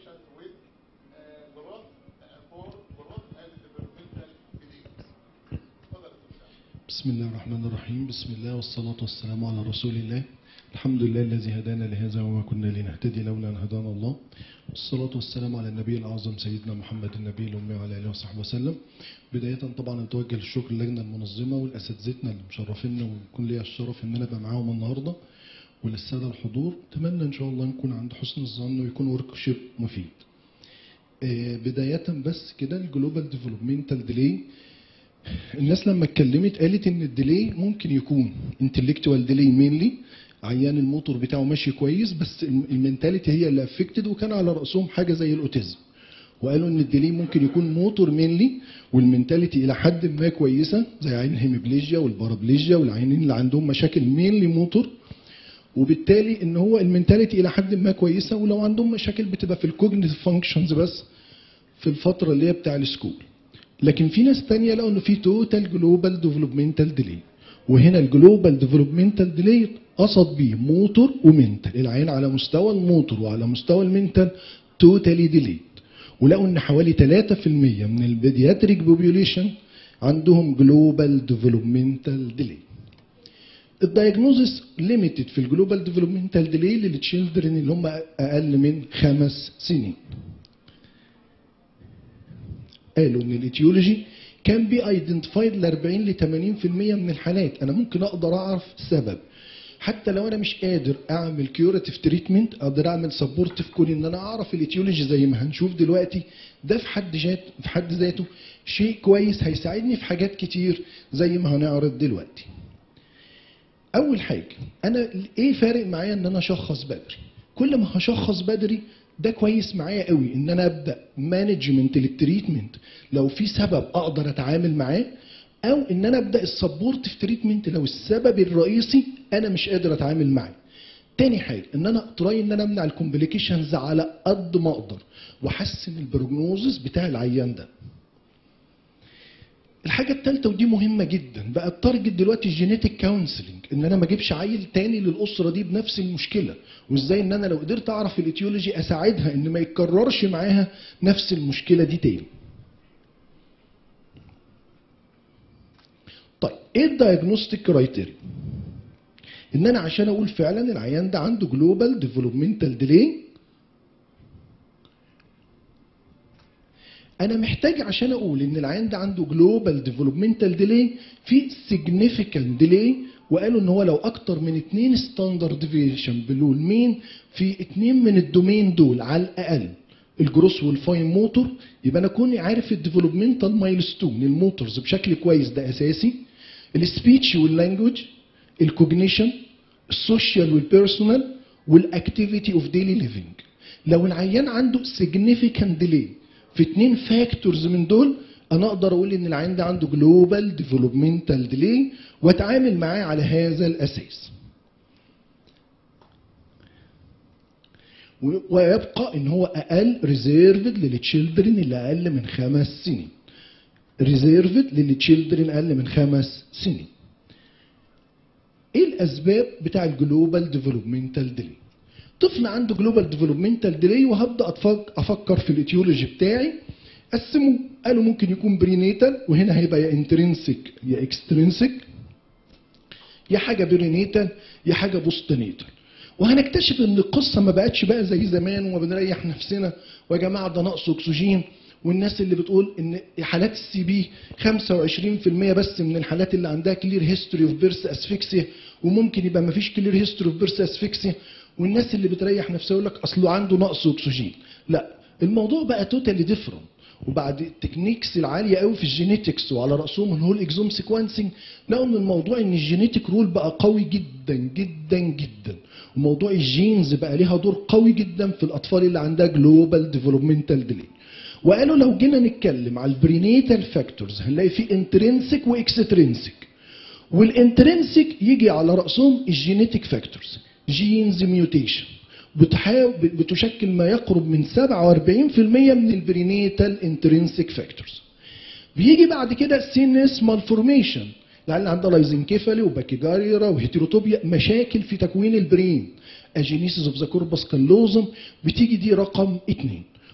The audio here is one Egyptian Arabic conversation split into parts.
patients with uh, growth uh, for growth and developmental disease. اتفضل يا دكتور. بسم الله الرحمن الرحيم بسم الله والصلاة والسلام على رسول الله الحمد لله الذي هدانا لهذا وما كنا لنهتدي لولا أن هدانا الله والصلاة والسلام على النبي الأعظم سيدنا محمد النبي الأمي وعلى آله وصحبه وسلم بداية طبعا نتوجه الشكر للجنة المنظمة والأساتذتنا اللي مشرفينا ويكون ليا الشرف إن أنا أبقى معاهم النهاردة وللسادة الحضور أتمنى إن شاء الله نكون عند حسن الظن ويكون ورك شيب مفيد آه، بداية بس كده الجلوبال ديفلوبمنتال ديلي الناس لما اتكلمت قالت ان الديلي ممكن يكون انتلكتوال ديلي مينلي عيان الموتور بتاعه ماشي كويس بس المينتاليتي هي اللي افكتد وكان على راسهم حاجه زي الاوتيزم وقالوا ان الديلي ممكن يكون موتور مينلي والمينتاليتي الى حد ما كويسه زي عين الهيميبليجيا والبارابليجيا والعيانين اللي عندهم مشاكل مينلي موتور وبالتالي ان هو المينتاليتي الى حد ما كويسه ولو عندهم مشاكل بتبقى في الكوجنيتيف فانكشنز بس في الفتره اللي هي بتاع السكول لكن في ناس تانية لقوا انه في توتال جلوبال ديفلوبمنتال ديلي وهنا الجلوبال ديفلوبمنتال ديلي قصد بيه موتور ومنتال العين على مستوى الموتور وعلى مستوى المنتال توتالي ديليد ولقوا ان حوالي 3% من البيدياتريك بوبيوليشن عندهم جلوبال ديفلوبمنتال ديلي الدايجنوزس ليميتد في الجلوبال ديفلوبمنتال ديلي للتشيلدرن اللي هم اقل من خمس سنين قالوا ان الايتيولوجي كان بي ايدنتيفايد ل 40 ل 80% من الحالات انا ممكن اقدر اعرف السبب حتى لو انا مش قادر اعمل كيوراتيف تريتمنت اقدر اعمل سبورتيف كون ان انا اعرف الايتيولوجي زي ما هنشوف دلوقتي ده في حد ذات في حد ذاته شيء كويس هيساعدني في حاجات كتير زي ما هنعرض دلوقتي اول حاجه انا ايه فارق معايا ان انا اشخص بدري كل ما هشخص بدري ده كويس معايا قوي ان انا ابدا مانجمنت للتريتمنت لو في سبب اقدر اتعامل معاه او ان انا ابدا السبورتيف تريتمنت لو السبب الرئيسي انا مش قادر اتعامل معاه تاني حاجه ان انا تراي ان انا امنع الكومبليكيشنز على قد ما اقدر واحسن البروجنوزس بتاع العيان ده الحاجه الثالثه ودي مهمه جدا بقى التارجت دلوقتي الجينيتك كونسلنج ان انا ما اجيبش عيل تاني للاسره دي بنفس المشكله وازاي ان انا لو قدرت اعرف الايتيولوجي اساعدها ان ما يتكررش معاها نفس المشكله دي تاني طيب ايه الدايجنوستيك كرايتيريا ان انا عشان اقول فعلا العيان ده عنده جلوبال ديفلوبمنتال ديلي انا محتاج عشان اقول ان العيان ده عنده جلوبال ديفلوبمنتال ديلي في سيجنيفيكانت ديلي وقالوا ان هو لو اكتر من اتنين ستاندرد ديفيشن بلو المين في اتنين من الدومين دول على الاقل الجروس والفاين موتور يبقى انا اكون عارف الديفلوبمنتال مايلستون الموتورز بشكل كويس ده اساسي السبيتش واللانجوج الكوجنيشن السوشيال والبيرسونال والاكتيفيتي اوف ديلي ليفنج لو العيان عنده significant ديلي في اتنين فاكتورز من دول انا اقدر اقول ان العيان ده عنده جلوبال ديفلوبمنتال ديلي واتعامل معاه على هذا الاساس و- ويبقى ان هو اقل ريزيرفد للتشيلدرن اللي اقل من خمس سنين ريزيرفد للتشيلدرن اقل من خمس سنين ايه الاسباب بتاع الجلوبال ديفلوبمنتال ديلي طفل عنده جلوبال ديفلوبمنتال ديلي وهبدا أتفك- افكر في الايتيولوجي بتاعي قسموا قالوا ممكن يكون برينيتال وهنا هيبقى يا انترنسك يا اكسترنسك يا حاجه برينيتال يا حاجه بوستنيتال وهنكتشف ان القصه ما بقتش بقى زي زمان وما بنريح نفسنا ويا جماعه ده نقص اكسجين والناس اللي بتقول ان حالات السي بي 25% بس من الحالات اللي عندها كلير هيستوري اوف بيرث اسفكسيا وممكن يبقى ما فيش كلير هيستوري اوف بيرث اسفكسيا والناس اللي بتريح نفسها يقول لك اصله عنده نقص اكسجين لا الموضوع بقى توتالي ديفرنت وبعد التكنيكس العاليه قوي في الجينيتكس وعلى راسهم الهول اكزوم سيكونسنج لقوا ان الموضوع ان الجينيتك رول بقى قوي جدا جدا جدا وموضوع الجينز بقى ليها دور قوي جدا في الاطفال اللي عندها جلوبال ديفلوبمنتال ديلي وقالوا لو جينا نتكلم على البرينيتال فاكتورز هنلاقي في انترنسك واكسترنسك والانترنسك يجي على راسهم الجينيتك فاكتورز جينز ميوتيشن بتحاول بتشكل ما يقرب من 47% من البرينيتال انترنسك فاكتورز بيجي بعد كده سينس مالفورميشن لان عندها لايزنكيفالي وباكيجاريرا وهيتيروتوبيا مشاكل في تكوين البرين اجينيسيس اوف ذا كوربس كالوزم بتيجي دي رقم اتنين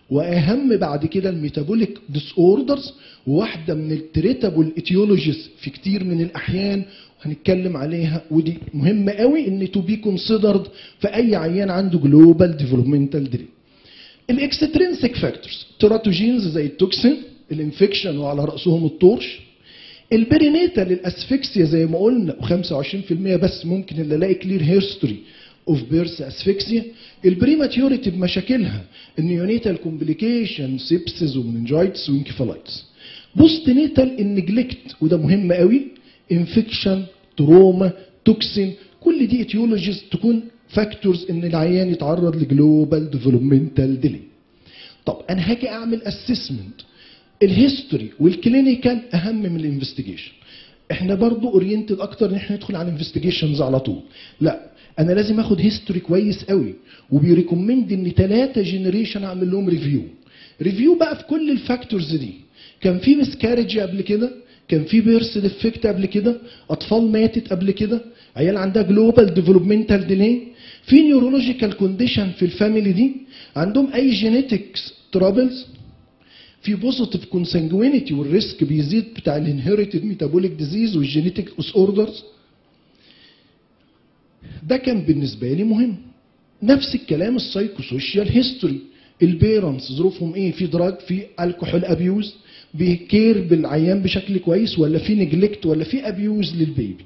واهم بعد كده الميتابوليك ديس اوردرز وواحده من التريتابل اتيولوجيز في كتير من الاحيان هنتكلم عليها ودي مهمه قوي ان تو بي كونسيدرد في اي عيان عنده جلوبال ديفلوبمنتال ديلي الاكسترينسيك فاكتورز تيراتوجينز زي التوكسين الانفكشن وعلى راسهم الطرش البرينيتال الاسفكسيا زي ما قلنا و25% بس ممكن اللي الاقي كلير هيستوري اوف بيرث اسفكسيا البريماتيوريتي بمشاكلها النيونيتال كومبليكيشن سيبسز ومننجايتس وانكفالايتس بوست نيتال النجلكت وده مهم قوي انفكشن تروما توكسين كل دي اتيولوجيز تكون فاكتورز ان العيان يتعرض لجلوبال ديفلوبمنتال ديلي طب انا هاجي اعمل اسسمنت الهيستوري والكلينيكال اهم من الانفستيجيشن احنا برضو اورينتد اكتر ان احنا ندخل على الانفستيجيشنز على طول لا انا لازم اخد هيستوري كويس قوي وبيريكومند ان ثلاثه جنريشن اعمل لهم ريفيو ريفيو بقى في كل الفاكتورز دي كان في مسكارج قبل كده كان في بيرس ديفكت قبل كده اطفال ماتت قبل كده عيال عندها جلوبال ديفلوبمنتال ديلي في نيورولوجيكال كونديشن في الفاميلي دي عندهم اي جينيتكس ترابلز في بوزيتيف كونسنجوينيتي والريسك بيزيد بتاع الانهيرتد ميتابوليك ديزيز والجينيتك ديس اوردرز ده كان بالنسبه لي مهم نفس الكلام السايكوسوشيال هيستوري البيرنتس ظروفهم ايه في دراج في الكحول ابيوز بيكير بالعيان بشكل كويس ولا في نجلكت ولا في ابيوز للبيبي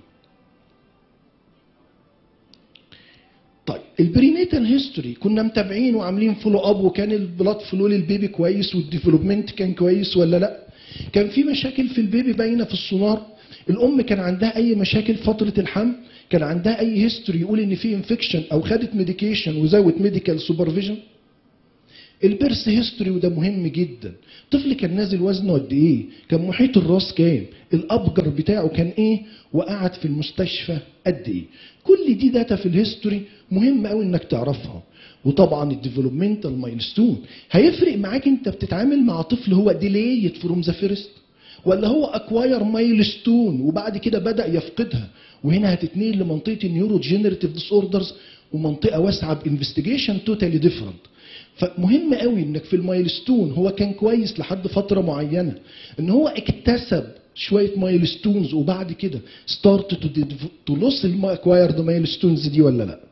طيب البرينيتال هيستوري كنا متابعين وعاملين فولو اب وكان البلاد فلو للبيبي كويس والديفلوبمنت كان كويس ولا لا كان في مشاكل في البيبي باينه في السونار الام كان عندها اي مشاكل فتره الحمل كان عندها اي هيستوري يقول ان في انفكشن او خدت ميديكيشن وزود ميديكال سوبرفيجن البيرس هيستوري وده مهم جدا طفل كان نازل وزنه قد ايه كان محيط الراس كام الابجر بتاعه كان ايه وقعد في المستشفى قد ايه كل دي داتا في الهيستوري مهم قوي انك تعرفها وطبعا الديفلوبمنتال مايلستون هيفرق معاك انت بتتعامل مع طفل هو ديليت فروم ذا فيرست ولا هو اكواير مايلستون وبعد كده بدا يفقدها وهنا هتتنقل لمنطقه النيورو جينيريتيف ديس اوردرز ومنطقه واسعه بانفستيجيشن توتالي ديفرنت فمهم قوي انك في المايلستون هو كان كويس لحد فتره معينه ان هو اكتسب شويه مايلستونز وبعد كده ستارت تو لوس الاكوايرد مايلستونز دي ولا لا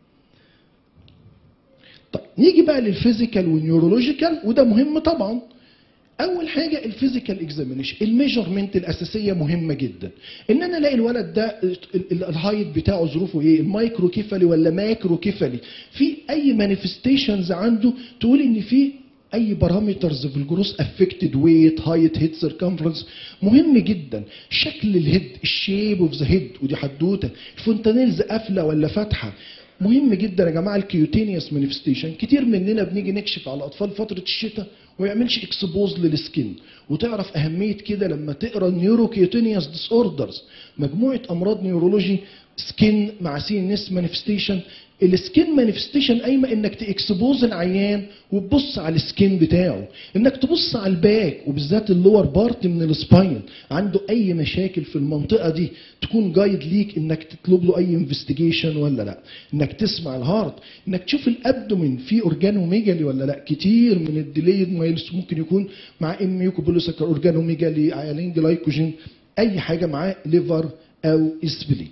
طيب نيجي بقى للفيزيكال والنيورولوجيكال وده مهم طبعا اول حاجه الفيزيكال اكزامينيشن الميجرمنت الاساسيه مهمه جدا ان انا الاقي الولد ده ال- ال- الهايت بتاعه ظروفه ايه المايكرو كيفالي ولا ماكرو كيفالي في اي مانيفستيشنز عنده تقول ان في اي بارامترز في الجروس افكتد ويت هايت هيد سيركمفرنس مهم جدا شكل الهيد الشيب اوف ذا هيد ودي حدوته الفونتانيلز قافله ولا فاتحه مهم جدا يا جماعه الكيوتينيوس مانيفستيشن كتير مننا بنيجي نكشف على اطفال فتره الشتاء وما يعملش اكسبوز للسكين وتعرف اهميه كده لما تقرا النيورو كيوتينيوس ديس اوردرز مجموعه امراض نيورولوجي سكين مع سي ان اس مانيفستيشن السكين مانيفستيشن قايمه انك تاكسبوز العيان وتبص على السكين بتاعه انك تبص على الباك وبالذات اللور بارت من السباين عنده اي مشاكل في المنطقه دي تكون جايد ليك انك تطلب له اي انفستيجيشن ولا لا انك تسمع الهارت انك تشوف الابدومين فيه اورجانوميجالي ولا لا كتير من الديليد مايلز ممكن يكون مع ام يوكوبولوسكر اورجانوميجالي عيالين جلايكوجين اي حاجه معاه ليفر او اسبلين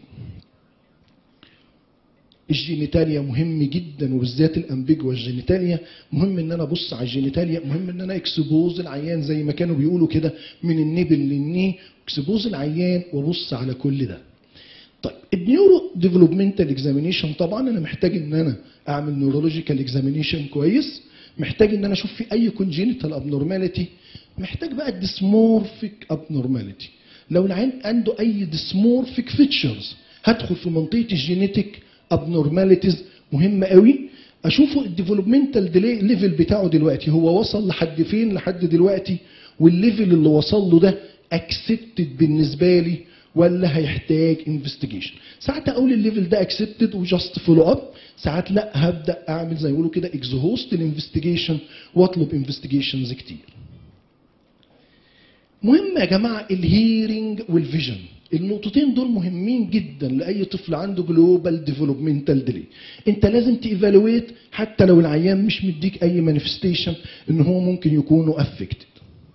الجينيتاليا مهم جدا وبالذات الامبيجوا الجينيتاليا مهم ان انا ابص على الجينيتاليا مهم ان انا اكسبوز العيان زي ما كانوا بيقولوا كده من النبل للني اكسبوز العيان وابص على كل ده طيب النيورو ديفلوبمنتال اكزامينيشن طبعا انا محتاج ان انا اعمل نيورولوجيكال اكزامينيشن كويس محتاج ان انا اشوف في اي كونجينيتال ابنورماليتي محتاج بقى الديسمورفيك ابنورماليتي لو العين عنده اي ديسمورفيك فيتشرز هدخل في منطقه الجينيتيك ابنورماليتيز مهمه قوي اشوفه الديفلوبمنتال ديلي ليفل بتاعه دلوقتي هو وصل لحد فين لحد دلوقتي والليفل اللي وصل له ده اكسبتد بالنسبه لي ولا هيحتاج انفستيجيشن ساعات اقول الليفل ده اكسبتد وجاست فولو اب ساعات لا هبدا اعمل زي ما يقولوا كده اكزهوست الانفستيجيشن واطلب انفستيجيشنز كتير مهم يا جماعه الهيرنج والفيجن النقطتين دول مهمين جدا لاي طفل عنده جلوبال ديفلوبمنتال ديلي انت لازم تيفالويت حتى لو العيان مش مديك اي مانيفستيشن ان هو ممكن يكونوا افكتد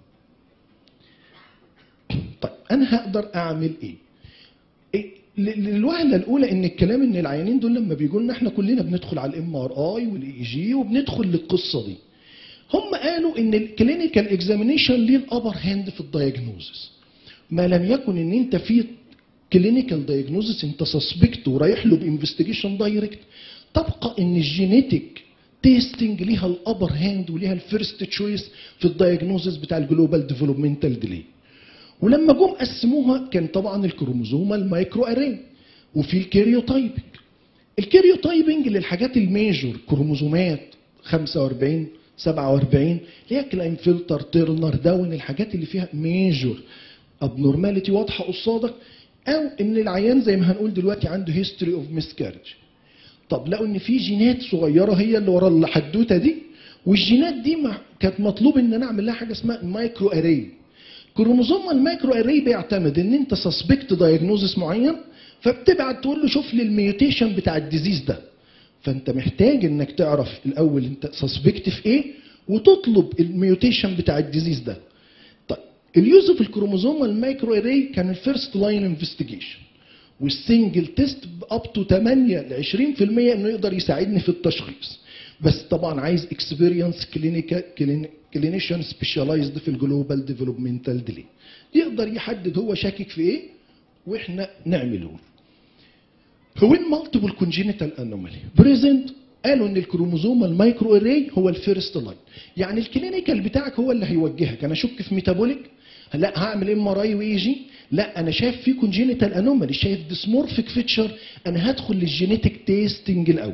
طيب انا هقدر اعمل ايه إيه، ل- للوهله الاولى ان الكلام ان العيانين دول لما بيجوا لنا احنا كلنا بندخل على الام ار اي والاي جي وبندخل للقصه دي هم قالوا ان الكلينيكال اكزامينيشن ليه الابر هاند في الدايجنوزس ما لم يكن ان انت في كلينيكال دايجنوزس انت سسبكت ورايح له بانفستيجيشن دايركت تبقى ان الجينيتك تيستنج ليها الابر هاند وليها الفيرست تشويس في الدايجنوزس بتاع الجلوبال ديفلوبمنتال ديلي ولما جم قسموها كان طبعا الكروموزوم المايكرو اري وفي الكاريوتايبنج الكاريوتايبنج للحاجات الميجور كروموزومات 45 47 اللي هي كلاين فلتر تيرنر داون الحاجات اللي فيها ميجور ابنورماليتي واضحه قصادك او ان العيان زي ما هنقول دلوقتي عنده هيستوري اوف مسكارج طب لقوا ان في جينات صغيره هي اللي ورا الحدوته دي والجينات دي مع- كانت مطلوب ان انا اعمل لها حاجه اسمها مايكرو اري كروموزوم المايكرو اري بيعتمد ان انت سسبكت دايجنوزس معين فبتبعت تقول له شوف لي الميوتيشن بتاع الديزيز ده فانت محتاج انك تعرف الاول انت سسبكت في ايه وتطلب الميوتيشن بتاع الديزيز ده طيب اليوز في الكروموزوم المايكرو اري كان الفيرست لاين انفستيجيشن والسنجل تيست اب تو 8 ل 20% انه يقدر يساعدني في التشخيص بس طبعا عايز اكسبيرينس كلينيكا كلينيشن سبيشاليزد في الجلوبال ديفلوبمنتال ديلي يقدر يحدد هو شاكك في ايه واحنا نعمله هو مالتيبل كونجينيتال انومالي بريزنت قالوا ان الكروموزوم المايكرو اري هو الفيرست لاين يعني الكلينيكال بتاعك هو اللي هيوجهك انا اشك في ميتابوليك لا هعمل ام ار اي واي جي لا انا شايف في كونجينيتال انومالي شايف ديسمورفيك فيتشر انا هدخل للجينيتك تيستنج الاول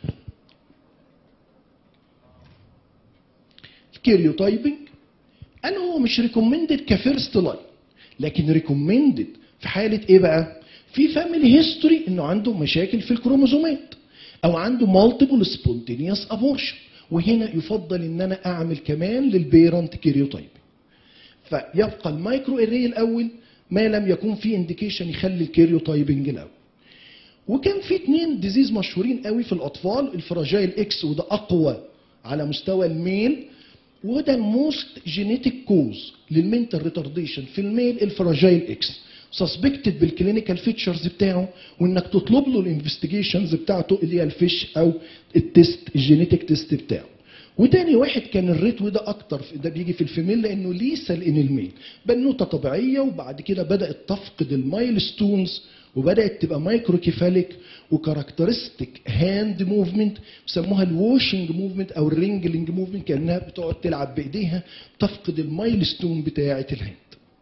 الكيريوتايبنج انا هو مش ريكومندد كفيرست لاين لكن ريكومندد في حاله ايه بقى في فاميلي هيستوري انه عنده مشاكل في الكروموزومات او عنده مالتيبل سبونتينيوس ابورشن وهنا يفضل ان انا اعمل كمان للبيرنت كيريوتايبنج فيبقى المايكرو اري الاول ما لم يكن في انديكيشن يخلي الكيريوتايبنج الاول وكان في اتنين ديزيز مشهورين قوي في الاطفال الفراجايل اكس وده اقوى على مستوى الميل وده الموست جينيتك كوز للمنتال ريتارديشن في الميل الفراجايل اكس سسبكتد بالكلينيكال فيتشرز بتاعه وانك تطلب له الانفستيجيشنز بتاعته اللي هي الفيش او التست الجينيتك تيست بتاعه وتاني واحد كان الريت وده اكتر ده بيجي في الفيميل لانه ليسال ان الميل بنوته طبيعيه وبعد كده بدات تفقد المايلستونز وبدات تبقى مايكرو كيفاليك وكاركترستيك هاند موفمنت بيسموها الواشنج موفمنت او الرينجلينج موفمنت كانها بتقعد تلعب بايديها تفقد المايلستون بتاعه الهاند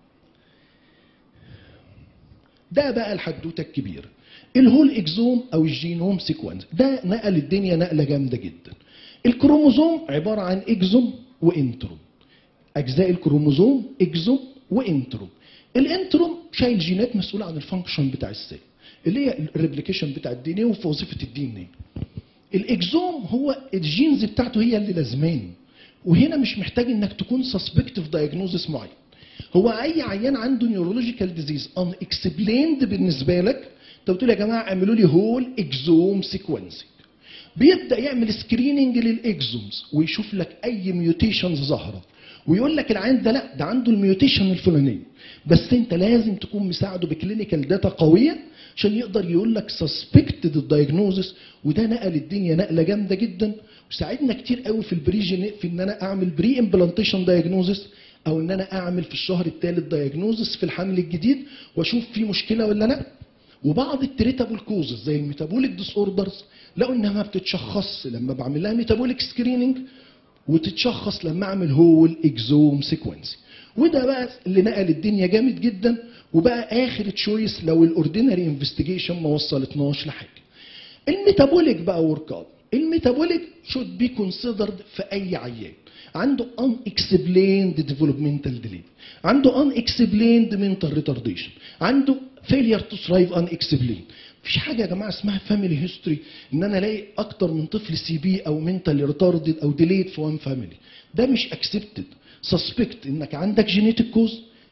ده بقى الحدوته الكبيره الهول اكزوم او الجينوم سيكونس ده نقل الدنيا نقله جامده جدا الكروموزوم عباره عن اكزوم وانتروم اجزاء الكروموزوم اكزوم وانتروم الانتروم شايل جينات مسؤوله عن الفانكشن بتاع السيل اللي هي الريبليكيشن بتاع الدي ان ايه وفي وظيفه الدي ان ايه الاكزوم هو الجينز بتاعته هي اللي لازماني وهنا مش محتاج انك تكون سسبكت في دايجنوزس معين هو اي عيان عنده نيورولوجيكال ديزيز ان اكسبليند بالنسبه لك انت بتقول يا جماعه اعملوا لي هول اكزوم سيكونسنج بيبدا يعمل سكريننج للاكزومز ويشوف لك اي ميوتيشنز ظاهره ويقول لك العيان ده لا ده عنده الميوتيشن الفلانيه بس انت لازم تكون مساعده بكلينيكال داتا قويه عشان يقدر يقول لك سسبكتد الدايجنوزس وده نقل الدنيا نقله جامده جدا وساعدنا كتير قوي في البري في ان انا اعمل بري امبلانتيشن دايجنوزس او ان انا اعمل في الشهر الثالث دايجنوزس في الحمل الجديد واشوف في مشكله ولا لا وبعض التريتابل كوزز زي الميتابوليك ديس اوردرز لقوا انها ما بتتشخص لما بعمل لها ميتابوليك سكريننج وتتشخص لما اعمل هول اكزوم سيكونسي وده بقى اللي نقل الدنيا جامد جدا وبقى اخر تشويس لو الاوردينري انفستيجيشن ما وصلتناش لحاجه الميتابوليك بقى ورك اب الميتابوليك شود بي كونسيدرد في اي عيان عنده ان اكسبليند ديفلوبمنتال ديلي عنده ان اكسبليند منتال ريتارديشن عنده فيلير تو ثرايف ان اكسبليند مفيش حاجه يا جماعه اسمها فاميلي هيستوري ان انا الاقي اكتر من طفل سي بي او منتال ريتاردد او ديليد في وان فاميلي ده مش اكسبتد سسبكت انك عندك جينيتك كوز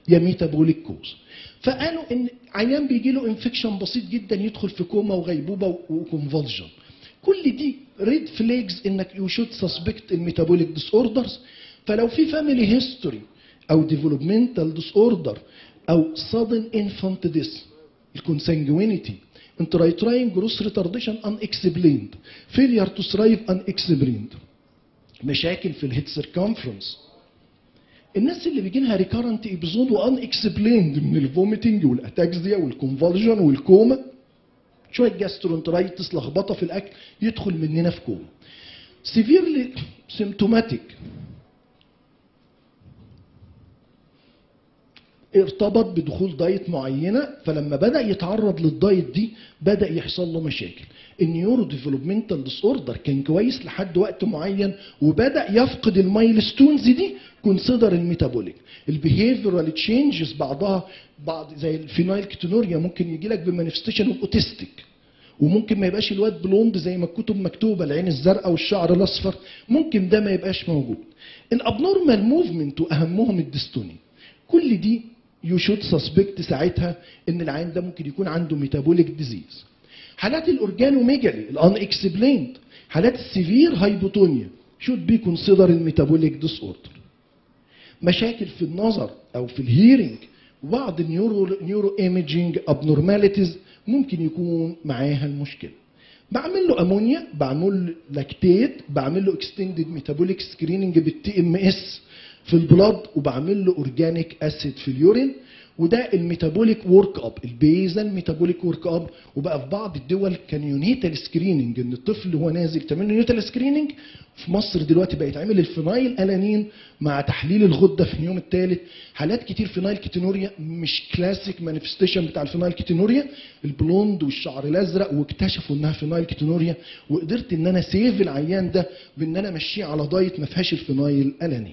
يا ميتابوليك كوز فقالوا ان عيان بيجي له انفكشن بسيط جدا يدخل في كوما وغيبوبه وكونفولجن كل دي ريد فليجز انك يو شود سسبكت الميتابوليك ديس اوردرز فلو في فاميلي هيستوري او ديفلوبمنتال ديس اوردر او sudden infant death الكونسانجوينيتي intrauterine growth retardation unexplained failure to thrive unexplained مشاكل في الهيد سيركمفرنس الناس اللي بيجي لها ريكارنت ابيزود وان اكسبليند من الفوميتنج والاتاكسيا والكونفالجن والكوما شويه جاسترونترايتس لخبطه في الاكل يدخل مننا في كوما سيفيرلي سيمتوماتيك ارتبط بدخول دايت معينه فلما بدا يتعرض للدايت دي بدا يحصل له مشاكل النيورو ديفلوبمنتال ديس اوردر كان كويس لحد وقت معين وبدا يفقد المايلستونز دي كونسيدر الميتابوليك البيهيفيرال تشينجز بعضها بعض زي الفينايل كيتونوريا ممكن يجي لك بمانيفستيشن اوف اوتيستيك وممكن ما يبقاش الواد بلوند زي ما الكتب مكتوبه العين الزرقاء والشعر الاصفر ممكن ده ما يبقاش موجود الابنورمال موفمنت واهمهم الديستوني كل دي يو شود سسبكت ساعتها ان العين ده ممكن يكون عنده ميتابوليك ديزيز حالات الاورجانوميجالي الان اكسبليند حالات السيفير هايبوتونيا شود بي كونسيدر الميتابوليك ديس اوردر مشاكل في النظر او في الهيرنج وبعض النيورو نيورو ايميجينج ابنورماليتيز ممكن يكون معاها المشكله بعمل له امونيا بعمل له لاكتيت بعمل له اكستندد ميتابوليك سكريننج بالتي ام اس في البلاد وبعمل له اورجانيك اسيد في اليورين وده الميتابوليك ورك اب البيزل ميتابوليك ورك اب وبقى في بعض الدول كان يونيتال سكريننج ان الطفل وهو نازل تعمل له يونيتال سكريننج في مصر دلوقتي بقى يتعمل الفينايل الانين مع تحليل الغده في اليوم الثالث حالات كتير فينايل كيتونوريا مش كلاسيك مانيفستيشن بتاع الفينايل كيتونوريا البلوند والشعر الازرق واكتشفوا انها فينايل كيتونوريا وقدرت ان انا سيف العيان ده بان انا امشيه على دايت ما فيهاش الفينايل الانين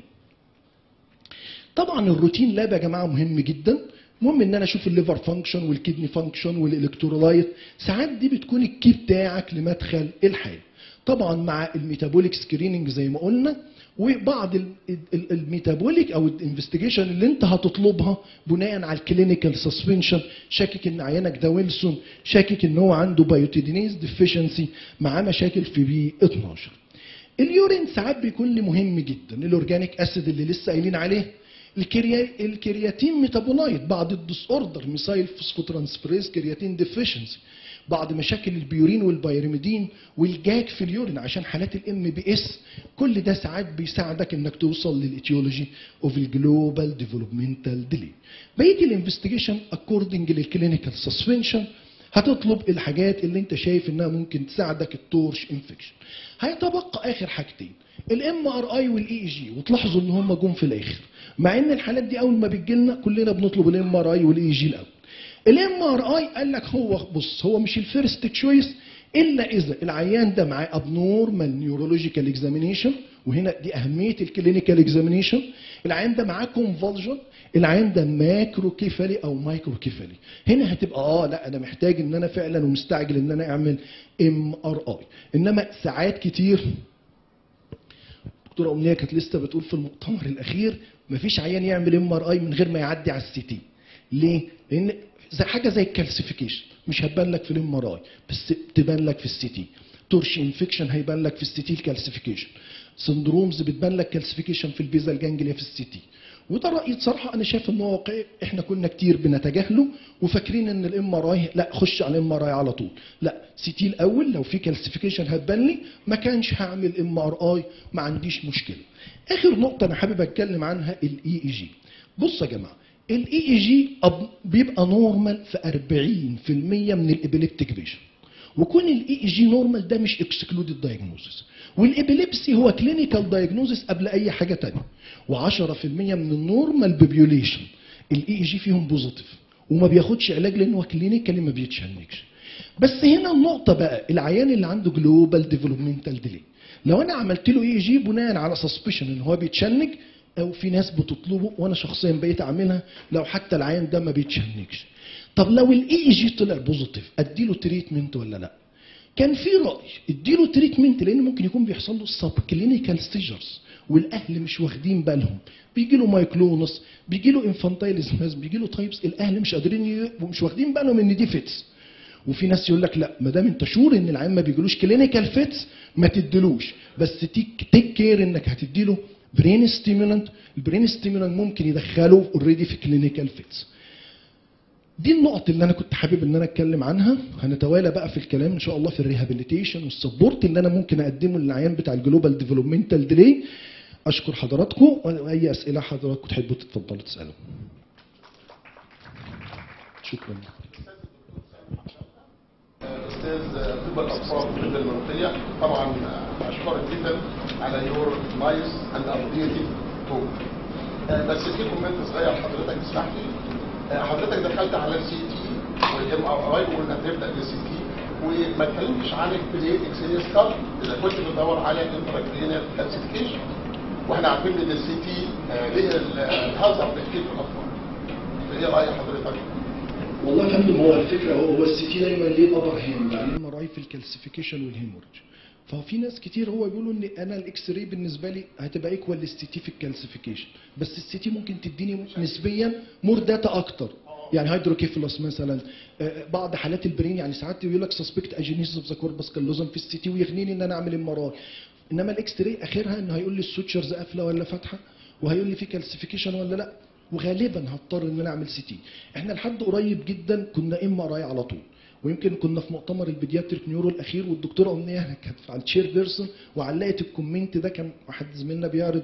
طبعا الروتين لاب يا جماعه مهم جدا المهم ان انا اشوف الليفر فانكشن والكدني فانكشن والالكترولايت ساعات دي بتكون الكي بتاعك لمدخل الحياه طبعا مع الميتابوليك سكريننج زي ما قلنا وبعض ال- ال- الميتابوليك او الانفستيجيشن اللي انت هتطلبها بناء على الكلينيكال سسبنشن شاكك ان عيانك ده ويلسون شاكك ان هو عنده بايوتيدينيز ديفيشنسي معاه مشاكل في بي 12 اليورين ساعات بيكون لي مهم جدا الاورجانيك اسيد اللي لسه قايلين عليه الكريا... الكرياتين ميتابولايت بعض الديس اوردر ميسايل فوسفوترانسفيريز كرياتين ديفيشنسي بعض مشاكل البيورين والبيرميدين والجاك في اليورين عشان حالات الام بي اس كل ده ساعات بيساعدك انك توصل للاتيولوجي اوف الجلوبال ديفلوبمنتال ديلي بقيه الانفستيجيشن اكوردنج للكلينيكال سسبنشن هتطلب الحاجات اللي انت شايف انها ممكن تساعدك التورش انفكشن هيتبقى اخر حاجتين الام ار اي والاي اي جي وتلاحظوا ان هم جم في الاخر مع ان الحالات دي اول ما بتجيلنا كلنا بنطلب الام ار اي والاي جي الاول الام ار اي قال لك هو بص هو مش الفيرست تشويس الا اذا العيان ده معاه ابنورمال نيورولوجيكال اكزامينيشن وهنا دي اهميه الكلينيكال اكزامينيشن العيان ده معاه كونفولجن العيان ده ماكرو كيفالي او مايكرو كيفالي هنا هتبقى اه لا انا محتاج ان انا فعلا ومستعجل ان انا اعمل ام ار اي انما ساعات كتير دكتوره امنيه كانت لسه بتقول في المؤتمر الاخير مفيش عيان يعمل ام ار اي من غير ما يعدي على السي تي ليه لان زي حاجه زي الكالسيفيكيشن مش هتبان لك في الام ار اي بس تبان لك في السي تي تورش انفكشن هيبان لك في السي تي الكالسيفيكيشن سندرومز بتبان لك كالسيفيكيشن في البيزال جانجليا في السي تي وده رايي بصراحه انا شايف ان هو واقعي احنا كنا كتير بنتجاهله وفاكرين ان الام ار اي لا خش على الام ار اي على طول لا سي تي الاول لو في كالسيفيكيشن هتبان لي ما كانش هعمل ام ار اي ما عنديش مشكله اخر نقطه انا حابب اتكلم عنها الاي اي جي بص يا جماعه الاي اي جي بيبقى نورمال في 40% من الابيليبتيك بيشن وكون الاي اي جي نورمال ده مش اكسكلودد دايجنوزس والابيليبسي هو كلينيكال دايجنوزس قبل اي حاجه تانية و10% من النورمال بوبيوليشن الاي اي جي فيهم بوزيتيف وما بياخدش علاج لانه كلينيكالي ما بيتشنجش بس هنا النقطه بقى العيان اللي عنده جلوبال ديفلوبمنتال ديلي لو انا عملت له اي جي بناء على سسبشن ان هو بيتشنج او في ناس بتطلبه وانا شخصيا بقيت اعملها لو حتى العيان ده ما بيتشنجش طب لو الاي جي طلع بوزيتيف اديله تريتمنت ولا لا كان في راي اديله تريتمنت لان ممكن يكون بيحصل له سب كلينيكال سيجرز والاهل مش واخدين بالهم بيجي له مايكلونس بيجي له انفانتايلزماز بيجي له تايبس الاهل مش قادرين ي... ومش واخدين بالهم ان دي فيتس وفي ناس يقول لك لا ما دام انت شور ان العيان ما بيجيلوش كلينيكال فيتس ما تديلوش بس تيك تيك كير انك هتديله برين ستيمولانت البرين ستيمولانت ممكن يدخله اوريدي في كلينيكال فيتس دي النقط اللي انا كنت حابب ان انا اتكلم عنها هنتوالى بقى في الكلام ان شاء الله في الريهابيليتيشن والسبورت اللي انا ممكن اقدمه للعيان بتاع الجلوبال ديفلوبمنتال ديلي اشكر حضراتكم واي اسئله حضراتكم تحبوا تتفضلوا تسالوا شكرا استاذ طب الاطفال في طب المنوفيه طبعا اشكرك جدا على يور نايس اند ابديتد توك بس في كومنت صغير حضرتك تسمح لي آه، حضرتك دخلت على السي تي والام ار اي وقلنا تبدا بالسي تي وما اتكلمتش عن البليت اكسيريس كارد اذا كنت بتدور على انتراكرينال كالسيفيكيشن واحنا عارفين ان السي تي ليه الهازارد كتير في الاطفال فايه راي حضرتك؟ والله يا فندم هو الفكره هو هو السي تي دايما ليه ابر هاند يعني الام ار اي في الكالسيفيكيشن والهيموريج ففي ناس كتير هو بيقولوا ان انا الاكس راي بالنسبه لي هتبقى ايكوال للسي تي في الكالسيفيكيشن بس السي تي ممكن تديني نسبيا مور داتا اكتر يعني هيدروكيفلوس مثلا آه، بعض حالات البرين يعني ساعات يقول لك سسبكت اجينيسيس اوف ذا كوربس كالوزم في السي تي ويغنيني ان انا اعمل ام ار اي انما الاكس راي اخرها انه هيقول لي السوتشرز قافله ولا فاتحه وهيقول لي في كالسيفيكيشن ولا لا وغالبا هضطر ان انا اعمل سي تي احنا لحد قريب جدا كنا ام ار اي على طول ويمكن كنا في مؤتمر البيدياتريك نيورو الاخير والدكتوره امنيه كانت على التشير بيرسون وعلقت الكومنت ده كان واحد زميلنا بيعرض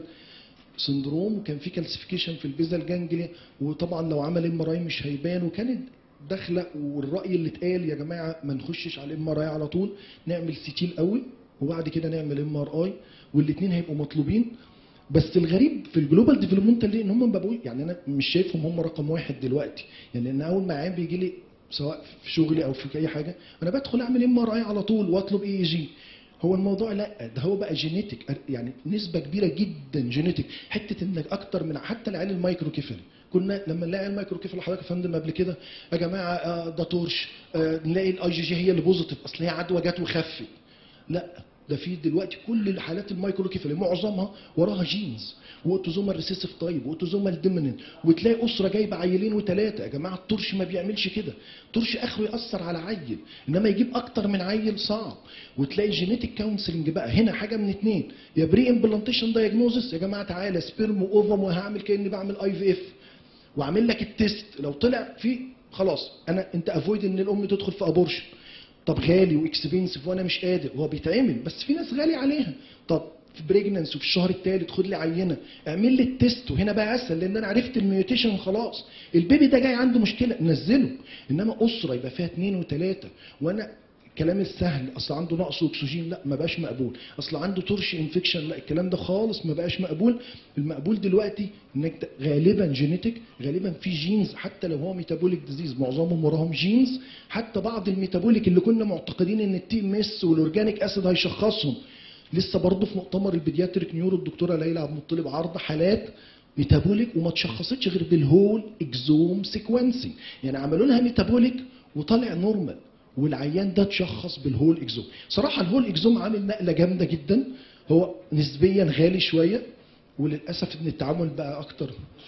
سندروم وكان في كالسيفيكيشن في البيزال جانجليا وطبعا لو عمل ام ار اي مش هيبان وكانت داخله والراي اللي اتقال يا جماعه ما نخشش على الام ار اي على طول نعمل سي تي الاول وبعد كده نعمل ام ار اي والاثنين هيبقوا مطلوبين بس الغريب في الجلوبال ديفلوبمنتال ان هم بقوا يعني انا مش شايفهم هم رقم واحد دلوقتي يعني ان اول ما عيان بيجي لي سواء في شغلي او في اي حاجه انا بدخل اعمل ام ار اي على طول واطلب اي جي هو الموضوع لا ده هو بقى جينيتك يعني نسبه كبيره جدا جينيتك حته انك اكتر من حتى العيال المايكرو كيفالي كنا لما نلاقي المايكرو كيفالي حضرتك يا فندم قبل كده يا جماعه آه، ده تورش آه، نلاقي الاي جي جي هي اللي بوزيتيف اصل هي عدوى جت وخفت لا ده في دلوقتي كل الحالات المايكرو كيفالي معظمها وراها جينز واوتوزومال ريسيسيف تايب واوتوزومال دوميننت وتلاقي اسره جايبه عيلين وثلاثه يا جماعه الطرش ما بيعملش كده الطرش اخره ياثر على عيل انما يجيب اكتر من عيل صعب وتلاقي جينيتك كونسلنج بقى هنا حاجه من اتنين يا بري امبلانتيشن دايجنوزس يا جماعه تعالى سبيرم واوفم وهعمل كاني بعمل اي في اف واعمل لك التيست لو طلع فيه خلاص انا انت افويد ان الام تدخل في ابورشن طب غالي واكسبنسيف وانا مش قادر هو بيتعمل بس في ناس غالي عليها طب في بريجننس وفي الشهر الثالث خد لي عينه اعمل لي التيست وهنا بقى اسهل لان انا عرفت الميوتيشن خلاص البيبي ده جاي عنده مشكله نزله انما اسره يبقى فيها اثنين وثلاثه وانا الكلام السهل اصل عنده نقص اكسجين لا ما بقاش مقبول اصل عنده ترش انفكشن لا الكلام ده خالص ما بقاش مقبول المقبول دلوقتي انك ت- غالبا جينيتك غالبا في جينز حتى لو هو ميتابوليك ديزيز معظمهم وراهم جينز حتى بعض الميتابوليك اللي كنا معتقدين ان التي ام اس والاورجانيك اسيد هيشخصهم لسه برضه في مؤتمر البيدياتريك نيورو الدكتوره ليلى عبد المطلب عرض حالات ميتابوليك وما اتشخصتش غير بالهول اكزوم سيكونسي يعني عملوا لها ميتابوليك وطلع نورمال والعيان ده اتشخص بالهول اكزوم صراحه الهول اكزوم عامل نقله جامده جدا هو نسبيا غالي شويه وللاسف ان التعامل بقى اكتر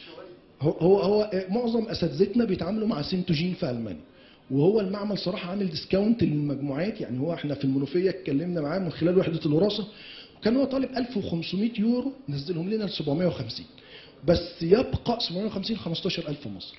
هو هو, هو معظم اساتذتنا بيتعاملوا مع سنتوجين في المانيا وهو المعمل صراحه عامل ديسكاونت للمجموعات يعني هو احنا في المنوفيه اتكلمنا معاه من خلال وحده الوراثه وكان هو طالب 1500 يورو نزلهم لنا ل 750 بس يبقى 750 15000 مصري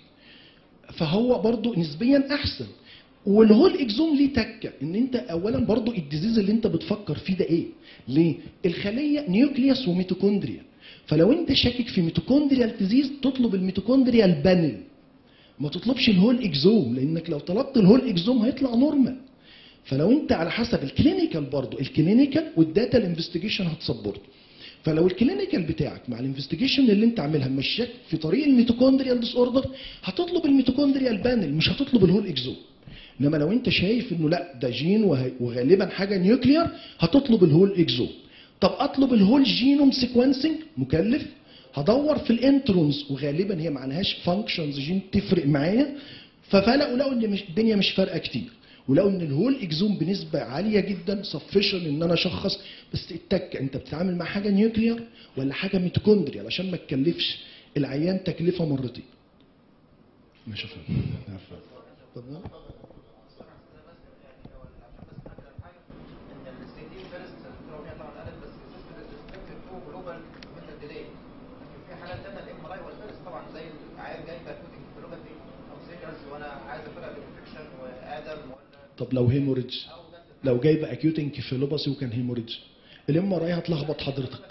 فهو برضو نسبيا احسن والهول اكزوم ليه تكه ان انت اولا برضو الديزيز اللي انت بتفكر فيه ده ايه ليه الخليه نيوكليوس وميتوكوندريا فلو انت شاكك في ميتوكوندريال ديزيز تطلب الميتوكوندريال بانل ما تطلبش الهول اكزوم لانك لو طلبت الهول اكزوم هيطلع نورمال فلو انت على حسب الكلينيكال برضو الكلينيكال والداتا الانفستيجيشن هتسبورت فلو الكلينيكال بتاعك مع الانفستيجيشن اللي انت عاملها مشاك في طريق الميتوكوندريال ديس اوردر هتطلب الميتوكوندريال بانل مش هتطلب الهول اكزوم انما لو انت شايف انه لا ده جين وه- وغالبا حاجه نيوكليير هتطلب الهول اكزوم طب اطلب الهول جينوم سيكونسنج مكلف هدور في الانترونز وغالبا هي معلهاش فانكشنز جين تفرق معايا ففلقوا لقوا ان مش الدنيا مش فارقه كتير ولقوا ان الهول اكزوم بنسبه عاليه جدا سفشن ان انا اشخص بس التك انت بتتعامل مع حاجه نيوكلير ولا حاجه ميتوكوندريال عشان ما تكلفش العيان تكلفه مرتين ماشي يا فندم اتفضل طب لو هيموريدج لو جايبه اكيوت انكفالوباسي وكان هيموريدج الام ار اي هتلخبط حضرتك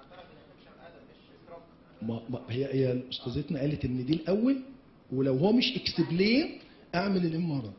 ما ما هي هي استاذتنا قالت ان دي الاول ولو هو مش اكسبلين اعمل الام ار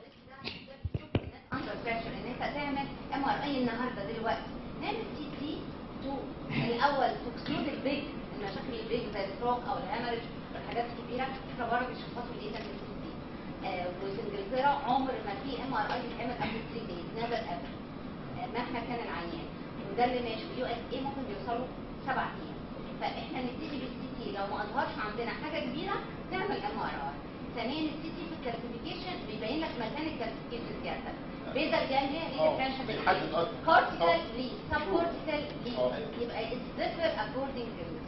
اندر بريشر ان انت تعمل ام ار اي النهارده دلوقتي نعمل سي تي تو الاول تكسود البيج المشاكل البيج زي الستروك او الهامرج والحاجات الكبيره احنا بره بيشخصوا الايه ده في السي تي وفي انجلترا عمر ما في ام ار اي بيتعمل قبل 3 دايز نيفر ايفر مهما كان العيان وده اللي ماشي في يو اس اي ممكن بيوصلوا سبع ايام فاحنا نبتدي بالسي تي لو ما اظهرش عندنا حاجه كبيره نعمل ام ار اي ثانيا السي تي في الكلاسيفيكيشن بيبين لك مكان الكلاسيفيكيشن سيادتك بيضه جايه ليه آه، ديفرنشال بيحدد أكتر. كورتيكال آه. ليه سب كورتيكال ليه آه. يبقى اتس ديفر اكوردنج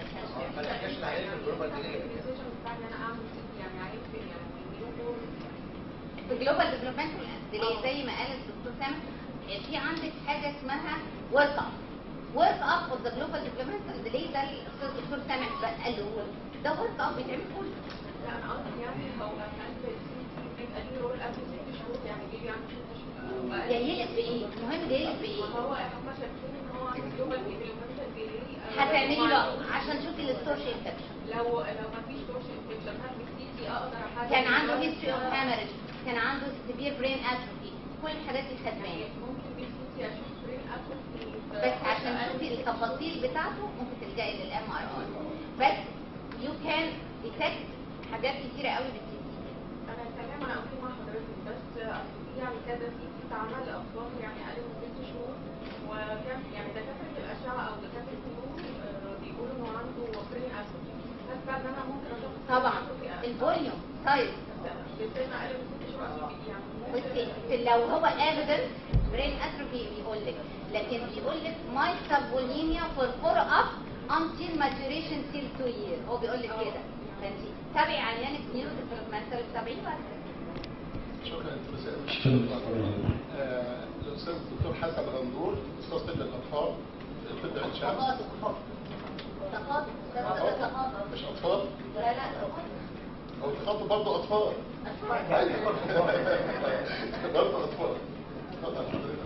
في جلوبال ديفلوبمنتال ديلي زي ما قال الدكتور سامح في عندك حاجه اسمها ورك اب ورك اب اوف ذا جلوبال ديفلوبمنتال ديلي ده الاستاذ الدكتور سامح بقى قال له هو ده ورك اب بيتعمل كله لا انا قصدي يعني هو كان في بيبقى ليه رول قبل ست شهور يعني بيجي عنده ست شهور جايلك بايه؟ المهم جايلك بايه؟ هو هم شايفين ان هو جلوبال ديفلوبمنتال ديلي هتعملي له عشان تشوفي السوشيال انفكشن لو لو ما فيش دوش انفكشن هعمل سي تي اقدر احدد كان عنده هيستوري اوف هامرج كان عنده سيفير برين اتروفي كل الحاجات دي خدناها ممكن بالسي تي اشوف برين اتروفي بس عشان تشوفي التفاصيل بتاعته ممكن تلجئي للام ار اي بس يو كان ديتكت حاجات كتيره قوي بالسي انا تمام انا اوكي مع حضرتك بس أصل في يعني كذا سي تي اتعمل لاطفال يعني اقل من ست شهور وكان يعني دكاتره الاشعه او دكاتره النور آه، بيقولوا انه عنده برين اتروفي هل فعلا انا ممكن اشوف طبعا الفوليوم سايز بسن اقل من ست شهور أصل يعني بصي في- لو هو evidence brain atrophy بيقول لك لكن بيقول لك my subvolemia for follow up until maturation till 2 years هو بيقول لك كده فانت تابعي عيانك نيورو ديفلوبمنتال تابعيه بعد كده شكرا للمساء آه، الاستاذ الدكتور حسن غندور استاذ طب الاطفال طب عين شمس تقاطب تقاطب ده ده تقاطب مش اطفال لا لا تقاطب هو تخاطب برضه اطفال أيوة. برضه اطفال اتفضل حضرتك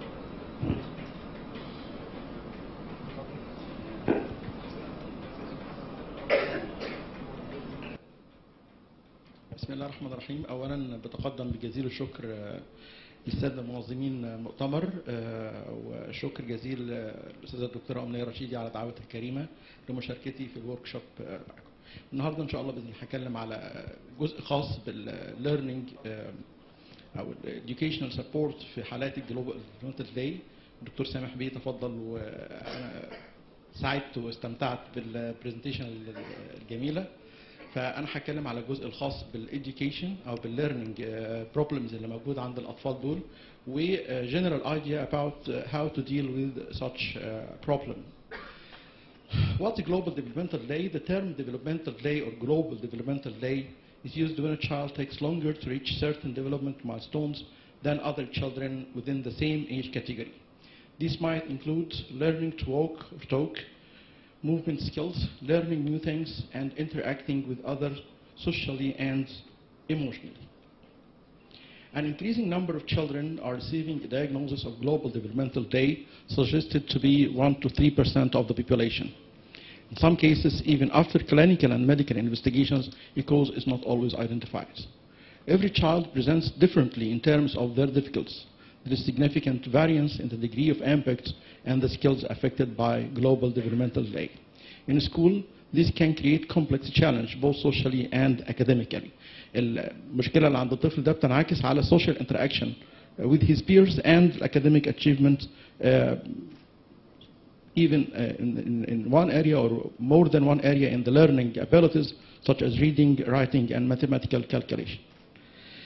بسم الله الرحمن الرحيم اولا بتقدم بجزيل الشكر آه، للساده المنظمين المؤتمر آه، وشكر جزيل آه، الاستاذه الدكتوره امنيه رشيدي على دعوتها الكريمه لمشاركتي في الورك شوب آه، معكم. النهارده ان شاء الله باذن الله هتكلم على آه، جزء خاص بالليرنينج او الاديوكيشنال سبورت في حالات الجلوبال ديفلوبمنتال داي الدكتور سامح بيه تفضل وانا سعدت واستمتعت بالبرزنتيشن الجميله فانا هتكلم على الجزء الخاص بالاديوكيشن او بالليرنينج بروبلمز اللي موجوده عند الاطفال دول و general idea about uh, how to deal with such uh, problem. What's a global developmental day? The term developmental day or global developmental day is used when a child takes longer to reach certain development milestones than other children within the same age category. This might include learning to walk or talk, movement skills, learning new things, and interacting with others socially and emotionally. An increasing number of children are receiving a diagnosis of global developmental day, suggested to be 1 to 3 percent of the population. In some cases, even after clinical and medical investigations, a cause is not always identified. Every child presents differently in terms of their difficulties. There is significant variance in the degree of impact and the skills affected by global developmental day. In school, this can create complex challenge both socially and academically. المشكلة اللي عند الطفل ده بتنعكس على social interaction with his peers and academic achievement uh, even uh, in, in, in one area or more than one area in the learning abilities such as reading, writing and mathematical calculation.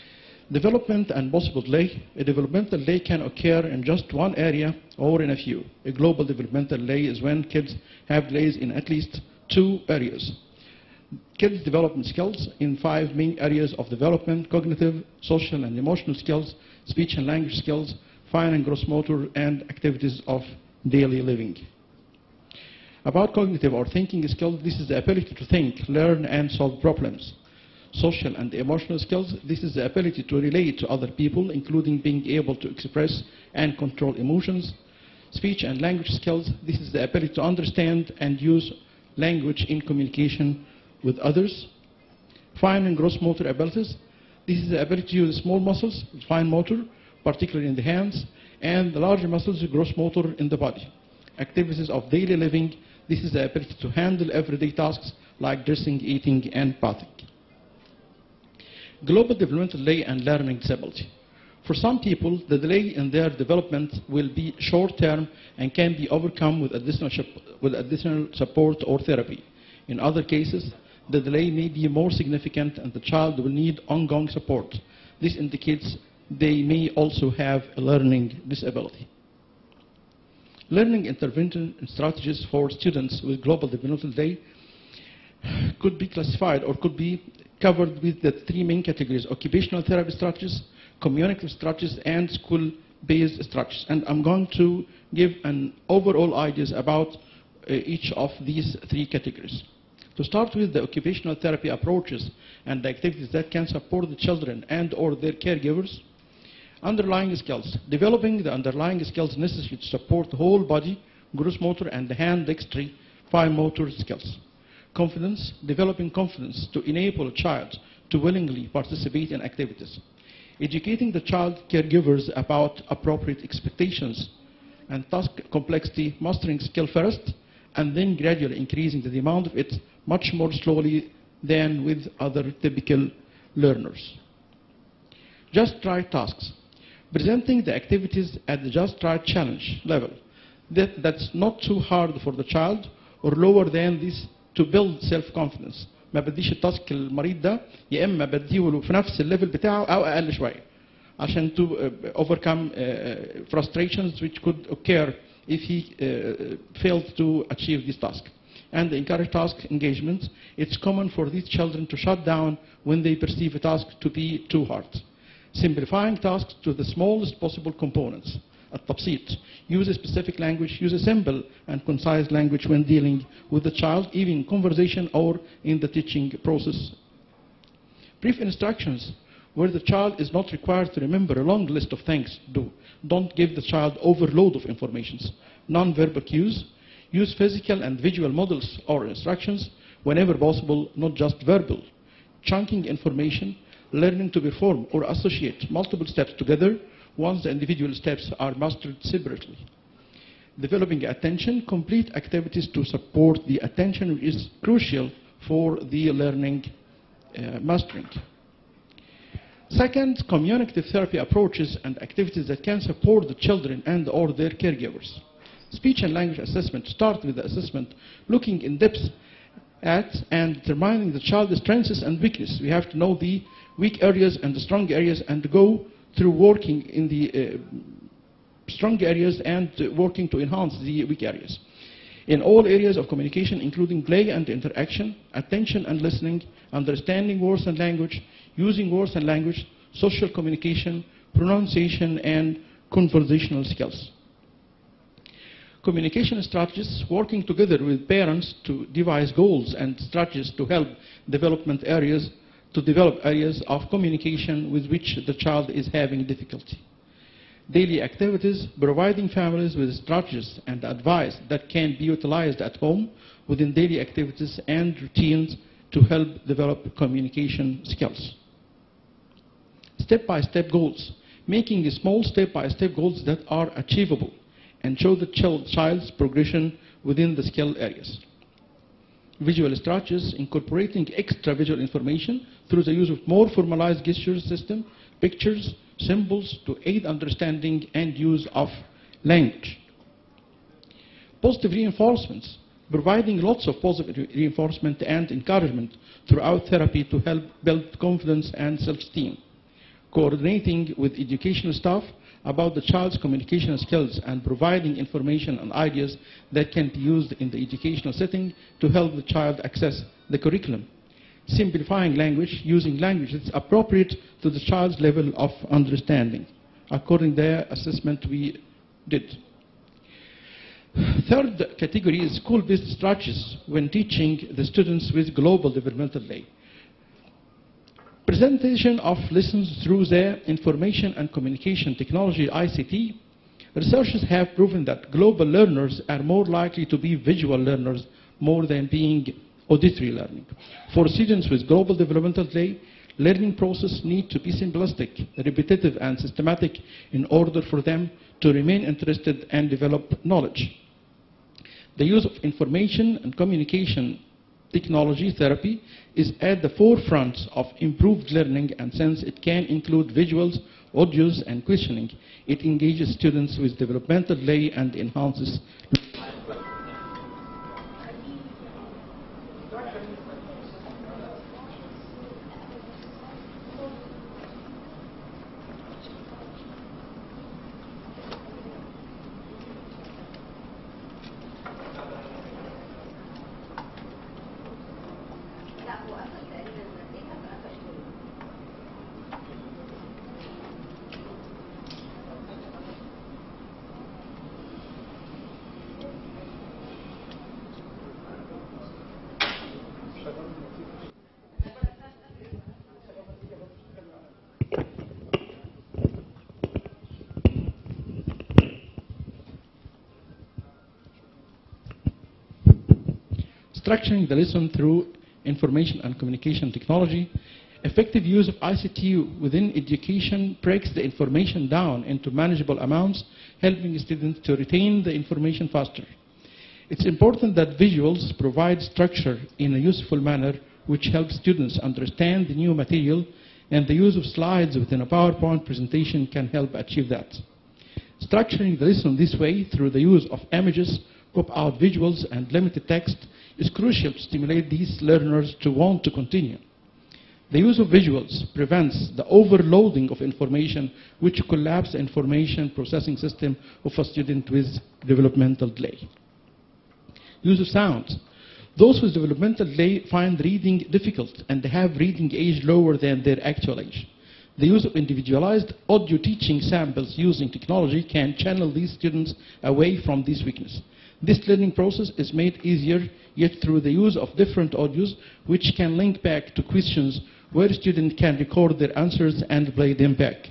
Development and possible delay. A developmental delay can occur in just one area or in a few. A global developmental delay is when kids have delays in at least two areas. Kids' development skills in five main areas of development, cognitive, social and emotional skills, speech and language skills, fine and gross motor, and activities of daily living. About cognitive or thinking skills, this is the ability to think, learn, and solve problems. Social and emotional skills, this is the ability to relate to other people, including being able to express and control emotions. Speech and language skills, this is the ability to understand and use language in communication with others. Fine and gross motor abilities, this is the ability to use small muscles, fine motor, particularly in the hands, and the larger muscles, gross motor in the body. Activities of daily living, this is the ability to handle everyday tasks like dressing, eating, and bathing. Global developmental delay and learning disability. For some people, the delay in their development will be short-term and can be overcome with additional, sup- with additional support or therapy. In other cases, the delay may be more significant and the child will need ongoing support. This indicates they may also have a learning disability. Learning intervention strategies for students with global developmental delay could be classified or could be covered with the three main categories occupational therapy strategies, communicative strategies, and school based strategies. And I'm going to give an overall ideas about uh, each of these three categories. To start with the occupational therapy approaches and the activities that can support the children and or their caregivers, underlying skills, developing the underlying skills necessary to support the whole body, gross motor and hand dexterity, fine motor skills confidence, developing confidence to enable a child to willingly participate in activities, educating the child caregivers about appropriate expectations and task complexity, mastering skill first, and then gradually increasing the demand of it much more slowly than with other typical learners. Just right tasks. Presenting the activities at the just right challenge level. That, that's not too hard for the child or lower than this to build self confidence ما بديش التاسك المريض ده يا اما بديه في نفس الليفل بتاعه او اقل شويه عشان to uh, overcome uh, frustrations which could occur if he uh, failed to achieve this task and encourage task engagement it's common for these children to shut down when they perceive a task to be too hard simplifying tasks to the smallest possible components التبسيط use a specific language use a simple and concise language when dealing with the child even in conversation or in the teaching process brief instructions where the child is not required to remember a long list of things to do don't give the child overload of informations non-verbal cues use physical and visual models or instructions whenever possible not just verbal chunking information learning to perform or associate multiple steps together once the individual steps are mastered separately. Developing attention, complete activities to support the attention which is crucial for the learning uh, mastering. Second, communicative therapy approaches and activities that can support the children and or their caregivers. Speech and language assessment start with the assessment looking in depth at and determining the child's strengths and weaknesses. We have to know the weak areas and the strong areas and go through working in the uh, strong areas and uh, working to enhance the weak areas. In all areas of communication, including play and interaction, attention and listening, understanding words and language, using words and language, social communication, pronunciation, and conversational skills. Communication strategies, working together with parents to devise goals and strategies to help development areas to develop areas of communication with which the child is having difficulty. Daily activities, providing families with strategies and advice that can be utilized at home within daily activities and routines to help develop communication skills. Step-by-step goals, making small step-by-step goals that are achievable and show the child's progression within the skill areas visual strategies incorporating extra visual information through the use of more formalized gesture system, pictures, symbols to aid understanding and use of language. Positive reinforcements, providing lots of positive reinforcement and encouragement throughout therapy to help build confidence and self-esteem. coordinating with educational staff about the child's communication skills and providing information and ideas that can be used in the educational setting to help the child access the curriculum. Simplifying language, using language that's appropriate to the child's level of understanding, according to the assessment we did. Third category is school-based strategies when teaching the students with global developmental delay. Presentation of lessons through the information and communication technology ICT. Researchers have proven that global learners are more likely to be visual learners more than being auditory learning. For students with global developmental delay, learning process need to be simplistic, repetitive, and systematic in order for them to remain interested and develop knowledge. The use of information and communication technology therapy is at the forefront of improved learning and since it can include visuals, audios, and questioning, it engages students with developmental delay and enhances لا هو قفل تقريبا نسيتها فقفل كله structuring the lesson through information and communication technology. Effective use of ICT within education breaks the information down into manageable amounts, helping students to retain the information faster. It's important that visuals provide structure in a useful manner which helps students understand the new material and the use of slides within a PowerPoint presentation can help achieve that. Structuring the lesson this way through the use of images, pop-out visuals, and limited text is crucial to stimulate these learners to want to continue. The use of visuals prevents the overloading of information which collapse the information processing system of a student with developmental delay. Use of sound. Those with developmental delay find reading difficult and have reading age lower than their actual age. The use of individualized audio teaching samples using technology can channel these students away from this weakness. This learning process is made easier yet through the use of different audios which can link back to questions where students can record their answers and play them back.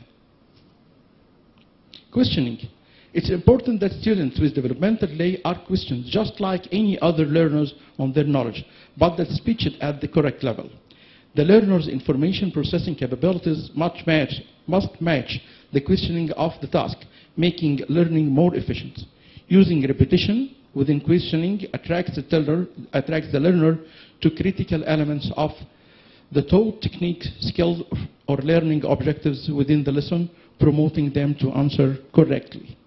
Questioning. It's important that students with developmental delay are questioned just like any other learners on their knowledge, but that's pitched at the correct level. The learner's information processing capabilities must match, must match the questioning of the task, making learning more efficient. Using repetition within questioning attracts the, teller, attracts the learner to critical elements of the taught technique, skills, or learning objectives within the lesson, promoting them to answer correctly.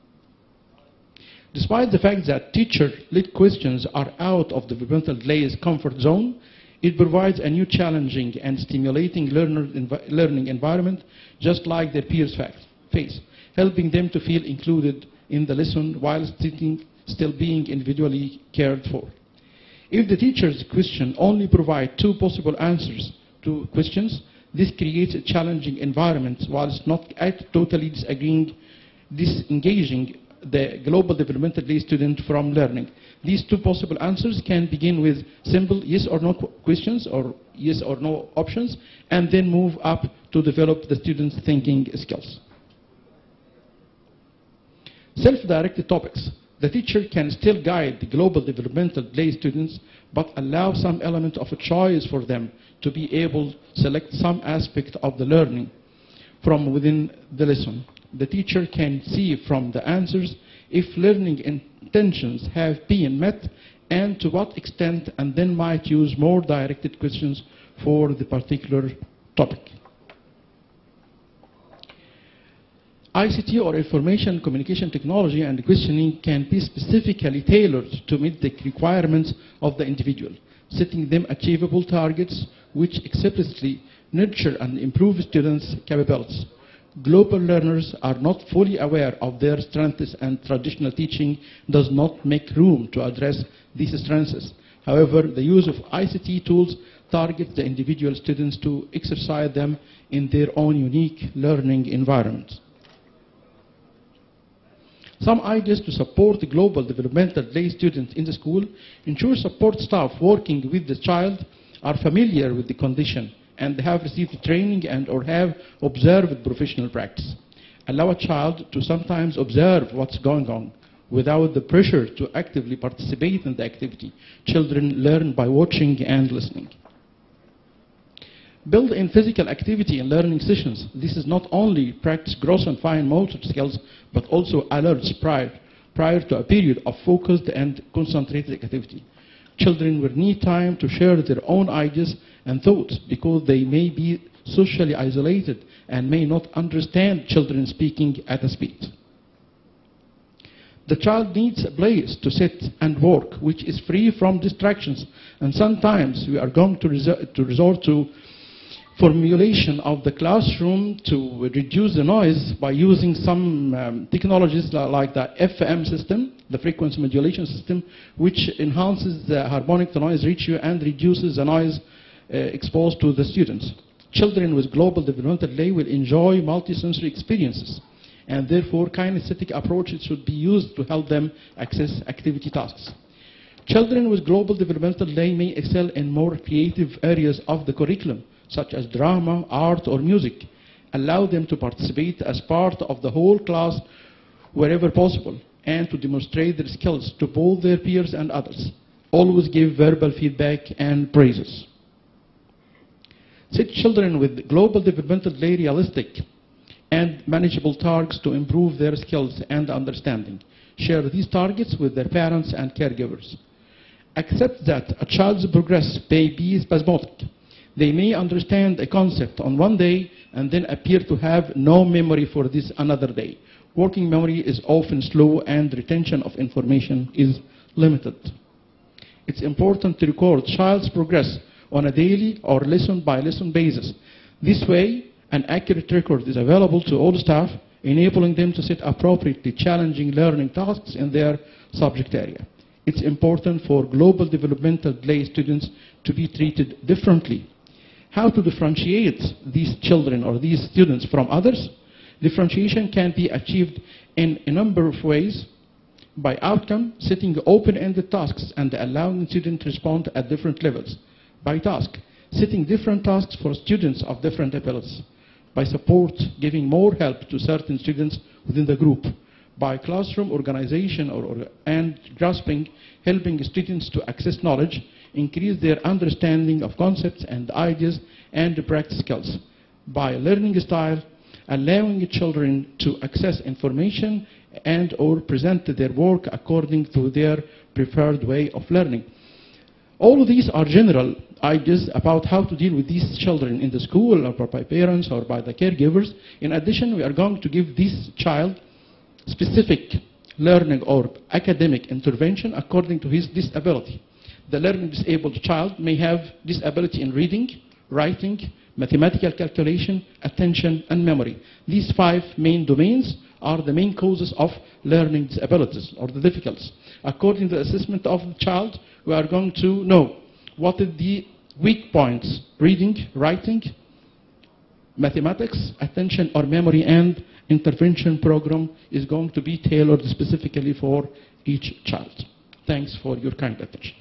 Despite the fact that teacher-led questions are out of the developmental delay's comfort zone, it provides a new challenging and stimulating learner envi- learning environment, just like their peers fa- face, helping them to feel included in the lesson while sitting, still being individually cared for. If the teacher's question only provide two possible answers to questions, this creates a challenging environment whilst not at totally disagreeing, disengaging the global developmental delay student from learning. These two possible answers can begin with simple yes or no qu- questions or yes or no options and then move up to develop the student's thinking skills. Self-directed topics. The teacher can still guide the global developmental delay students, but allow some element of a choice for them to be able to select some aspect of the learning from within the lesson. The teacher can see from the answers if learning intentions have been met and to what extent, and then might use more directed questions for the particular topic. ICT or information communication technology and questioning can be specifically tailored to meet the requirements of the individual, setting them achievable targets which explicitly nurture and improve students' capabilities. Global learners are not fully aware of their strengths and traditional teaching does not make room to address these strengths. However, the use of ICT tools targets the individual students to exercise them in their own unique learning environment. Some ideas to support the global developmental delay students in the school ensure support staff working with the child are familiar with the condition and have received training and or have observed professional practice. Allow a child to sometimes observe what's going on without the pressure to actively participate in the activity. Children learn by watching and listening. Build in physical activity in learning sessions. This is not only practice gross and fine motor skills, but also alerts prior, prior to a period of focused and concentrated activity. Children will need time to share their own ideas and thoughts because they may be socially isolated and may not understand children speaking at a speed. The child needs a place to sit and work which is free from distractions and sometimes we are going to, resort to resort to formulation of the classroom to reduce the noise by using some um, technologies li- like the FM system, the frequency modulation system, which enhances the harmonic to noise ratio and reduces the noise uh, exposed to the students. Children with global developmental delay will enjoy multisensory experiences and therefore kinesthetic approaches should be used to help them access activity tasks. Children with global developmental delay may excel in more creative areas of the curriculum, such as drama, art, or music. Allow them to participate as part of the whole class wherever possible and to demonstrate their skills to both their peers and others. Always give verbal feedback and praises. Set children with global developmental delay realistic and manageable targets to improve their skills and understanding. Share these targets with their parents and caregivers. Accept that a child's progress may be spasmodic. They may understand a concept on one day and then appear to have no memory for this another day. Working memory is often slow and retention of information is limited. It's important to record child's progress on a daily or lesson by lesson basis. This way, an accurate record is available to all staff, enabling them to set appropriately challenging learning tasks in their subject area. It's important for global developmental delay students to be treated differently. How to differentiate these children or these students from others? Differentiation can be achieved in a number of ways. By outcome, setting open-ended tasks and allowing students to respond at different levels. By task, setting different tasks for students of different abilities. By support, giving more help to certain students within the group. By classroom organization or, or- and grasping, helping students to access knowledge, increase their understanding of concepts and ideas and practice skills. By learning style, allowing children to access information and or present their work according to their preferred way of learning. All of these are general ideas about how to deal with these children in the school or by parents or by the caregivers. In addition, we are going to give this child specific learning or academic intervention according to his disability. The learning disabled child may have disability in reading, writing, mathematical calculation, attention, and memory. These five main domains are the main causes of learning disabilities or the difficulties. According to the assessment of the child, we are going to know what are the weak points, reading, writing, mathematics, attention or memory, and intervention program is going to be tailored specifically for each child. Thanks for your kind attention.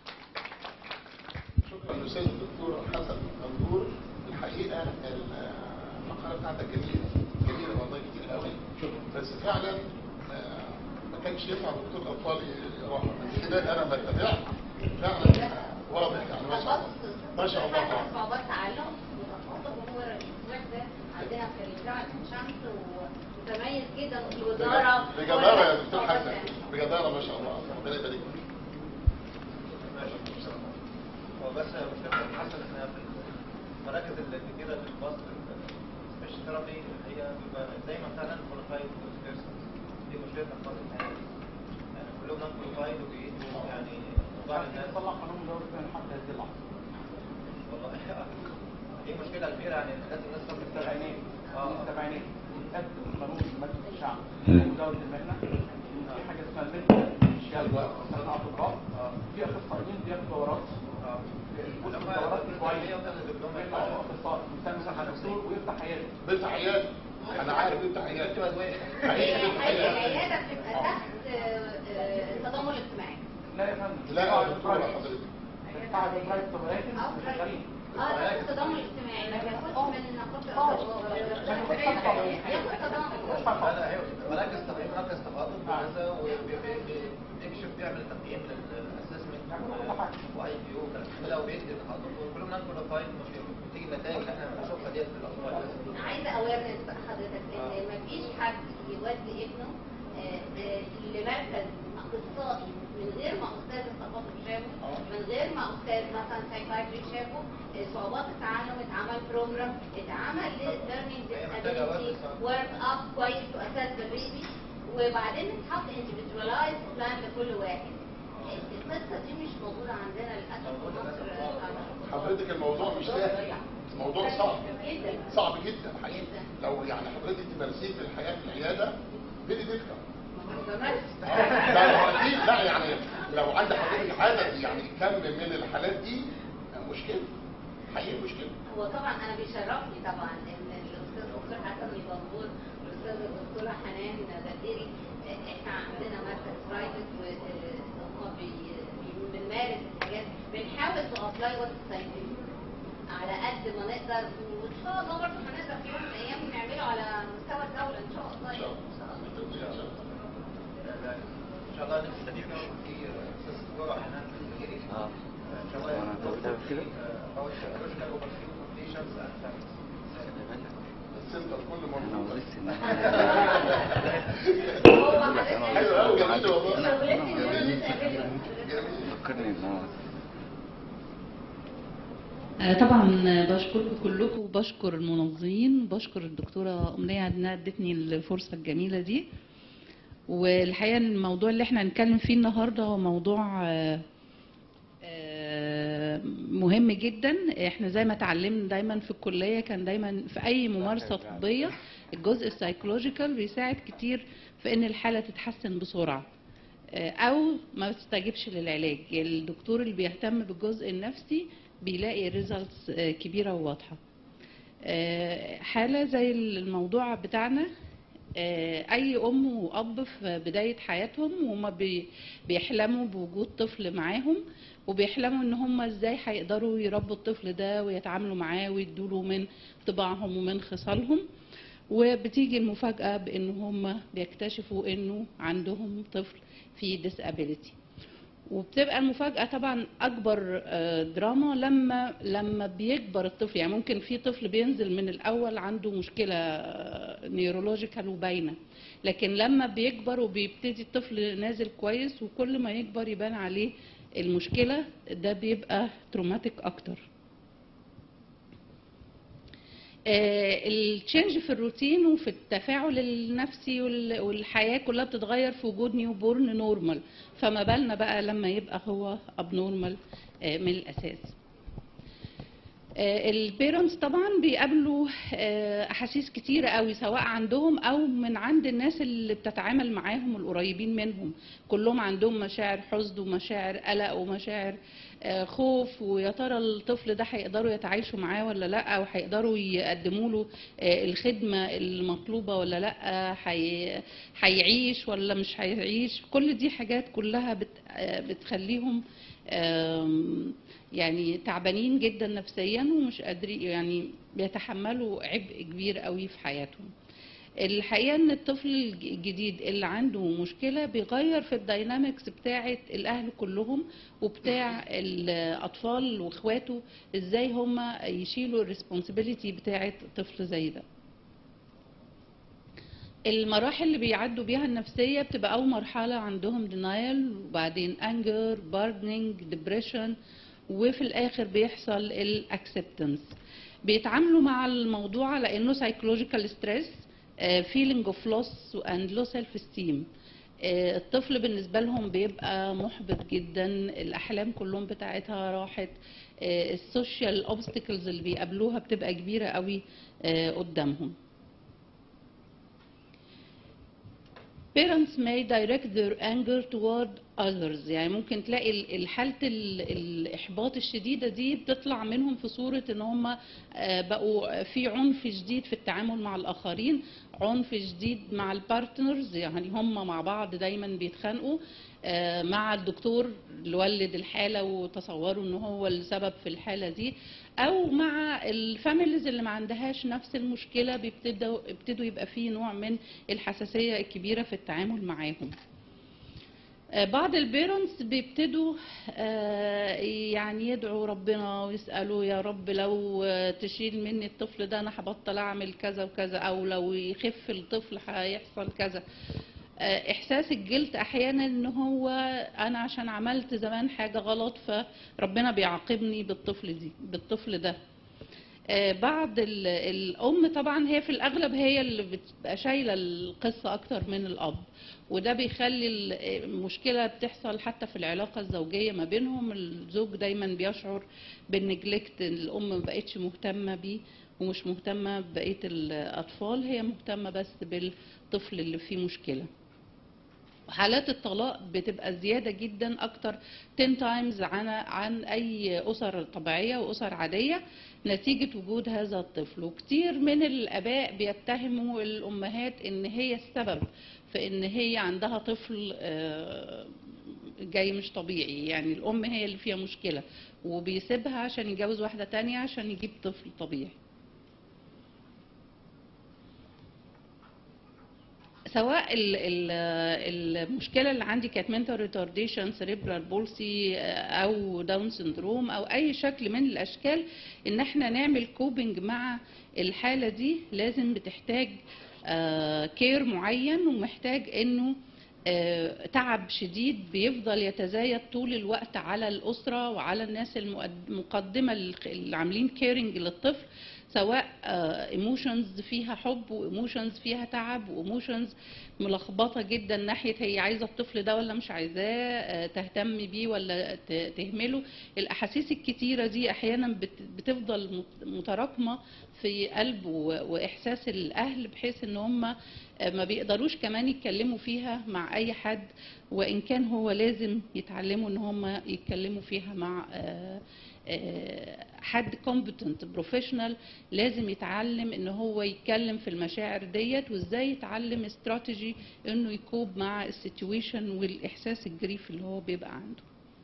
شكرا للاستاذ الدكتور حسن منظور الحقيقه المقاله بتاعتك جميله جميله والله كتير قوي بس فعلا آه، ما كانش ينفع دكتور الاطفال يروح كده انا بتابع فعلا واضح يعني ما شاء الله ما شاء الله طبعا صعوبات تعلم وهو الاسبوع ده عندنا في الجامعه عين شمس ومتميز جدا وفي الوزاره بجدارة يا دكتور حسن بجدارة ما شاء الله ربنا يبارك فيك هو بس مشكلة حسن احنا في المراكز اللي كده في مصر السبيشال ثيرابي هي بيبقى دايما فعلا كواليفايد بيرسونز دي مشكلتنا في مصر الحقيقة يعني كلهم نون كواليفايد وبيدوا يعني بعض الناس طلع قانون دوري ثاني حتى هذه اللحظه والله دي مشكلة مشكله كبيره يعني لازم الناس تاخد بالها. السبعينات اه السبعينات قدم قانون مجلس الشعب ودولة المهنة إن في حاجة اسمها المهنة الشهادة صناعة الرأس في أخصائيين بياخدوا دورات اه كل لما دورات كل أسبوعية كليه وتاخد الدبلوم بيطلع هو أخصائي يسمى دكتور ويفتح عيادة بنت حيات انا عارف بنت حيات بتبقى ادويه هي حقيقي بنت هي حيات العياده بتبقى تحت آه، آه، التضامن الاجتماعي لا يا فندم لا تدفع يا دكتور بالبرايفت. حضرتك تدفع بالبرايفت ولكن اه شغالين اه تحت التضامن الاجتماعي ما بياخدش من نقابه ياخد تضامن لا هي مراكز تقييم مراكز تخاطب وكذا وبيكشف بيعمل تقييم للاسسمنت واي بي او لو بيدي تخاطب وكلهم نون كواليفايد بتيجي النتائج اللي احنا بنشوفها ديت في الاطفال انا عايزه اويرنس بقى حضرتك ان ما فيش حد يودي ابنه آه، آه، لمركز اخصائي من غير ما استاذ الثقافه شافه من غير ما استاذ مثلا سايكايتري شافه آه، صعوبات التعلم اتعمل بروجرام اتعمل لليرنينج هي محتاجة وقت ديسابيلتي صح. ورك اب كويس تو اساس ذا بيبي وبعدين اتحط individualized بلان لكل واحد القصه دي مش موجوده عندنا للاسف في مصر آه، حضرتك الموضوع مش سهل الموضوع صعب جدا صعب جدا حقيقي لو يعني حضرتك تمارسيه في الحياه في العياده فيري ديفيكالت ما بمارس لا هو اكيد لا يعني لو عند حضرتك عدد يعني كم من الحالات دي مشكله حقيقي مشكله هو طبعا انا بيشرفني طبعا ان الاستاذ الدكتور حسن البنبور والاستاذ الدكتوره حنان غديري احنا عندنا مركز برايفت وهم بنمارس الحاجات بنحاول تابلاي وات ساينتفك على قد ما نقدر وان شاء الله برضه هنقدر في يوم من الايام نعمله على مستوى الدوله ان شاء الله ان شاء الله ان شاء الله نستفيد في استاذ دكتور حنان الجزيري اه ان شاء الله وانا هتقولها كده هو السيكولوجيكال اوفرفيو كومبليشنز اند السنتر كل انا مرة وظيفتي ان هو انا حضرتك حلو قوي جميل والله شغلتي جميل إن أنا أقابلك. جميل فكرني ان انا آه، طبعا بشكركم كلكم وبشكر المنظمين وبشكر الدكتوره امنيه انها ادتني الفرصه الجميله دي والحقيقه الموضوع اللي احنا هنتكلم فيه النهارده هو موضوع آه، آه، مهم جدا احنا زي ما اتعلمنا دايما في الكليه كان دايما في اي ممارسه طبيه الجزء السايكولوجيكال بيساعد كتير في ان الحاله تتحسن بسرعه آه، او ما تستجيبش للعلاج الدكتور اللي بيهتم بالجزء النفسي بيلاقي ريزلتس كبيره وواضحه آه، حاله زي الموضوع بتاعنا آه، اي ام واب في بدايه حياتهم وهم بي- بيحلموا بوجود طفل معاهم وبيحلموا ان هم ازاي هيقدروا يربوا الطفل ده ويتعاملوا معاه ويدوله من طباعهم ومن خصالهم وبتيجي المفاجاه بان هم بيكتشفوا انه عندهم طفل فيه disability وبتبقى المفاجأة طبعا أكبر آه، دراما لما لما بيكبر الطفل يعني ممكن في طفل بينزل من الأول عنده مشكلة نيورولوجيكال وباينة لكن لما بيكبر وبيبتدي الطفل نازل كويس وكل ما يكبر يبان عليه المشكلة ده بيبقى تروماتيك أكتر التشنج في الروتين وفي التفاعل النفسي وال- والحياه كلها بتتغير في وجود نيو بورن نورمال فما بالنا بقى لما يبقى هو اب نورمال من الاساس البيرنتس طبعا بيقابلوا آه، احاسيس كتيره قوي سواء عندهم او من عند الناس اللي بتتعامل معاهم القريبين منهم كلهم عندهم مشاعر حزن ومشاعر قلق ومشاعر آه، خوف ويا ترى الطفل ده هيقدروا يتعايشوا معاه ولا لا او هيقدروا يقدموا له آه، الخدمه المطلوبه ولا لا هي- هيعيش ولا مش هيعيش كل دي حاجات كلها بت- آه، بتخليهم آم، يعني تعبانين جدا نفسيا ومش قادرين يعني بيتحملوا عبء كبير قوي في حياتهم الحقيقه ان الطفل الج- الجديد اللي عنده مشكله بيغير في الداينامكس بتاعه الاهل كلهم وبتاع الاطفال واخواته ازاي هم يشيلوا الريسبونسبيلتي بتاعه طفل زي ده المراحل اللي بيعدوا بيها النفسية بتبقى أول مرحلة عندهم denial وبعدين anger, burdening, depression وفي الآخر بيحصل ال acceptance بيتعاملوا مع الموضوع على إنه psychological stress آه، feeling of loss and low self esteem آه، الطفل بالنسبة لهم بيبقى محبط جدا الأحلام كلهم بتاعتها راحت آه، السوشيال اوبستكلز اللي بيقابلوها بتبقى كبيرة قوي آه، قدامهم parents may direct their anger toward others يعني ممكن تلاقي ال- الحالة ال- الإحباط الشديدة دي بتطلع منهم في صورة إن هم آه، بقوا في عنف شديد في التعامل مع الآخرين عنف شديد مع البارتنرز يعني هم مع بعض دايما بيتخانقوا آه، مع الدكتور اللي ولد الحالة وتصوروا إن هو السبب في الحالة دي أو مع الفاميليز اللي ما عندهاش نفس المشكلة بيبتدوا ابتدوا يبقى فيه نوع من الحساسية الكبيرة في التعامل معاهم. آه، بعض البيرنتس بيبتدوا آه، يعني يدعوا ربنا ويسألوا يا رب لو آه، تشيل مني الطفل ده أنا هبطل أعمل كذا وكذا أو لو يخف الطفل هيحصل كذا آه، إحساس الجلد أحيانا إن هو أنا عشان عملت زمان حاجة غلط فربنا بيعاقبني بالطفل دي بالطفل ده آه، بعض ال- الام طبعا هي في الاغلب هي اللي بتبقى شايله القصه اكتر من الاب وده بيخلي ال- المشكله بتحصل حتى في العلاقه الزوجيه ما بينهم الزوج دايما بيشعر بالنجلكت الام ما بقتش مهتمه بيه ومش مهتمه ببقيه الاطفال هي مهتمه بس بالطفل اللي فيه مشكله حالات الطلاق بتبقى زياده جدا اكتر 10 تايمز عن عن اي اسر طبيعيه واسر عاديه نتيجه وجود هذا الطفل وكتير من الاباء بيتهموا الامهات ان هي السبب في ان هي عندها طفل آه، جاي مش طبيعي يعني الام هي اللي فيها مشكله وبيسيبها عشان يتجوز واحده تانية عشان يجيب طفل طبيعي سواء ال- ال- المشكله اللي عندي كانت mental retardation cerebral palsy او داون سندروم او اي شكل من الاشكال ان احنا نعمل كوبنج مع الحاله دي لازم بتحتاج كير معين ومحتاج انه آه، تعب شديد بيفضل يتزايد طول الوقت على الأسرة وعلى الناس المقد- المقدمة اللي عاملين كيرنج للطفل سواء ايموشنز فيها حب وايموشنز فيها تعب وايموشنز ملخبطه جدا ناحيه هي عايزه الطفل ده ولا مش عايزاه آه، تهتم بيه ولا ت- تهمله الاحاسيس الكتيره دي احيانا بت- بتفضل مت- متراكمه في قلب و- واحساس الاهل بحيث ان هم آه، ما بيقدروش كمان يتكلموا فيها مع اي حد وان كان هو لازم يتعلموا ان هم يتكلموا فيها مع آه، آه، حد competent بروفيشنال لازم يتعلم ان هو يتكلم في المشاعر ديت وازاي يتعلم استراتيجي انه يكوب مع السيتويشن والاحساس الجريف اللي هو بيبقى عنده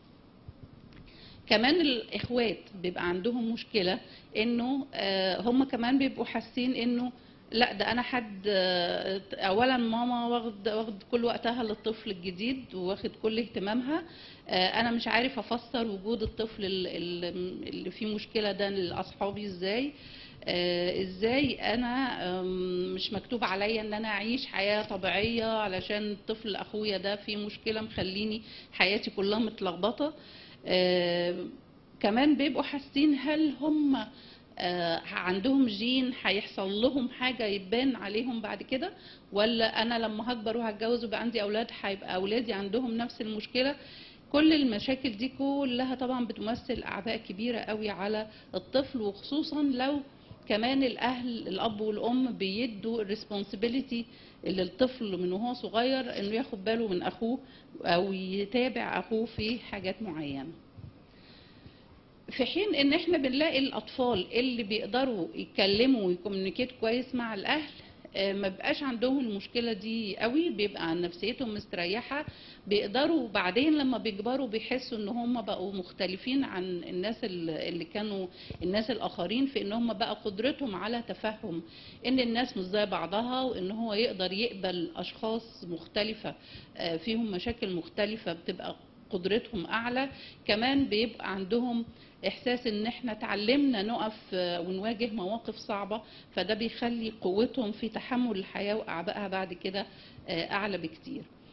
كمان الاخوات بيبقى عندهم مشكله انه آه، هم كمان بيبقوا حاسين انه لا ده انا حد آه، اولا ماما واخد واخد كل وقتها للطفل الجديد واخد كل اهتمامها آه، انا مش عارف افسر وجود الطفل ال- ال- اللي فيه مشكله ده لاصحابي ازاي آه، ازاي انا آم، مش مكتوب عليا ان انا اعيش حياه طبيعيه علشان طفل اخويا ده فيه مشكله مخليني حياتي كلها متلخبطه آه، كمان بيبقوا حاسين هل هم آه، عندهم جين هيحصل لهم حاجه يبان عليهم بعد كده ولا انا لما هكبر وهتجوز ويبقى عندي اولاد هيبقى اولادي عندهم نفس المشكله كل المشاكل دي كلها طبعا بتمثل اعباء كبيره قوي على الطفل وخصوصا لو كمان الاهل الاب والام بيدوا الريسبونسبيلتي للطفل من وهو صغير انه ياخد باله من اخوه او يتابع اخوه في حاجات معينه في حين ان احنا بنلاقي الاطفال اللي بيقدروا يتكلموا ويكوميونيكيت كويس مع الاهل آه، ما بيبقاش عندهم المشكله دي قوي بيبقى عن نفسيتهم مستريحه بيقدروا بعدين لما بيكبروا بيحسوا ان هم بقوا مختلفين عن الناس اللي اللي كانوا الناس الاخرين في ان هم بقى قدرتهم على تفهم ان الناس مش زي بعضها وان هو يقدر يقبل اشخاص مختلفه آه، فيهم مشاكل مختلفه بتبقى قدرتهم اعلى كمان بيبقى عندهم احساس ان احنا اتعلمنا نقف آه، ونواجه مواقف صعبه فده بيخلي قوتهم في تحمل الحياه واعبائها بعد كده آه، اعلى بكتير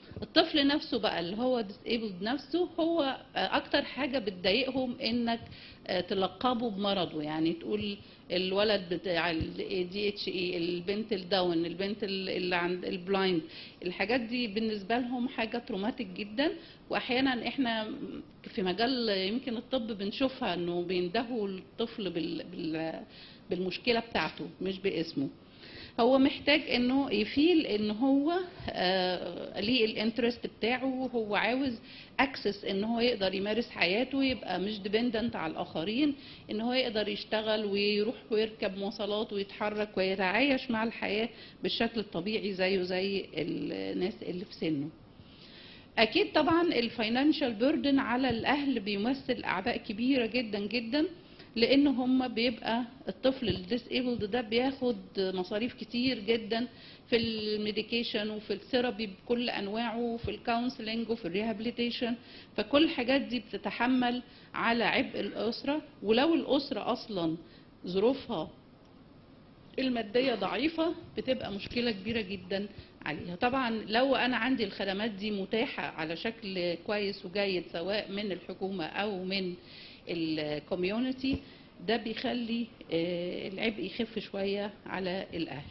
الطفل نفسه بقى اللي هو disabled نفسه هو آه، اكتر حاجه بتضايقهم انك آه، تلقبه بمرضه يعني تقول الولد بتاع ال دي اتش اي البنت الداون البنت ال- اللي عند البلايند الحاجات دي بالنسبه لهم حاجه تروماتيك جدا واحيانا احنا في مجال يمكن الطب بنشوفها انه بيندهوا الطفل بال بال بالمشكله بتاعته مش باسمه هو محتاج انه يفيل ان هو آه، ليه الانترست بتاعه وهو عاوز اكسس ان هو يقدر يمارس حياته يبقى مش ديبندنت على الاخرين ان هو يقدر يشتغل ويروح ويركب مواصلات ويتحرك ويتعايش مع الحياه بالشكل الطبيعي زيه زي الناس اللي في سنه اكيد طبعا الفاينانشال بيردن على الاهل بيمثل اعباء كبيره جدا جدا لان هم بيبقى الطفل الديسيبلد ده بياخد مصاريف كتير جدا في الميديكيشن وفي الثيرابي بكل انواعه وفي الكونسلنج وفي الريهابيليتيشن فكل الحاجات دي بتتحمل على عبء الاسره ولو الاسره اصلا ظروفها الماديه ضعيفه بتبقى مشكله كبيره جدا عليها طبعا لو انا عندي الخدمات دي متاحه على شكل كويس وجيد سواء من الحكومه او من الكوميونتي ده بيخلي آه، العبء يخف شويه على الاهل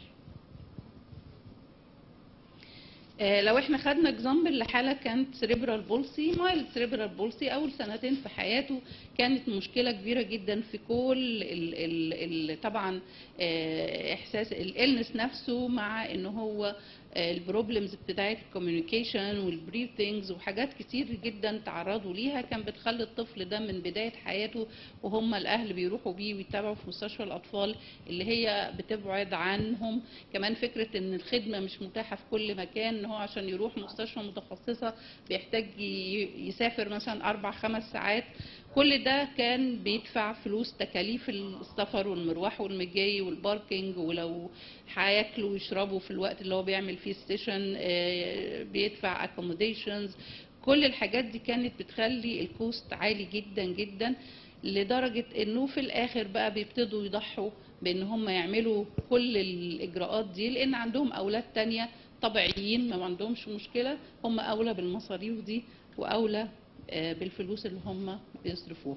آه، لو احنا خدنا اكزامبل لحاله كانت سريبرال بولسي مايلد سريبرال بولسي اول سنتين في حياته كانت مشكله كبيره جدا في كل ال ال ال طبعا آه، احساس الالنس نفسه مع ان هو البروبلمز بتاعت الكوميونيكيشن والبريثنجز وحاجات كتير جدا تعرضوا ليها كان بتخلي الطفل ده من بدايه حياته وهم الاهل بيروحوا بيه ويتابعوا في مستشفى الاطفال اللي هي بتبعد عنهم كمان فكره ان الخدمه مش متاحه في كل مكان ان هو عشان يروح مستشفى متخصصه بيحتاج ي- يسافر مثلا اربع خمس ساعات كل ده كان بيدفع فلوس تكاليف السفر والمروح والمجاي والباركينج ولو هياكلوا ويشربوا في الوقت اللي هو بيعمل فيه ستيشن بيدفع accommodations كل الحاجات دي كانت بتخلي الكوست عالي جدا جدا لدرجة انه في الاخر بقى بيبتدوا يضحوا بان هم يعملوا كل الاجراءات دي لان عندهم اولاد تانية طبيعيين ما عندهمش مشكلة هم اولى بالمصاريف دي واولى آه، بالفلوس اللي هم بيصرفوها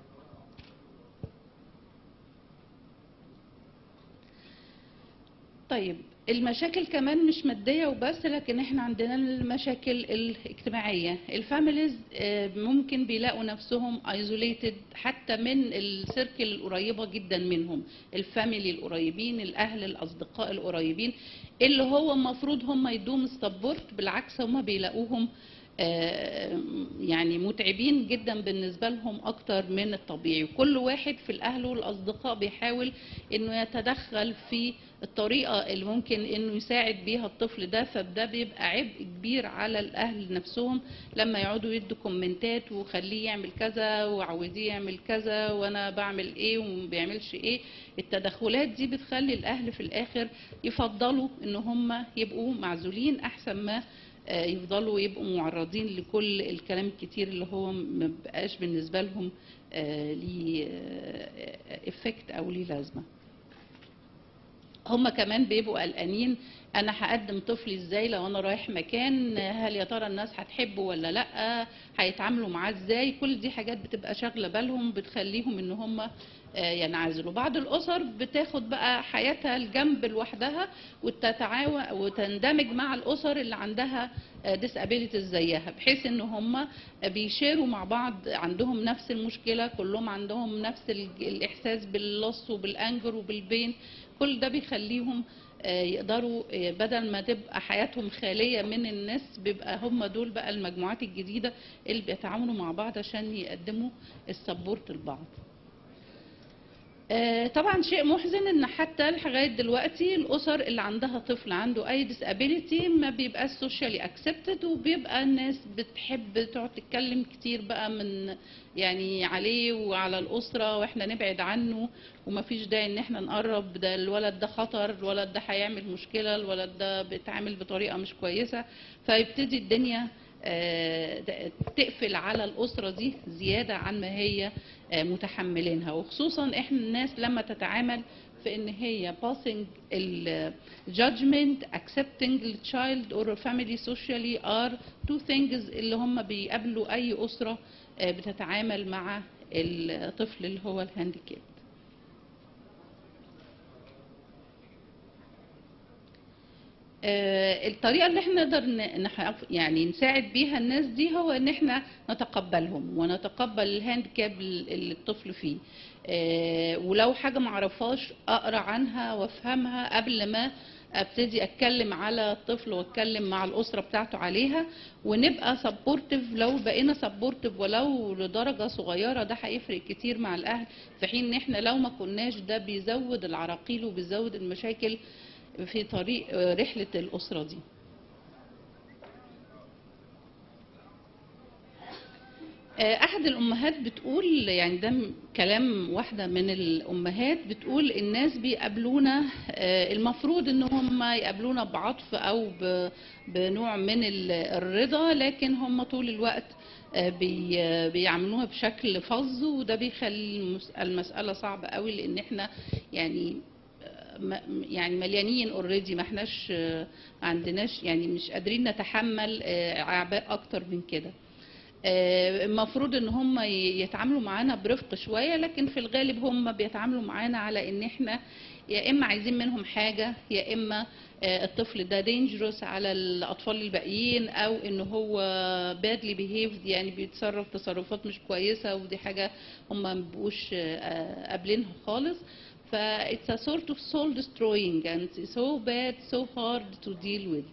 طيب المشاكل كمان مش مادية وبس لكن احنا عندنا المشاكل الاجتماعية الفاميليز آه، ممكن بيلاقوا نفسهم ايزوليتد حتى من السيركل القريبة جدا منهم الفاميلي القريبين الاهل الاصدقاء القريبين اللي هو المفروض هم يدوم السبورت بالعكس هم بيلاقوهم آه، يعني متعبين جدا بالنسبة لهم أكتر من الطبيعي وكل واحد في الأهل والأصدقاء بيحاول إنه يتدخل في الطريقة اللي ممكن إنه يساعد بيها الطفل ده فده بيبقى عبء كبير على الأهل نفسهم لما يقعدوا يدوا كومنتات وخليه يعمل كذا وعاوزيه يعمل كذا وأنا بعمل إيه وما بيعملش إيه التدخلات دي بتخلي الأهل في الآخر يفضلوا إن هم يبقوا معزولين أحسن ما آه، يفضلوا يبقوا معرضين لكل الكلام الكتير اللي هو ما بقاش بالنسبه لهم آه، ليه افكت او ليه لازمه هم كمان بيبقوا قلقانين انا هقدم طفلي ازاي لو انا رايح مكان هل يا ترى الناس هتحبه ولا لا هيتعاملوا معاه ازاي كل دي حاجات بتبقى شاغله بالهم بتخليهم ان هم آه، ينعزلوا بعض الاسر بتاخد بقى حياتها الجنب لوحدها وتتعاون وتندمج مع الاسر اللي عندها ديسابيليتيز زيها بحيث ان هم بيشاروا مع بعض عندهم نفس المشكله كلهم عندهم نفس ال- الاحساس باللص وبالانجر وبالبين كل ده بيخليهم آه، يقدروا آه، بدل ما تبقى حياتهم خاليه من الناس بيبقى هم دول بقى المجموعات الجديده اللي بيتعاونوا مع بعض عشان يقدموا السبورت لبعض آه، طبعا شيء محزن ان حتى لغايه دلوقتي الاسر اللي عندها طفل عنده اي disability ما بيبقاش socially accepted وبيبقى الناس بتحب تقعد تتكلم كتير بقى من يعني عليه وعلى الاسره واحنا نبعد عنه وما فيش داعي ان احنا نقرب ده الولد ده خطر الولد ده هيعمل مشكله الولد ده بيتعامل بطريقه مش كويسه فيبتدي الدنيا آه، د- تقفل على الأسرة دي زيادة عن ما هي آه، متحملينها وخصوصا احنا الناس لما تتعامل في ان هي passing ال judgment accepting the child or family socially are two things اللي هم بيقابلوا اي اسره آه، بتتعامل مع الطفل اللي هو الهانديكاب آه، الطريقه اللي احنا نقدر ن- نح- يعني نساعد بيها الناس دي هو ان احنا نتقبلهم ونتقبل الهانديكاب اللي الطفل فيه آه، ولو حاجه ما اعرفهاش اقرا عنها وافهمها قبل ما ابتدي اتكلم على الطفل واتكلم مع الاسره بتاعته عليها ونبقى سبورتيف لو بقينا سبورتيف ولو لدرجه صغيره ده هيفرق كتير مع الاهل في حين ان احنا لو ما كناش ده بيزود العراقيل وبيزود المشاكل في طريق آه، رحله الاسره دي آه، احد الامهات بتقول يعني ده م- كلام واحده من الامهات بتقول الناس بيقابلونا آه، المفروض ان هم يقابلونا بعطف او ب- بنوع من ال- الرضا لكن هم طول الوقت آه، بي- آه، بيعملوها بشكل فظ وده بيخلي المس- المساله صعبه قوي لان احنا يعني م- يعني مليانين اوريدي ما احناش آه، ما عندناش يعني مش قادرين نتحمل آه، اعباء اكتر من كده آه، المفروض ان هم ي- يتعاملوا معانا برفق شويه لكن في الغالب هم بيتعاملوا معانا على ان احنا يا اما عايزين منهم حاجه يا اما آه، الطفل ده دينجروس على الاطفال الباقيين او ان هو بادلي بيهيفد يعني بيتصرف تصرفات مش كويسه ودي حاجه هم ما بيبقوش آه، قابلينها خالص ف it's a sort of soul destroying and so bad so hard to deal with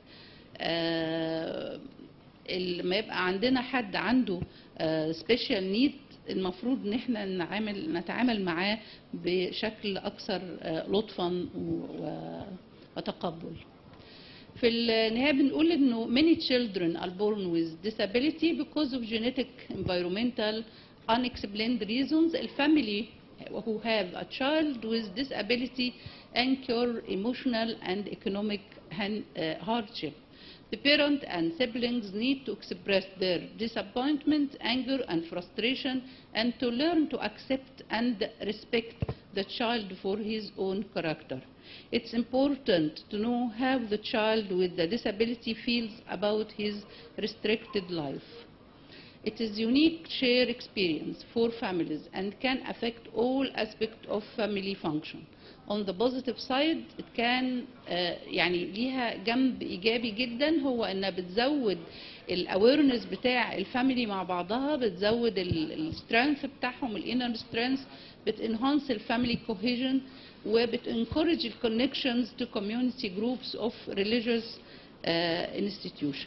آه، لما يبقى عندنا حد عنده سبيشال نيد المفروض ان احنا نعامل نتعامل معاه بشكل اكثر آه، لطفا و- و- وتقبل في النهاية بنقول انه many children are born with disability because of genetic environmental unexplained reasons الفاميلي who have a child with disability incur emotional and economic han- uh, hardship The parent and siblings need to express their disappointment, anger, and frustration, and to learn to accept and respect the child for his own character. It's important to know how the child with the disability feels about his restricted life. It is unique shared experience for families and can affect all aspects of family function. On the positive side it can آه، يعني ليها جنب ايجابي جدا هو انها بتزود الاويرنس بتاع الفاميلي مع بعضها بتزود السترينث بتاعهم الانر سترينث بتنهانس الفاميلي كوهيجن وبتنكورج الكونكشنز تو community groups of religious uh, institution.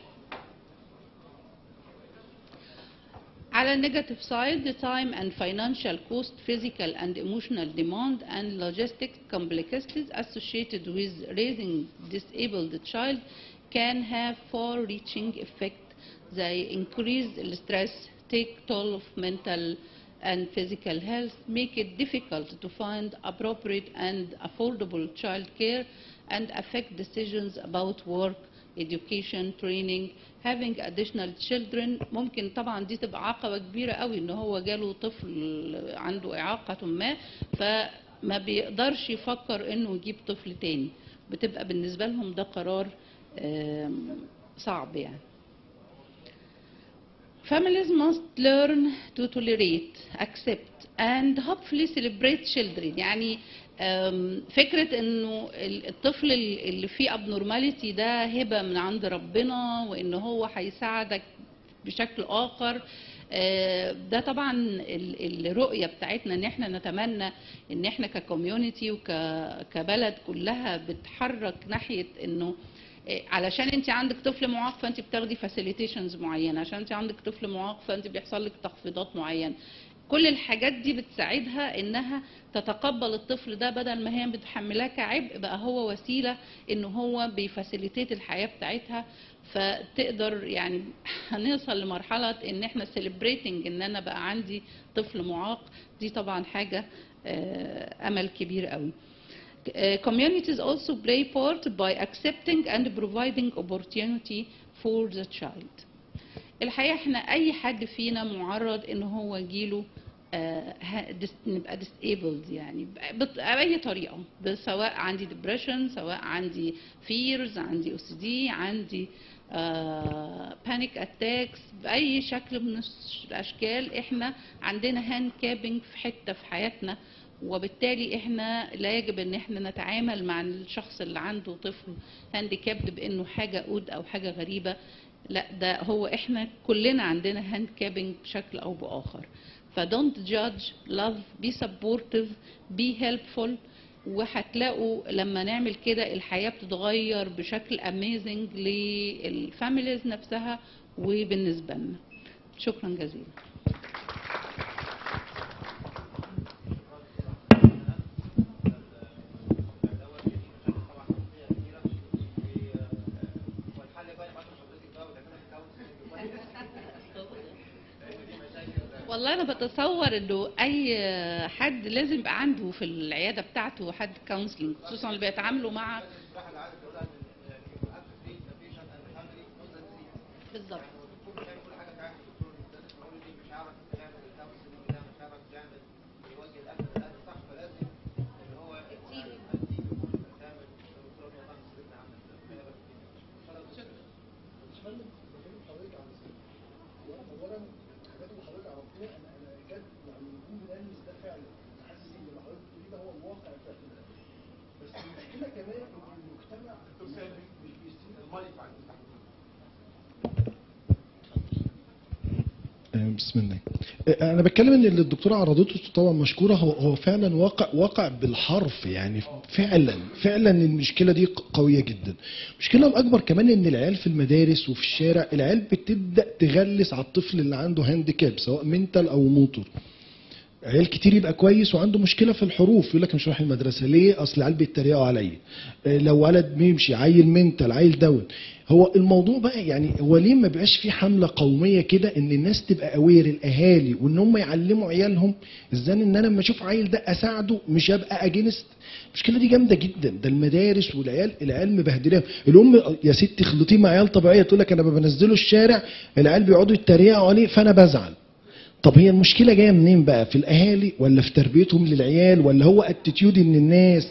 على النيجاتيف سايد the time and financial cost, physical and emotional demand and logistic complexities associated with raising disabled child can have far-reaching effect. They increase the stress, take toll of mental and physical health, make it difficult to find appropriate and affordable child care, and affect decisions about work, education, training, having additional children ممكن طبعا دي تبقى عقبة كبيرة قوي ان هو جاله طفل عنده إعاقة ما فما بيقدرش يفكر انه يجيب طفل تاني بتبقى بالنسبة لهم ده قرار آم، صعب يعني Families must learn to tolerate, accept and hopefully celebrate children يعني أم، فكرة انه ال- الطفل ال- اللي فيه abnormality ده هبة من عند ربنا وان هو هيساعدك بشكل اخر آه، ده طبعا ال- الرؤية بتاعتنا ان احنا نتمنى ان احنا ككوميونتي وكبلد كلها بتحرك ناحية انه إيه، علشان انت عندك طفل معاق فانت بتاخدي فاسيليتيشنز معينه عشان انت عندك طفل معاق فانت بيحصل لك تخفيضات معينه كل الحاجات دي بتساعدها انها تتقبل الطفل ده بدل ما هي بتحملاه كعبء بقى هو وسيله ان هو بيفاسيليتيت الحياه بتاعتها فتقدر يعني هنوصل لمرحله ان احنا سيلبريتنج ان انا بقى عندي طفل معاق دي طبعا حاجه آه، امل كبير قوي Uh, communities also play part by accepting and providing opportunity for the child. الحقيقة احنا اي حد فينا معرض ان هو يجيله آه، ه- dis- نبقى disabled يعني ب- بط- بأي طريقة ب- سواء عندي depression سواء عندي fears عندي OCD عندي آه، panic attacks بأي شكل من الش- الأشكال احنا عندنا هاند كابنج في حتة في حياتنا وبالتالي احنا لا يجب ان احنا نتعامل مع الشخص اللي عنده طفل هانديكابد بانه حاجه اود او حاجه غريبه لا ده هو احنا كلنا عندنا هاند كابنج بشكل او باخر ف don't judge love be supportive be helpful وهتلاقوا لما نعمل كده الحياة بتتغير بشكل amazing للفاميليز نفسها وبالنسبة لنا شكرا جزيلا والله انا بتصور انه اي حد لازم يبقى عنده في العياده بتاعته حد كونسلنج خصوصا اللي بيتعاملوا مع بالظبط اولا الحاجات اللي حضرتك عرفتيها انا انا كانت يعني يكون بلمس ده فعلا حاسس ان اللي حضرتك بتقوليه ده هو الواقع فعلا بس المشكله كمان ان المجتمع مش بيستوعب المايك بعد تحت بسم الله انا بتكلم ان اللي الدكتوره عرضته طبعا مشكوره هو هو فعلا واقع واقع بالحرف يعني فعلا فعلا المشكله دي قويه جدا المشكله الاكبر كمان ان العيال في المدارس وفي الشارع العيال بتبدا تغلس على الطفل اللي عنده هانديكاب سواء منتال او موتور عيال كتير يبقى كويس وعنده مشكله في الحروف يقول لك مش رايح المدرسه ليه اصل العيال بيتريقوا عليا آه، لو ولد بيمشي عيل منتل عيل داون هو الموضوع بقى يعني هو ليه ما بيبقاش في حمله قوميه كده ان الناس تبقى اوير الاهالي وان هم يعلموا عيالهم ازاي ان انا لما اشوف عيل ده اساعده مش ابقى اجينست المشكله دي جامده جدا ده المدارس والعيال العيال مبهدلين الام يا ستي خلطيه مع عيال طبيعيه تقول لك انا بنزله الشارع العيال بيقعدوا يتريقوا عليه فانا بزعل طب هي المشكله جايه منين بقى في الاهالي ولا في تربيتهم للعيال ولا هو اتيتيود ان الناس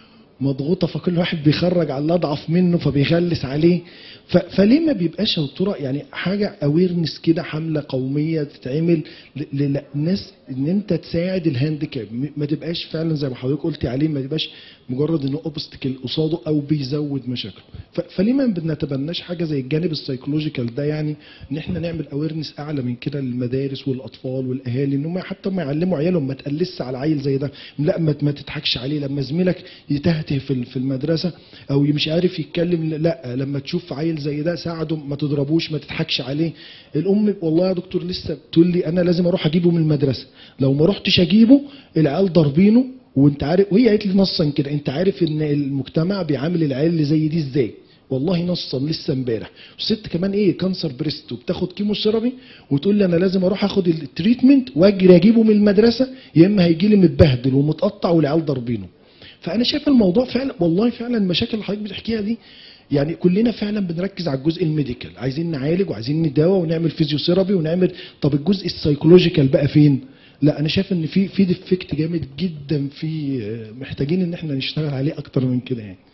مضغوطه فكل واحد بيخرج على اللي اضعف منه فبيغلس عليه ف... فليه ما بيبقاش يا دكتوره يعني حاجه اويرنس كده حمله قوميه تتعمل ل- للناس ان انت تساعد الهانديكاب م- ما تبقاش فعلا زي ما حضرتك قلتي عليه ما تبقاش مجرد انه اوبستكل قصاده او بيزود مشاكله ف... فليه ما بنتبناش حاجه زي الجانب السيكولوجيكال ده يعني ان احنا نعمل اويرنس اعلى من كده للمدارس والاطفال والاهالي ان هم حتى ما يعلموا عيالهم ما تقلس على عيل زي ده لا ما, ما تضحكش عليه لما زميلك يتهته في ال- في المدرسه او مش عارف يتكلم لا لما تشوف عيل زي ده ساعده ما تضربوش ما تضحكش عليه الام والله يا دكتور لسه بتقول لي انا لازم اروح اجيبه من المدرسه لو ما رحتش اجيبه العيال ضاربينه وانت عارف وهي قالت لي نصا كده انت عارف ان المجتمع بيعامل العيال اللي زي دي ازاي والله نصا لسه امبارح الست كمان ايه كانسر بريست وبتاخد كيموثيرابي وتقول لي انا لازم اروح اخد التريتمنت واجري اجيبه من المدرسه يا اما هيجي لي متبهدل ومتقطع والعيال ضاربينه فانا شايف الموضوع فعلا والله فعلا المشاكل اللي حضرتك بتحكيها دي يعني كلنا فعلا بنركز على الجزء الميديكال عايزين نعالج وعايزين نداوى ونعمل فيزيوثيرابي ونعمل طب الجزء السايكولوجيكال بقى فين لا انا شايف ان في في ديفكت جامد جدا في آه، محتاجين ان احنا نشتغل عليه اكتر من كده يعني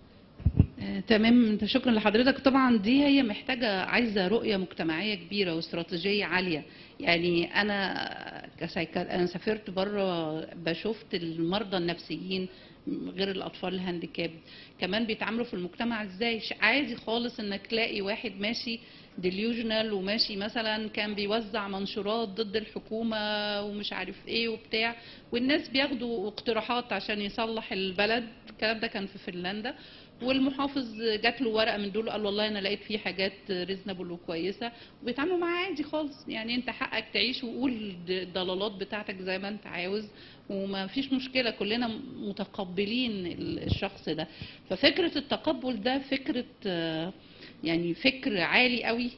آه، تمام انت شكرا لحضرتك طبعا دي هي محتاجه عايزه رؤيه مجتمعيه كبيره واستراتيجيه عاليه يعني انا كسايكال انا سافرت بره بشوفت المرضى النفسيين غير الاطفال الهانديكاب كمان بيتعاملوا في المجتمع ازاي ش- عادي خالص انك تلاقي واحد ماشي ديليوجنال وماشي مثلا كان بيوزع منشورات ضد الحكومه ومش عارف ايه وبتاع والناس بياخدوا اقتراحات عشان يصلح البلد الكلام ده كان في فنلندا والمحافظ جات له ورقه من دول قال والله انا لقيت فيه حاجات ريزنبل وكويسه وبيتعاملوا معاه عادي خالص يعني انت حقك تعيش وقول د- الضلالات بتاعتك زي ما انت عاوز وما فيش مشكله كلنا متقبلين ال- الشخص ده ففكره التقبل ده فكره آه، يعني فكر عالي قوي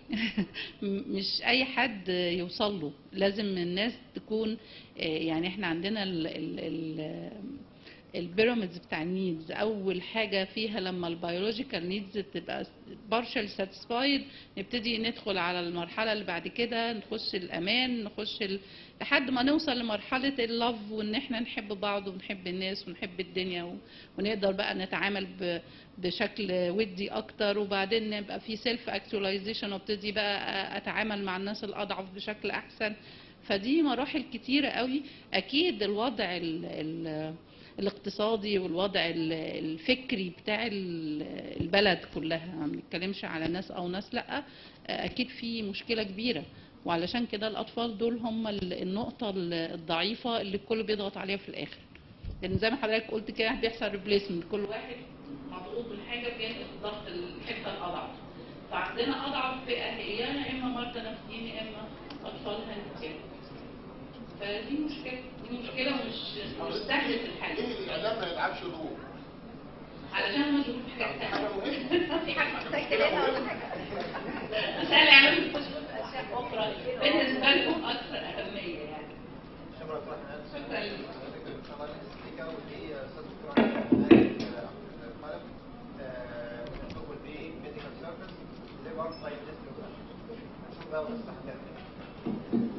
مش اي حد يوصل له لازم الناس تكون آه، يعني احنا عندنا ال ال ال البيراميدز بتاع النيدز اول حاجه فيها لما البيولوجيكال نيدز تبقى بارشال ساتيسفايد نبتدي ندخل على المرحله اللي بعد كده نخش الامان نخش ال... لحد ما نوصل لمرحله اللف وان احنا نحب بعض ونحب الناس ونحب الدنيا و... ونقدر بقى نتعامل ب... بشكل ودي اكتر وبعدين نبقى في سيلف اكتواليزيشن وابتدي بقى اتعامل مع الناس الاضعف بشكل احسن فدي مراحل كتيرة قوي أكيد الوضع ال ال الاقتصادي والوضع ال- الفكري بتاع ال- البلد كلها ما بنتكلمش على ناس أو ناس لأ أكيد في مشكلة كبيرة وعلشان كده الأطفال دول هم ال- النقطة ال- الضعيفة اللي الكل بيضغط عليها في الآخر لأن زي ما حضرتك قلت كده بيحصل ريبليسمنت كل واحد مضغوط من حاجة بينقل ضغط الحتة الأضعف فعندنا أضعف فئة هي يا إما مرضى نفسيين يا إما أطفال هانديكاب فدي مشكلة دي مشكلة مش مش سهلة الحل ليه الاعلام ما يلعبش دور؟ علشان ما نشوف حاجات حاجه تانية مهمه في حاجة مسجلينها ولا حاجة بس أنا يعني بخش في أشياء أخرى بالنسبة لكم أكثر أهمية يعني شكرا دكتور حنان شكرا لك. طبعا السبيكر ودي استاذ دكتور حنان قلم will be medical service delivered by this program. نشوف بقى ونفتح كده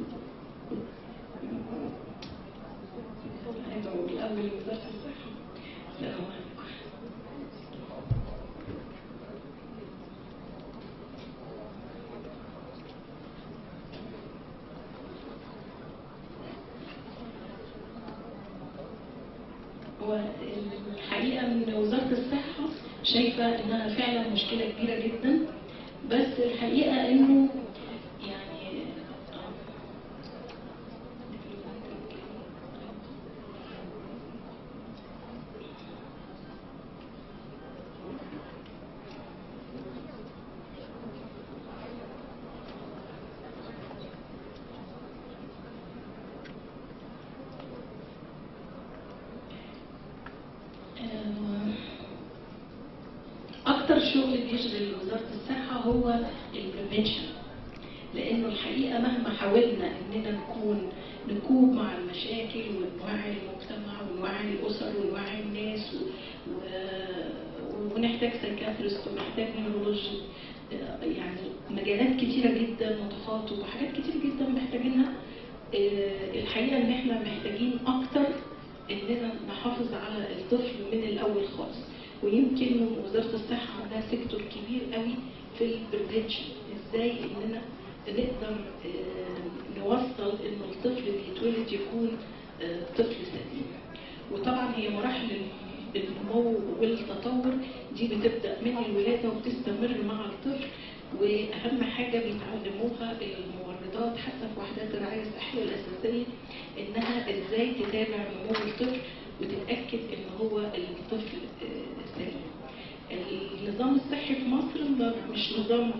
الأول وزارة الصحة السلام عليكم والحقيقة إن وزارة الصحة شايفة إنها فعلا مشكلة كبيرة جدا بس الحقيقة إنه يعني أكتر شغل بيشغل وزارة الصحة هو البريفنشن لأنه الحقيقة مهما حاولنا إننا نكون نكوب مع المشاكل ونوعي المجتمع ونوعي الأسر ونوعي الناس و... و... ونحتاج سايكاتريست ونحتاج نيورولوجي يعني مجالات كتيرة جدا وتخاطب وحاجات كتير جدا محتاجينها آه، الحقيقة إن إحنا محتاجين أكتر إننا نحافظ على الطفل من الأول خالص ويمكن وزارة الصحة عندها سيكتور كبير قوي في البريفنشن ازاي اننا نقدر آه، نوصل ان الطفل بيتولد يكون آه، طفل سليم وطبعا هي مراحل النمو والتطور دي بتبدا من الولاده وبتستمر مع الطفل واهم حاجه بيتعلموها الممرضات حتى في وحدات الرعايه الصحيه الاساسيه انها ازاي تتابع نمو الطفل وتتاكد ان هو الطفل آه، سليم. النظام الصحي في مصر ما- مش نظام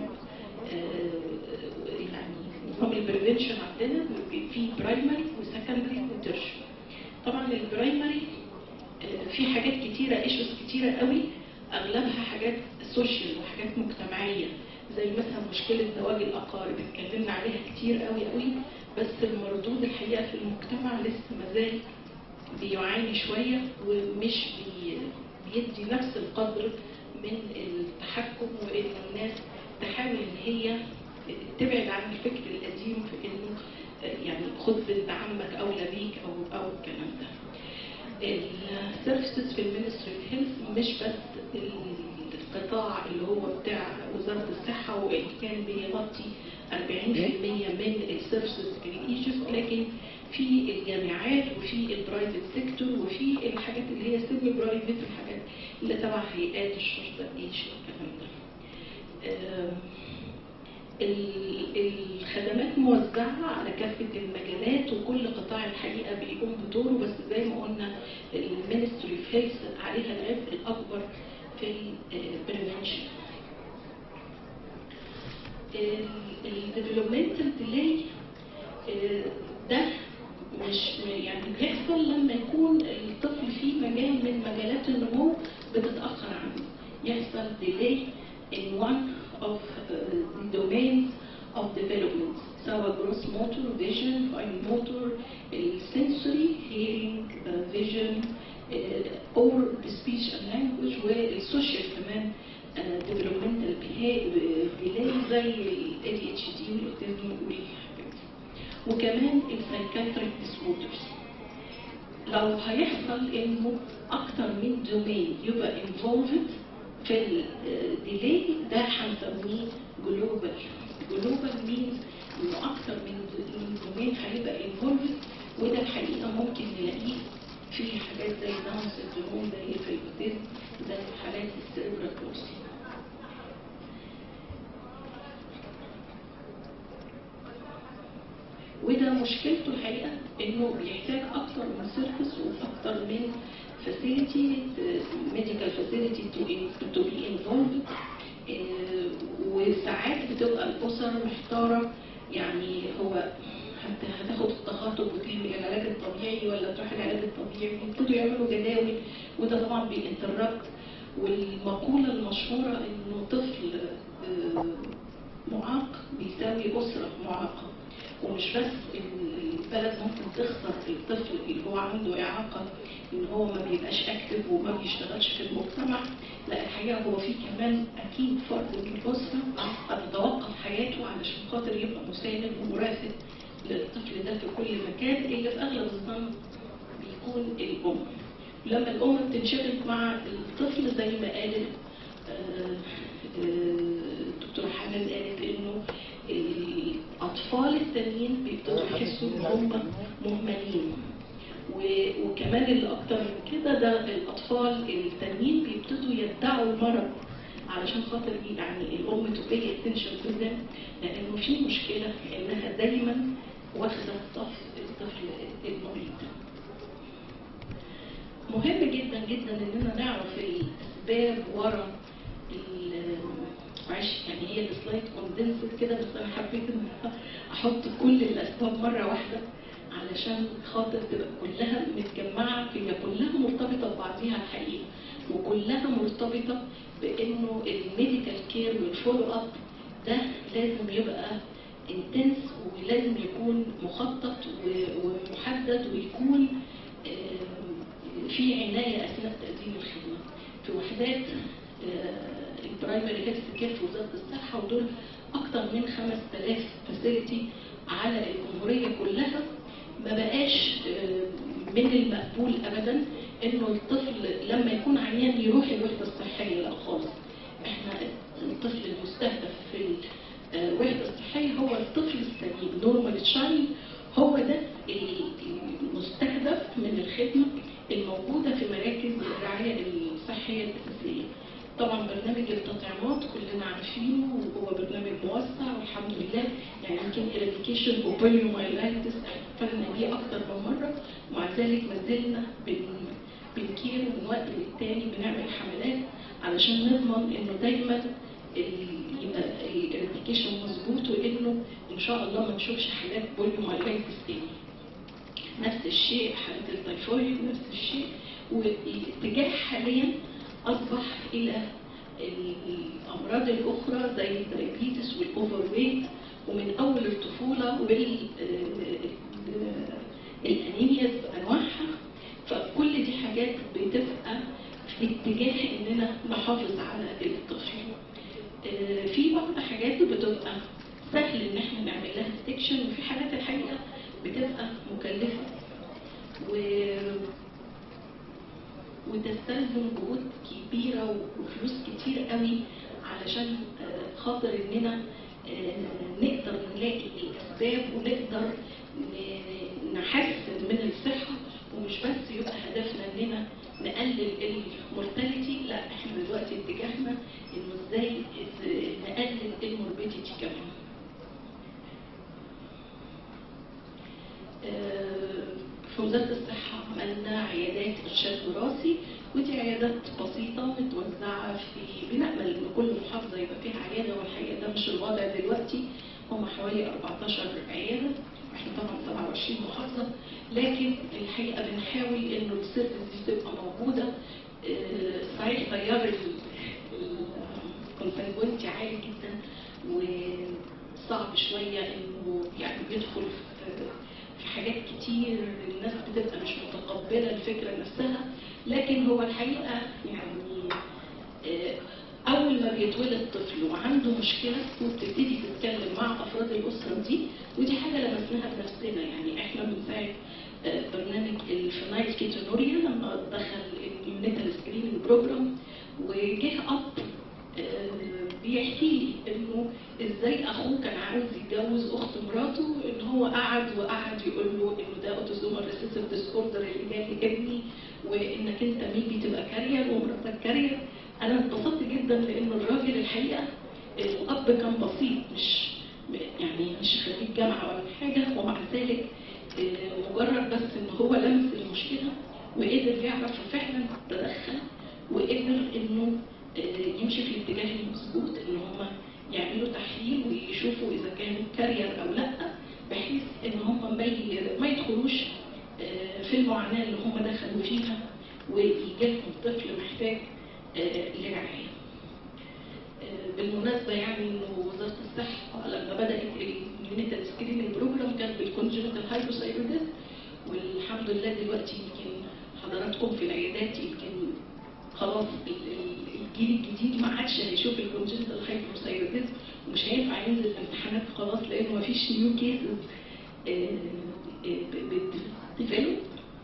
آه، يعني نظام البريفنشن عندنا في برايمري وسكندري وترشري. طبعا البرايمري آه، في حاجات كتيرة ايشوز كتيرة قوي اغلبها حاجات سوشيال وحاجات مجتمعية زي مثلا مشكلة زواج الاقارب اتكلمنا عليها كتير قوي قوي بس المردود الحقيقة في المجتمع لسه مازال بيعاني شوية ومش بي بيدي نفس القدر من التحكم وان الناس تحاول ان هي تبعد عن الفكر القديم في انه آه، يعني خد بنت عمك اولى بيك او او الكلام ده. السيرفيسز في المينستري اوف هيلث مش بس القطاع اللي هو بتاع وزاره الصحه وان كان بيغطي 40% من السيرفيسز الايجيبت لكن في الجامعات وفي البرايفت سيكتور وفي الحاجات اللي هي سيمي برايفت والحاجات اللي تبع هيئات الشرطه الجيش والكلام ده. آم، ال- الخدمات موزعة على كافة المجالات وكل قطاع الحقيقة بيقوم بدوره بس زي ما قلنا المينستري اوف هيلث عليها العبء الأكبر في البريفنشن. الديفلوبمنتال ديلي ده مش يعني بيحصل لما يكون الطفل في مجال من مجالات النمو بتتأخر عنه يحصل delay in one of uh, the domains of development سواء gross motor, vision, fine motor, sensory, hearing, uh, vision, اور سبيتش اند لانجوج والسوشيال كمان ديفلوبمنتال ديلاي زي ال ADHD والاوتيزم والحاجات دي. وكمان السايكاتريك ديسوردرز لو هيحصل انه اكتر من دومين يبقى انفولفد في الديلي ده هنسميه جلوبال جلوبال مينز انه اكتر من من دومين هيبقى انفولفد وده الحقيقه ممكن نلاقيه في حاجات زي داون سيندروم زي في الاوتيزم زي حالات السيربرال بولسي وده مشكلته الحقيقه انه بيحتاج اكتر من سيرفيس واكتر من فاسيلتي ميديكال فاسيلتي تو بي انفولد وساعات بتبقى الاسر محتاره يعني هو هت- هتاخد التخاطب وتعمل العلاج الطبيعي ولا تروح العلاج الطبيعي يبتدوا يعملوا جداول وده طبعا بينتربت والمقوله المشهوره انه طفل آه، معاق بيساوي اسره معاقه ومش بس البلد ممكن تخسر الطفل اللي هو عنده إعاقة إن هو ما بيبقاش أكتف وما بيشتغلش في المجتمع لا الحقيقة هو في كمان أكيد فرد من الأسرة هتتوقف حياته علشان خاطر يبقى مساند ومرافق للطفل ده في كل مكان اللي في أغلب الظن بيكون الأم لما الأم بتنشغل مع الطفل زي ما قالت آه، آه، دكتورة حنان قالت إنه الأطفال التانيين بيبتدوا يحسوا إن هم مهملين و- وكمان اللي أكتر من كده ده الأطفال التانيين بيبتدوا يدعوا المرض علشان خاطر إيه؟ يعني الأم تبقي اتنشن جدا لأنه في مشكلة إنها دايما واخدة صف الطفل المريض. مهم جدا جدا اننا نعرف الاسباب ورا ال- معلش يعني هي السلايد كوندنسد كده بس انا حبيت ان أنا احط كل الاسباب مره واحده علشان خاطر تبقى كلها متجمعه هي كلها مرتبطه ببعضيها الحقيقه وكلها مرتبطه بانه الميديكال كير والفولو اب ده لازم يبقى انتنس ولازم يكون مخطط و- ومحدد ويكون آم، في عنايه اثناء تقديم الخدمه في وحدات البرايمري هيلث كير في وزاره الصحه ودول اكثر من 5000 فاسيلتي على الجمهوريه كلها ما بقاش آه، من المقبول ابدا انه الطفل لما يكون عيان يروح الوحده الصحيه لا خالص احنا الطفل المستهدف في الوحده الصحيه هو الطفل السليم نورمال تشايلد هو ده المستهدف من الخدمه الموجوده في مراكز الرعايه الصحيه الاساسيه طبعا برنامج التطعيمات كلنا عارفينه وهو برنامج موسع والحمد لله يعني يمكن الابلكيشن وبوليومايلايتس احتفلنا بيه اكتر من مره ومع ذلك ما زلنا بن- بنكير من وقت للتاني بنعمل حملات علشان نضمن انه دايما ال- يبقى الابلكيشن مظبوط وانه ان شاء الله ما نشوفش حالات بوليومايلايتس تاني. نفس الشيء حالة التيفويد نفس الشيء والاتجاه حاليا أصبح إلى الأمراض الأخرى زي الدايابيتس والأوفر ويت ومن أول الطفولة والأنيميا بأنواعها فكل دي حاجات بتبقى في اتجاه إننا نحافظ على الطفل. آه، في بعض حاجات بتبقى سهل إن احنا نعمل لها ستيكشن وفي حاجات الحقيقة بتبقى مكلفة و وتستلزم جهود كبيرة وفلوس كتير قوي علشان آه، خاطر اننا آه، نقدر نلاقي الاسباب ونقدر ن- نحسن من الصحة ومش بس يبقى هدفنا اننا نقلل المورتاليتي لا احنا دلوقتي اتجاهنا انه ازاي إز- نقلل الموربيديتي كمان في وزارة الصحة عملنا عيادات إرشاد وراثي ودي عيادات بسيطة متوزعة في بنأمل إن كل محافظة يبقى فيها عيادة والحقيقة ده مش الوضع دلوقتي هم حوالي 14 عيادة احنا طبعا 27 محافظة لكن الحقيقة بنحاول إنه السيرفيس دي تبقى موجودة آه، صحيح تيار الكونسنجوينتي عالي جدا وصعب شوية إنه يعني بيدخل في في حاجات كتير الناس بتبقى مش متقبله الفكره نفسها لكن هو الحقيقه يعني آه، اول ما بيتولد طفل وعنده مشكله وبتبتدي تتكلم مع افراد الاسره دي ودي حاجه لمسناها بنفسنا يعني احنا من ساعه آه، برنامج الفينايل كيتونوريا لما دخل اليونيتال سكريننج بروجرام وجه اب آه، بيحكي لي انه ازاي اخوه كان عاوز يتجوز اخت مراته ان هو قعد وقعد يقول له انه ده اوتوزومال ريسيسيف ديسوردر اللي جاي لابني وانك انت ميبي تبقى كارير ومراتك كارير انا اتبسطت جدا لان الراجل الحقيقه الاب كان بسيط مش يعني مش خريج جامعه ولا حاجه ومع ذلك آه، مجرد بس ان هو لمس المشكله وقدر يعرف فعلا تدخل وقدر انه آه، يمشي في الاتجاه المظبوط ان هم يعملوا تحليل ويشوفوا اذا كان كارير او لا بحيث ان هم ما ي- ما يدخلوش آه، في المعاناه اللي هم دخلوا فيها ويجي لهم طفل محتاج آه، لرعايه. آه، بالمناسبه يعني انه وزاره الصحه لما بدات اليونيتال سكريننج بروجرام كان بالكونجنتال هايبوثايروديزم والحمد لله دلوقتي يمكن حضراتكم في العيادات يمكن خلاص ال- ال- الجيل الجديد ما عادش هيشوف الكونجنتال هايبوثايروديزم ومش هينفع ينزل الامتحانات خلاص لانه ما فيش نيو كيسز بتديفلوب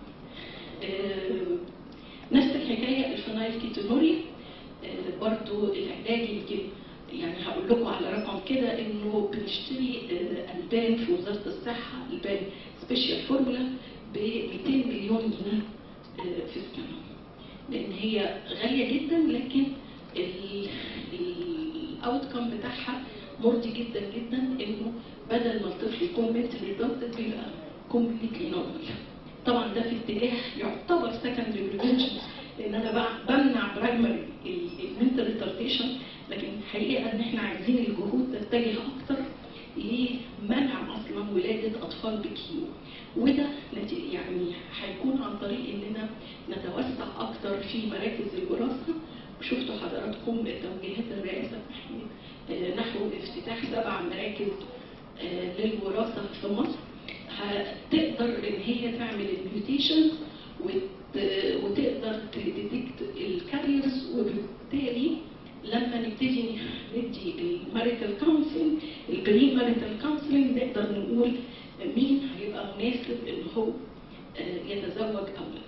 نفس الحكايه الفينايل كيتونوريا آه، برضو العلاج يمكن يعني هقول لكم على رقم كده انه بنشتري آه، البان في وزاره الصحه البان سبيشال فورمولا ب 200 مليون جنيه آه، في السنه لان هي غاليه جدا لكن الاوتكم بتاعها مرضي جدا جدا انه بدل ما الطفل يكون منتلي ريتاردد بيبقى كومبليتلي نورمال طبعا ده في اتجاه يعتبر سكندري بريفنشن لان انا بع- بمنع برايمري المنتال ريتارديشن لكن الحقيقه ان احنا عايزين الجهود تتجه اكتر لمنع اصلا ولاده اطفال بكيو وده نتي- يعني هيكون عن طريق اننا نتوسع اكتر في مراكز الوراثه وشفتوا حضراتكم توجيهات الرئاسه آه، نحو افتتاح سبع مراكز آه، للوراثه في مصر هتقدر ان هي تعمل الميوتيشن وتقدر تديتكت الكاريرز وبالتالي لما نبتدي ندي الماريتال كونسلنج البري ماريتال كونسلنج نقدر نقول مين هيبقى مناسب ان هو آه، يتزوج او لا.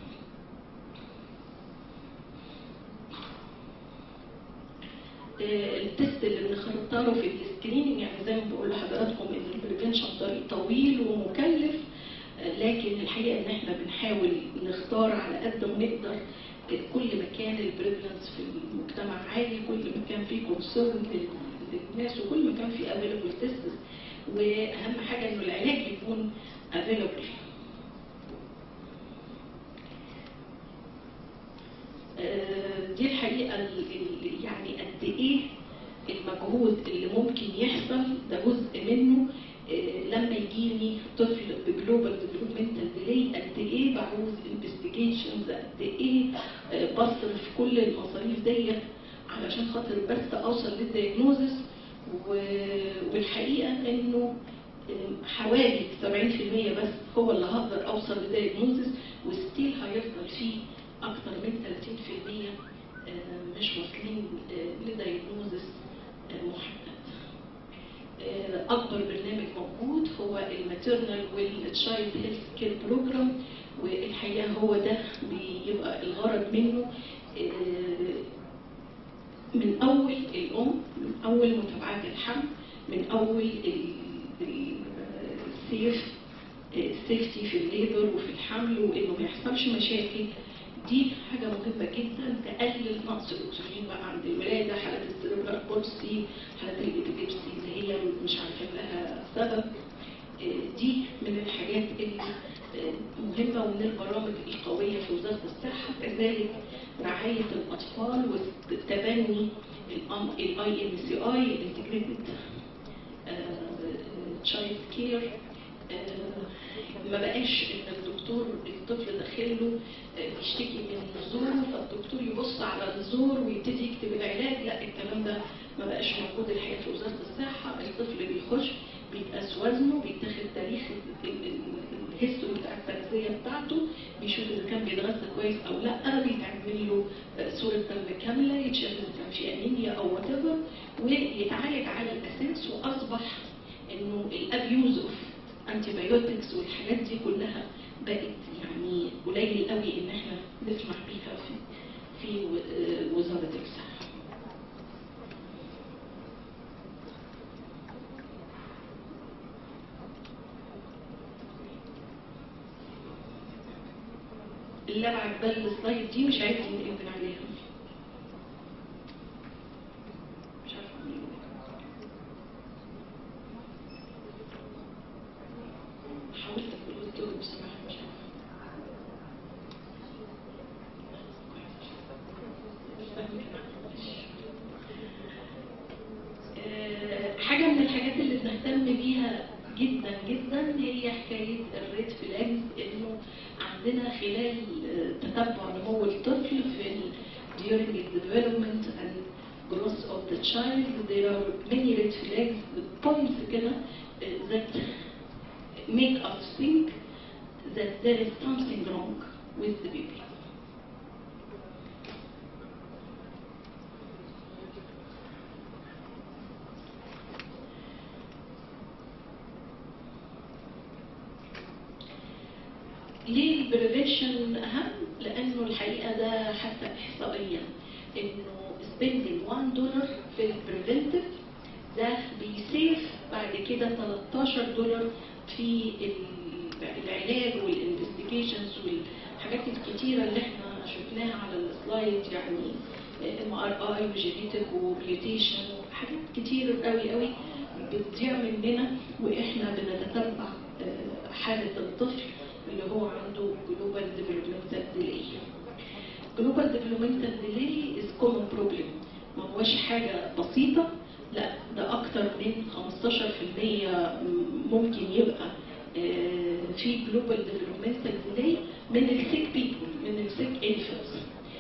آه، التست اللي بنختاره في السكريننج يعني زي ما بقول لحضراتكم ان البريفنشن طريق طويل ومكلف آه، لكن الحقيقه ان احنا بنحاول نختار على قد ما نقدر آه، كل ما كان البريفلنس في المجتمع عالي كل ما كان في كونسيرن للناس وكل ما كان في افيلبل تيست واهم حاجه انه العلاج يكون افيلبل آه، دي الحقيقه ال- ال- يعني قد ايه المجهود اللي ممكن يحصل ده جزء منه آه، لما يجيني طفل بجلوبال ديفلوبمنتال ديلي قد ايه بعوز انفستيجيشنز قد ايه آه، بصرف كل المصاريف ديت علشان خاطر بس اوصل للدياجنوزس والحقيقه انه آه، حوالي 70% بس هو اللي هقدر اوصل لدياجنوزس وستيل هيفضل فيه اكتر من 30% آه، مش واصلين آه، لدياجنوزس آه، محدد آه، اكبر برنامج موجود هو الماتيرنال والتشايلد هيلث كير بروجرام والحقيقه هو ده بيبقى الغرض منه آه، من اول الام من اول متابعات الحمل من اول السيف السيفتي في الليبر وفي الحمل وانه ما يحصلش مشاكل دي حاجة مهمة جدا تقلل نقص الأكسجين بقى عند الولادة حالات السيربرال بولسي حالات الإبيليبسي اللي هي مش عارفين لها سبب آه، دي من الحاجات اللي آه، مهمة ومن البرامج القوية في وزارة الصحة كذلك رعاية الأطفال وتبني الاي ام سي اي الانتجريتد تشايلد كير آه، ما بقاش ان الدكتور الطفل داخله آه، بيشتكي من زوره فالدكتور يبص على الزور ويبتدي يكتب العلاج لا الكلام ده ما بقاش موجود الحقيقه في وزاره الصحه الطفل بيخش بيتقاس وزنه بيتاخد تاريخ ال- ال- الهيستوري بتاع التغذيه بتاعته بيشوف اذا كان بيتغذى كويس او لا بيتعمل له آه، صوره دم كامله يتشاف اذا كان في انيميا او وات ويتعالج على الاساس واصبح انه الابيوز اوف انتي بايوتكس والحاجات دي كلها بقت يعني قليل قوي ان احنا نسمع بيها في في و- آه، وزاره الصحه اللي انا عجباني السلايد دي مش عايز نقفل عليها مش عارفه أعمل إيه. حاولت اقول قلت له بصراحه مش عارفه آه، حاجة من الحاجات اللي بنهتم بيها جدا جدا هي حكاية الريد فلاجز انه عندنا خلال آه، تتبع نمو الطفل في ال during the development and growth of the child there are many red flags points كده uh, that make us think that there is something wrong with the baby. ليه البريفنشن اهم؟ لانه الحقيقه ده حتى احصائيا انه spending 1 دولار في البريفنتيف ده بيسيف بعد كده 13 دولار في ال- العلاج والانفستيجيشنز والحاجات الكتيره اللي احنا شفناها على السلايد يعني ام ار اي وجينيتك وبليوتيشن وحاجات كتير قوي قوي بتضيع مننا واحنا بنتتبع آه، حاله الطفل اللي هو عنده جلوبال ديفلوبمنتال ديلي جلوبال ديفلوبمنتال ديلي از كومن بروبلم ما هوش حاجه بسيطه لا ده اكتر من 15% ممكن يبقى آه، في جلوبال ديفلوبمنتال ديلي من السيك بيبول من السيك انفنتس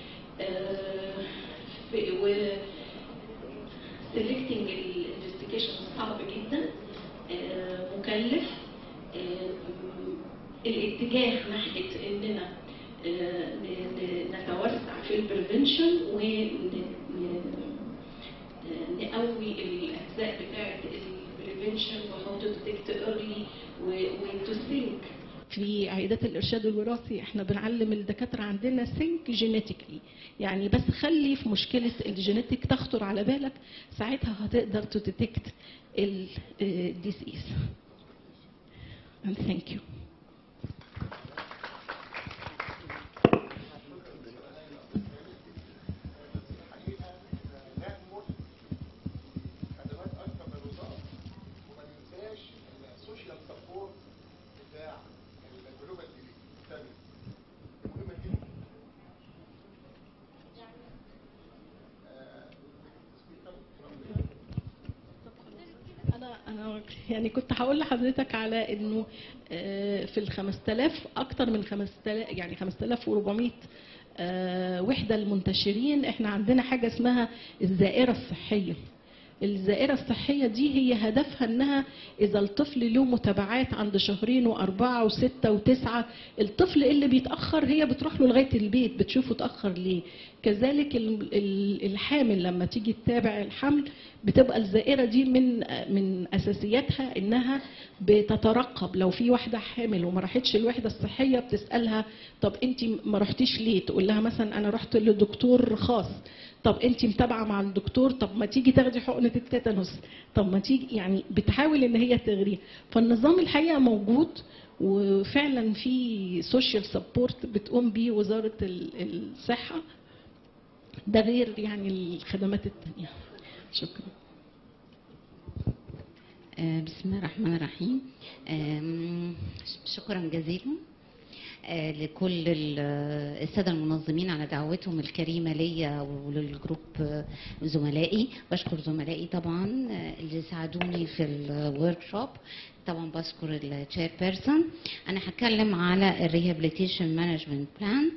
و selecting الانفستيجيشن صعب جدا آه، مكلف آه، الاتجاه ناحيه اننا آه، ن- ن- نتوسع في البريفنشن ونقوي الاجزاء بتاعه البريفنشن وهاو تو ديتكت ايرلي وتو ثينك في عيادات الارشاد الوراثي احنا بنعلم الدكاتره عندنا ثينك جينيتيكلي يعني بس خلي في مشكله الجينيتيك تخطر على بالك ساعتها هتقدر تو ديتكت الديسيز and thank you الحقيقه نعمل خدمات اكثر من الوزاره وما ننساش السوشيال سبورت بتاع الجلوبال ديلي الثاني مهمه جدا آه، سبيكر انا انا يعني كنت هقول لحضرتك على انه آه، في ال 5000 اكتر من 5000 يعني 5400 آه، وحده المنتشرين احنا عندنا حاجه اسمها الزائره الصحيه الزائرة الصحية دي هي هدفها انها اذا الطفل له متابعات عند شهرين واربعة وستة وتسعة الطفل اللي بيتأخر هي بتروح له لغاية البيت بتشوفه اتأخر ليه كذلك ال- ال- الحامل لما تيجي تتابع الحمل بتبقى الزائرة دي من من اساسياتها انها بتترقب لو في واحدة حامل وما راحتش الوحدة الصحية بتسألها طب انت ما رحتيش ليه تقول لها مثلا انا رحت لدكتور خاص طب انت متابعه مع الدكتور طب ما تيجي تاخدي حقنه التيتانوس طب ما تيجي يعني بتحاول ان هي تغريه فالنظام الحقيقه موجود وفعلا في سوشيال سبورت بتقوم بيه وزاره ال- الصحه ده غير يعني الخدمات التانية شكرا آه، بسم الله الرحمن الرحيم آم، شكرا جزيلا آه، لكل ال- آه، الساده المنظمين على دعوتهم الكريمه ليا وللجروب آه، زملائي بشكر زملائي طبعا آه، اللي ساعدوني في الورك شوب طبعا بشكر التشير بيرسون انا هتكلم على الريهابيليتيشن مانجمنت بلان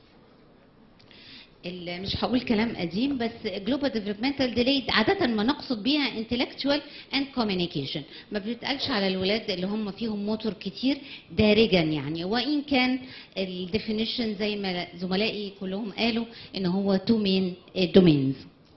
ال- مش هقول كلام قديم بس جلوبال ديفلوبمنتال ديلي عاده ما نقصد بيها انتلكتشوال اند كوميونيكيشن ما بيتقالش على الولاد اللي هم فيهم موتور كتير دارجا يعني وان كان الديفينيشن زي ما زملائي كلهم قالوا ان هو تو مين دومينز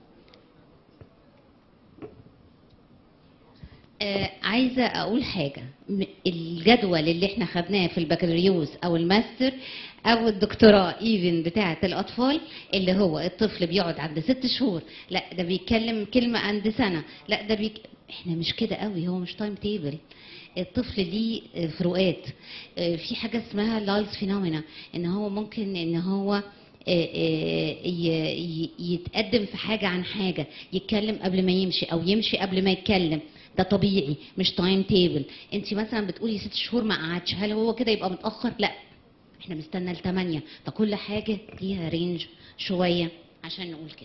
آه، عايزه اقول حاجه م- الجدول اللي احنا خدناه في البكالوريوس او الماستر او الدكتوراه ايفن بتاعه الاطفال اللي هو الطفل بيقعد عند ست شهور لا ده بيتكلم كلمه عند سنه لا ده بيك... احنا مش كده قوي هو مش تايم تيبل الطفل ليه آه، فروقات آه، في حاجه اسمها لايز فينومينا ان هو ممكن ان هو آه، آه، ي- ي- يتقدم في حاجه عن حاجه يتكلم قبل ما يمشي او يمشي قبل ما يتكلم ده طبيعي مش تايم تيبل انت مثلا بتقولي ست شهور ما قعدش هل هو كده يبقى متاخر لا احنا بنستنى لثمانية فكل حاجه ليها رينج شويه عشان نقول كده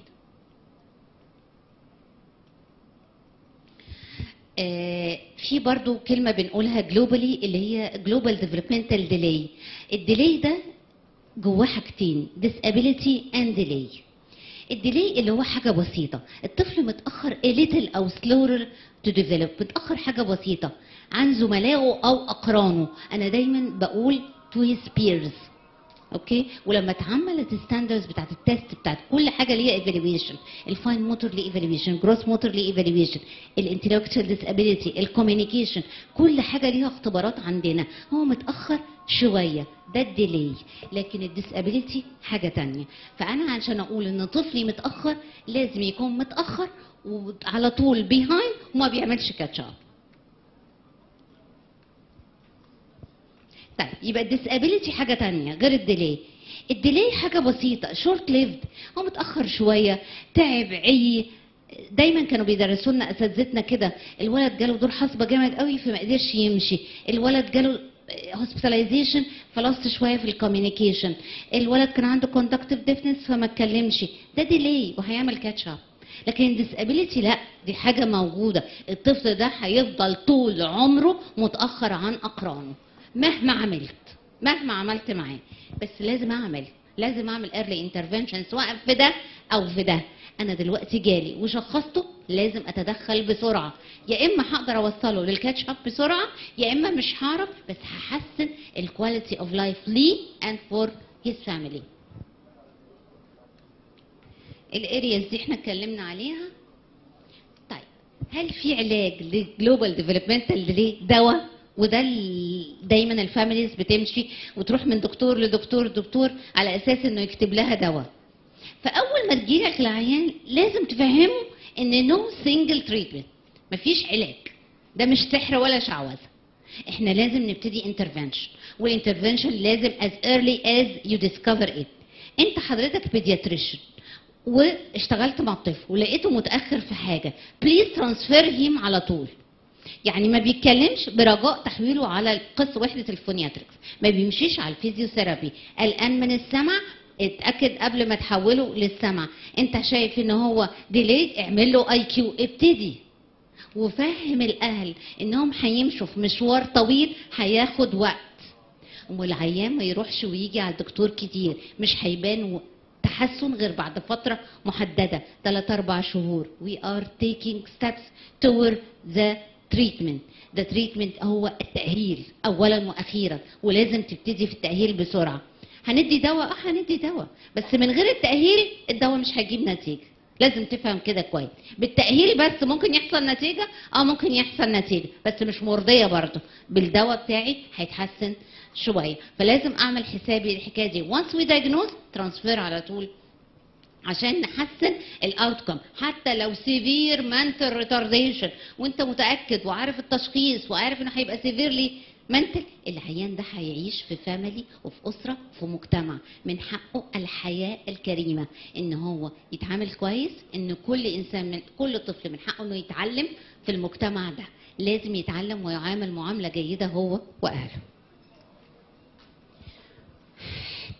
آه، في برضو كلمة بنقولها جلوبالي اللي هي جلوبال ديفلوبمنتال ديلي الديلي ده جواه حاجتين disability and delay الديلي اللي هو حاجة بسيطة الطفل متأخر a little أو slower to develop متأخر حاجة بسيطة عن زملائه أو أقرانه أنا دايما بقول to his peers اوكي ولما اتعملت الستاندرز بتاعت التست بتاعت كل حاجه ليها ايفالويشن الفاين موتور ليه ايفالويشن جروس موتور ليه ايفالويشن الانتلكتشوال ديسابيليتي الكوميونيكيشن كل حاجه ليها اختبارات عندنا هو متاخر شويه ده الديلي لكن الديسابيليتي حاجه تانية فانا عشان اقول ان طفلي متاخر لازم يكون متاخر وعلى طول بيهايند وما بيعملش كاتش اب طيب يبقى الديسابيليتي حاجه تانية غير الديلي الديلي حاجه بسيطه شورت ليفد هو متاخر شويه تعب عي دايما كانوا بيدرسوا لنا اساتذتنا كده الولد جاله دور حصبه جامد قوي فما قدرش يمشي الولد جاله هوسبيتاليزيشن فلست شويه في الكوميونيكيشن الولد كان عنده كوندكتيف ديفنس فما اتكلمش ده ديلي وهيعمل كاتش اب لكن الديسابيليتي لا دي حاجه موجوده الطفل ده هيفضل طول عمره متاخر عن اقرانه مهما عملت مهما عملت معاه بس لازم اعمل لازم اعمل ايرلي انترفنشن سواء في ده او في ده انا دلوقتي جالي وشخصته لازم اتدخل بسرعه يا اما هقدر اوصله للكاتش اب بسرعه يا اما مش هعرف بس هحسن الكواليتي اوف لايف ليه اند فور هيز فاميلي الارياز دي احنا اتكلمنا عليها طيب هل في علاج للجلوبال ديفلوبمنتال ديلي دواء وده ال- دايما الفاميليز بتمشي وتروح من دكتور لدكتور دكتور على اساس انه يكتب لها دواء فاول ما تجيلك العيان لازم تفهمه ان نو سنجل تريتمنت مفيش علاج ده مش سحر ولا شعوذه احنا لازم نبتدي انترفنشن والانترفنشن لازم as early as you discover it انت حضرتك بيدياتريشن واشتغلت مع الطفل ولقيته متاخر في حاجه بليز ترانسفير هيم على طول يعني ما بيتكلمش برجاء تحويله على قسم وحده الفونياتريكس ما بيمشيش على الفيزيوثيرابي قلقان من السمع اتاكد قبل ما تحوله للسمع انت شايف ان هو ديليد اعمل له اي كيو ابتدي وفهم الاهل انهم هيمشوا في مشوار طويل هياخد وقت والعيان ما يروحش ويجي على الدكتور كتير مش هيبان و- تحسن غير بعد فترة محددة 3 4 شهور we are taking steps toward the treatment the treatment هو التأهيل أولا وأخيرا ولازم تبتدي في التأهيل بسرعة هندي دواء اه هندي دواء بس من غير التأهيل الدواء مش هيجيب نتيجة لازم تفهم كده كويس بالتأهيل بس ممكن يحصل نتيجة اه ممكن يحصل نتيجة بس مش مرضية برضه بالدواء بتاعي هيتحسن شوية فلازم اعمل حسابي الحكاية دي once we diagnose ترانسفير على طول عشان نحسن الاوتكم حتى لو سيفير منتل ريتارديشن وانت متاكد وعارف التشخيص وعارف انه هيبقى سيفيرلي منتل العيان ده هيعيش في فاميلي وفي اسره في مجتمع من حقه الحياه الكريمه ان هو يتعامل كويس ان كل انسان من كل طفل من حقه انه يتعلم في المجتمع ده لازم يتعلم ويعامل معامله جيده هو واهله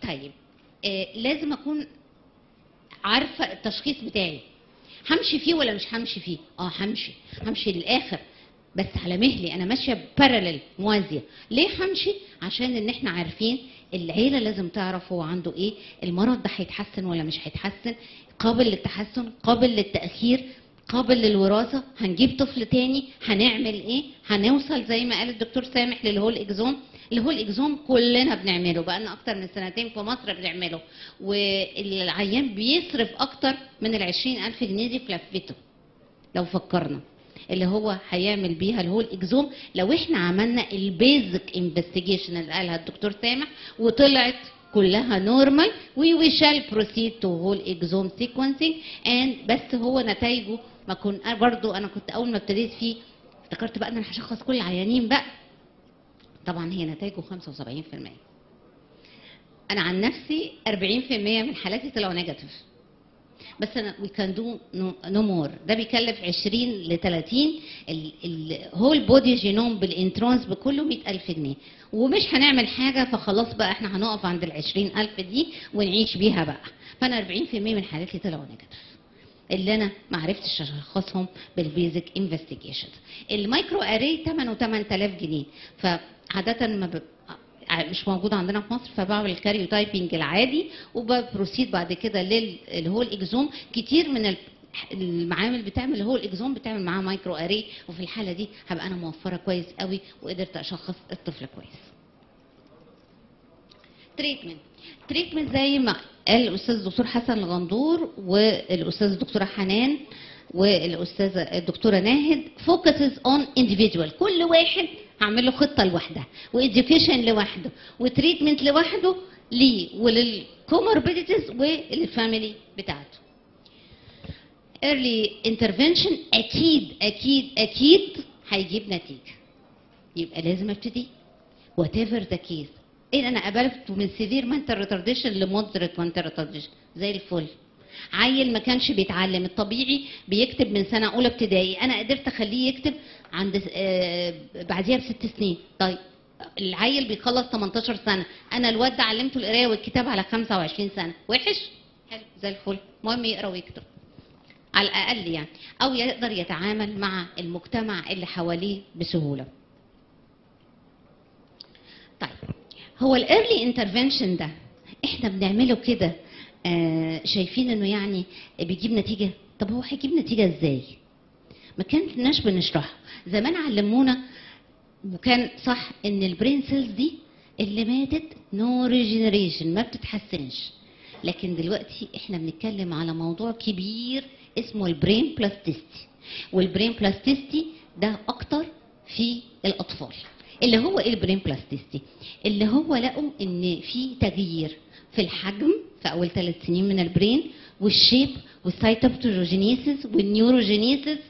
طيب آه لازم اكون عارفه التشخيص بتاعي همشي فيه ولا مش همشي فيه اه همشي همشي للاخر بس على مهلي انا ماشيه بارلل موازيه ليه همشي عشان ان احنا عارفين العيله لازم تعرف هو عنده ايه المرض ده هيتحسن ولا مش هيتحسن قابل للتحسن قابل للتاخير قابل للوراثه هنجيب طفل تاني هنعمل ايه هنوصل زي ما قال الدكتور سامح للهول اكزوم الهول اكزوم كلنا بنعمله بقالنا اكتر من سنتين في مصر بنعمله والعيان بيصرف اكتر من ال ألف جنيه دي في لفته لو فكرنا اللي هو هيعمل بيها الهول اكزوم لو احنا عملنا البيزك انفستيجيشن اللي قالها الدكتور سامح وطلعت كلها نورمال وي وي شال بروسيد تو هول اكزوم سيكونسينج اند بس هو نتائجه ما كنت برضو انا كنت اول ما ابتديت فيه افتكرت بقى ان انا هشخص كل العيانين بقى طبعا هي نتائجه 75% انا عن نفسي 40% من حالاتي طلعوا نيجاتيف بس انا وي كان دو نو مور ده بيكلف 20 ل 30 الهول بودي جينوم بالانترونس بكله 100000 جنيه ومش هنعمل حاجه فخلاص بقى احنا هنقف عند ال 20000 دي ونعيش بيها بقى فانا 40% من حالاتي طلعوا نيجاتيف اللي انا ما عرفتش اشخصهم بالبيزك انفستيجيشن المايكرو اري ثمنه 8000 جنيه فعاده ما ب... مش موجود عندنا في مصر فبعمل الكاريو تايبنج العادي وببروسيد بعد كده للهول اكزوم كتير من ال- المعامل بتعمل هو الاكزوم بتعمل معاه مايكرو اري وفي الحاله دي هبقى انا موفره كويس قوي وقدرت اشخص الطفل كويس تريتمنت تريتمنت زي ما قال الاستاذ الدكتور حسن الغندور والاستاذ الدكتوره حنان والاستاذه الدكتوره ناهد فوكسز اون individual كل واحد هعمل له خطه لوحدها واديوكيشن لوحده وتريتمنت لوحده ليه وللكوموربيديتيز وللفاميلي بتاعته early intervention اكيد اكيد اكيد هيجيب نتيجه يبقى لازم ابتدي وات ايفر ذا كيس ايه انا قابلت من سيفير منتال ريتارديشن لمودريت منتال ريتارديشن زي الفل عيل ما كانش بيتعلم الطبيعي بيكتب من سنه اولى ابتدائي انا قدرت اخليه يكتب عند آه بعديها بست سنين طيب العيل بيخلص 18 سنه انا الواد ده علمته القرايه والكتاب على 25 سنه وحش حلو زي الفل المهم يقرا ويكتب على الاقل يعني او يقدر يتعامل مع المجتمع اللي حواليه بسهوله طيب هو الايرلي انترفنشن ده احنا بنعمله كده آه شايفين انه يعني بيجيب نتيجه طب هو هيجيب نتيجه ازاي ما كناش بنشرحه زمان علمونا وكان صح ان البرين سيلز دي اللي ماتت نو ريجنريشن ما بتتحسنش لكن دلوقتي احنا بنتكلم على موضوع كبير اسمه البرين بلاستيستي والبرين بلاستيستي ده اكتر في الاطفال اللي هو ايه البرين بلاستيستي اللي هو لقوا ان في تغيير في الحجم في اول ثلاث سنين من البرين والشيب والسيتوبتروجينيسيس والنيوروجينيسيس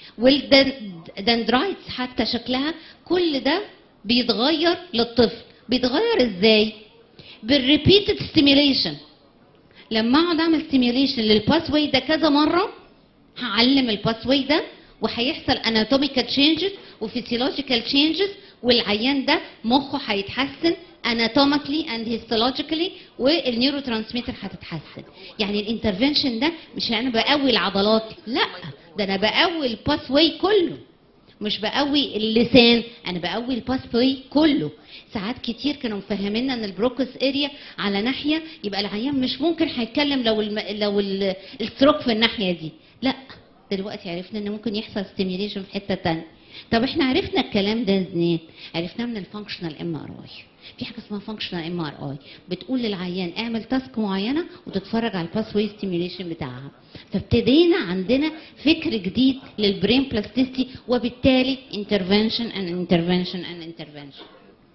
والدندرايتس حتى شكلها كل ده بيتغير للطفل بيتغير ازاي بالريبيتد ستيميوليشن لما اقعد اعمل ستيميوليشن للباس واي ده كذا مره هعلم الباس واي ده وهيحصل اناتوميكال تشينجز وفيسيولوجيكال تشينجز والعيان ده مخه هيتحسن اناتوميكلي اند هيستولوجيكالي والنيورو ترانسميتر هتتحسن يعني الانترفنشن ده مش انا بقوي العضلات لا ده انا بقوي الباس واي كله مش بقوي اللسان انا بقوي الباس واي كله ساعات كتير كانوا مفهمينا ان البروكس اريا على ناحيه يبقى العيان مش ممكن هيتكلم لو الم... لو ال- الستروك في الناحيه دي لا دلوقتي عرفنا ان ممكن يحصل ستيميوليشن في حته تانية طب احنا عرفنا الكلام ده منين عرفناه من الفانكشنال ام ار اي في حاجه اسمها فانكشنال ام ار اي بتقول للعيان اعمل تاسك معينه وتتفرج على الباس واي ستيميوليشن بتاعها فابتدينا عندنا فكر جديد للبرين بلاستيستي وبالتالي انترفنشن اند انترفنشن اند انترفنشن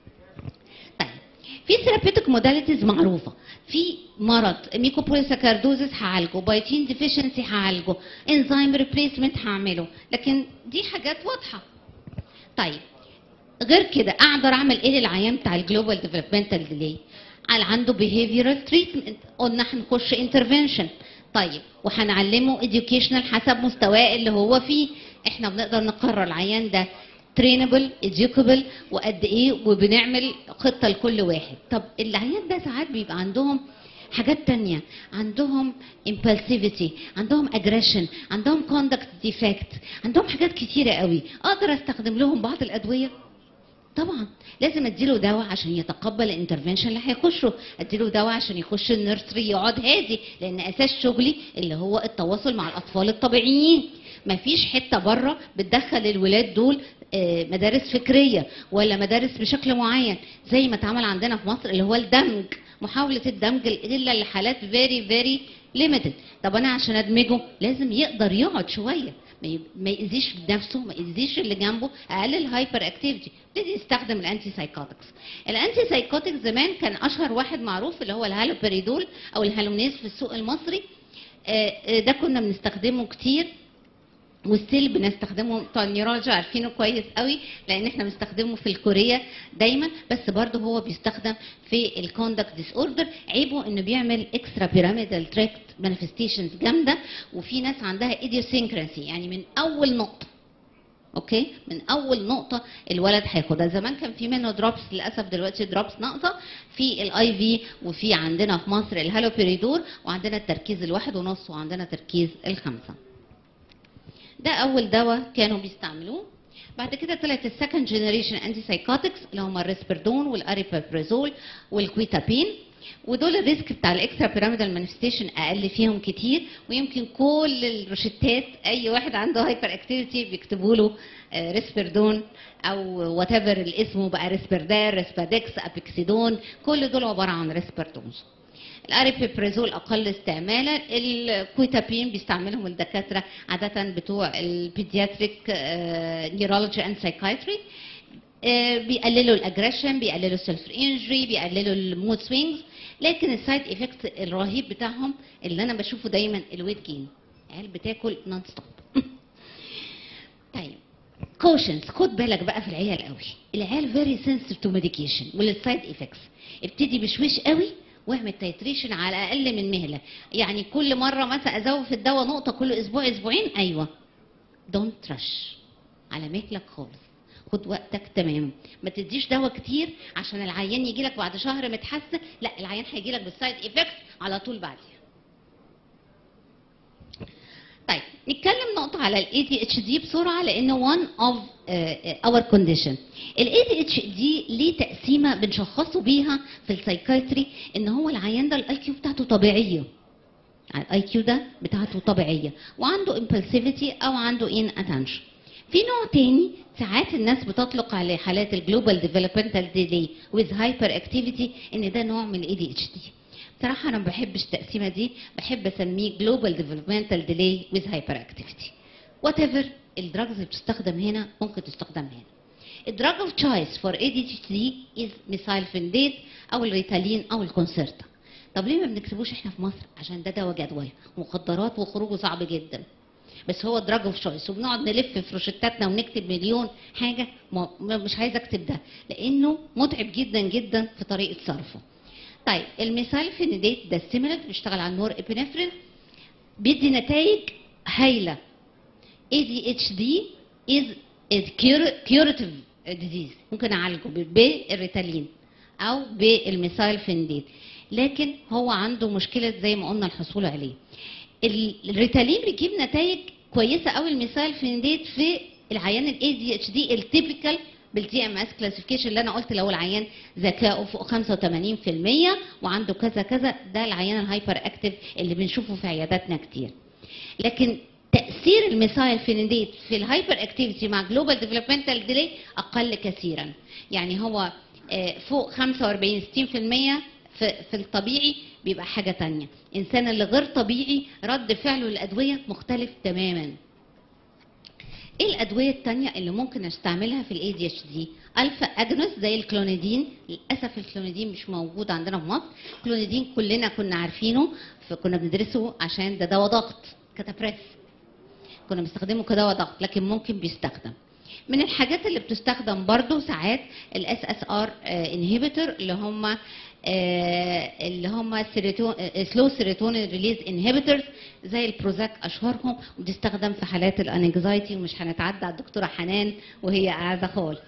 طيب في ثيرابيوتيك موداليتيز معروفه في مرض ميكوبوليساكاردوزس هعالجه بايتين ديفيشنسي هعالجه انزيم ريبليسمنت هعمله لكن دي حاجات واضحه طيب غير كده اقدر اعمل ايه للعيان بتاع الجلوبال ديفلوبمنتال ديلي على عنده behavioral تريتمنت قلنا هنخش انترفنشن طيب وهنعلمه educational حسب مستواه اللي هو فيه احنا بنقدر نقرر العيان ده ترينبل educable وقد ايه وبنعمل خطه لكل واحد طب العيال ده ساعات بيبقى عندهم حاجات تانية عندهم impulsivity عندهم aggression عندهم conduct defect عندهم حاجات كتيرة قوي اقدر استخدم لهم بعض الادوية طبعا لازم اديله دواء عشان يتقبل الانترفنشن اللي هيخشه اديله دواء عشان يخش النيرسري يقعد هادي لان اساس شغلي اللي هو التواصل مع الاطفال الطبيعيين مفيش حته بره بتدخل الولاد دول آه، مدارس فكريه ولا مدارس بشكل معين زي ما اتعمل عندنا في مصر اللي هو الدمج محاوله الدمج الا لحالات فيري فيري ليميتد طب انا عشان ادمجه لازم يقدر يقعد شويه ما ي- ما يأذيش نفسه ما يأذيش اللي جنبه اقلل الهايبر اكتيفيتي ابتدي يستخدم الانتي سايكوتكس الانتي سايكوتكس زمان كان اشهر واحد معروف اللي هو الهالوبريدول او الهالومنيز في السوق المصري آه، آه، ده كنا بنستخدمه كتير والسيل بنستخدمه بتوع النيورولوجي عارفينه كويس قوي لان احنا بنستخدمه في الكوريه دايما بس برضه هو بيستخدم في الكوندكت ديس اوردر عيبه انه بيعمل اكسترا بيراميدال تراكت مانيفستيشنز جامده وفي ناس عندها ايديوسينكراسي يعني من اول نقطه اوكي من اول نقطه الولد هياخدها زمان كان في منه دروبس للاسف دلوقتي دروبس ناقصه في الاي في وفي عندنا في مصر الهالوبيريدور وعندنا التركيز الواحد ونص وعندنا تركيز الخمسه ده اول دواء كانوا بيستعملوه بعد كده طلعت السكند جنريشن انتي سايكوتكس اللي هم الريسبردون والاريبابرازول والكويتابين ودول الريسك بتاع الاكسترا بيراميدال مانيفستيشن اقل فيهم كتير ويمكن كل الروشتات اي واحد عنده هايبر اكتيفيتي بيكتبوا له آه، ريسبردون او وات ايفر الاسم بقى ريسبردال ريسبادكس ابيكسيدون كل دول عباره عن ريسبردونز الاريبيبرازول اقل استعمالا الكويتابين بيستعملهم الدكاتره عاده بتوع البيدياتريك نيرولوجي اند سايكايتري بيقللوا الاجريشن بيقللوا السيلف انجري بيقللوا المود سوينجز لكن السايد افكت الرهيب بتاعهم اللي انا بشوفه دايما الويت جين عيال بتاكل نون ستوب طيب كوشنز خد بالك بقى في العيال قوي العيال فيري سنسيتيف تو ميديكيشن وللسايد افكتس ابتدي بشويش قوي واعمل تايتريشن على اقل من مهله يعني كل مره مثلا ازود في الدواء نقطه كل اسبوع اسبوعين ايوه دونت رش على مهلك خالص خد وقتك تمام ما تديش دواء كتير عشان العيان يجي لك بعد شهر متحسن لا العيان هيجي لك بالسايد افكتس على طول بعديها طيب نتكلم نقطة على الاي دي اتش دي بسرعة لأنه one of uh, our condition. الاي دي اتش دي ليه تقسيمة بنشخصه بيها في السايكايتري إن هو العيان ده الاي كيو بتاعته طبيعية. الاي كيو ده بتاعته طبيعية وعنده impulsivity أو عنده in attention. في نوع تاني ساعات الناس بتطلق على حالات الجلوبال ديفلوبمنتال ديلي with hyper activity ان ده نوع من الاي دي اتش دي. بصراحة أنا ما بحبش التقسيمة دي بحب أسميه Global Developmental Delay with Hyperactivity. Whatever الدراجز اللي بتستخدم هنا ممكن تستخدم هنا. الدراج اوف تشويس فور ADHD is ميثايلفينديد أو الريتالين أو الكونسرتا. طب ليه ما بنكتبوش احنا في مصر؟ عشان ده دواء جدول مخدرات وخروجه صعب جدا. بس هو دراج اوف تشويس وبنقعد نلف في روشتاتنا ونكتب مليون حاجه ما ما- مش عايزه اكتب ده لانه متعب جدا جدا في طريقه صرفه. طيب المثال فينيديت ده ستيمولنت بيشتغل على النور ابنفرين بيدي نتائج هايله ADHD is a cure- curative disease ممكن اعالجه بالريتالين او بالميثايل فينديد لكن هو عنده مشكله زي ما قلنا الحصول عليه ال- الريتالين بيجيب نتائج كويسه قوي الميثايل فينديد في العيان الاي دي اتش دي التيبيكال بالتي ام اس كلاسيفيكيشن اللي انا قلت لو العيان ذكائه فوق 85% وعنده كذا كذا ده العيان الهايبر اكتيف اللي بنشوفه في عياداتنا كتير لكن تاثير الميثايل فينيديت في الهايبر اكتيفيتي مع جلوبال ديفلوبمنتال ديلي اقل كثيرا يعني هو آه، فوق 45 60% في في الطبيعي بيبقى حاجه تانية انسان اللي غير طبيعي رد فعله للادويه مختلف تماما ايه الادويه التانية اللي ممكن استعملها في الاي دي اتش دي الفا اجنوس زي الكلونيدين للاسف الكلونيدين مش موجود عندنا في مصر الكلونيدين كلنا كنا عارفينه فكنا بندرسه عشان ده دواء ضغط كتابريس كنا بنستخدمه كدواء ضغط لكن ممكن بيستخدم من الحاجات اللي بتستخدم برضو ساعات الاس اس ار انهبيتور اللي هم آه، اللي هم سلو سيروتونين ريليز انهبيتورز زي البروزاك اشهرهم وبتستخدم في حالات الانكزايتي ومش هنتعدى على الدكتوره حنان وهي قاعده خالص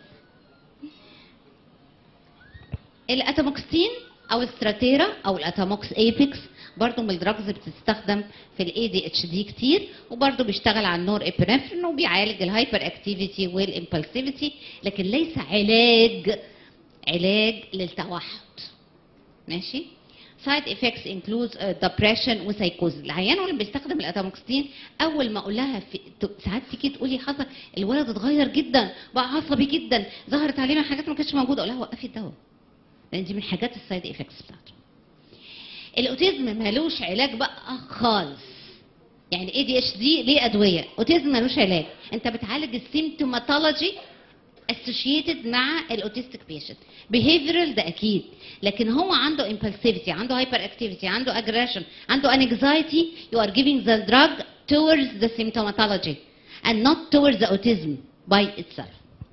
الاتاموكسين او الستراتيرا او الاتاموكس ايبكس برضه من الدراجز بتستخدم في الاي دي اتش دي كتير وبرضه بيشتغل على النور ابنفرين وبيعالج الهايبر اكتيفيتي والامبulsivity لكن ليس علاج علاج للتوحد ماشي سايد افكتس انكلوز ديبريشن وسايكوز العيان اللي بيستخدم الاتاموكسين اول ما اقول لها في ت- ساعات تيجي تقولي حصل الولد اتغير جدا بقى عصبي جدا ظهرت عليه حاجات ما كانتش موجوده اقول لها وقفي الدواء لان دي من حاجات السايد افكتس بتاعته الاوتيزم مالوش علاج بقى خالص يعني اي دي اتش دي ليه ادويه اوتيزم مالوش علاج انت بتعالج السيمتوماتولوجي associated مع الاوتيستيك بيشنت behavioral ده اكيد لكن هو عنده impulsivity عنده hyperactivity عنده aggression عنده anxiety you are giving the drug towards the symptomatology and not towards the autism by itself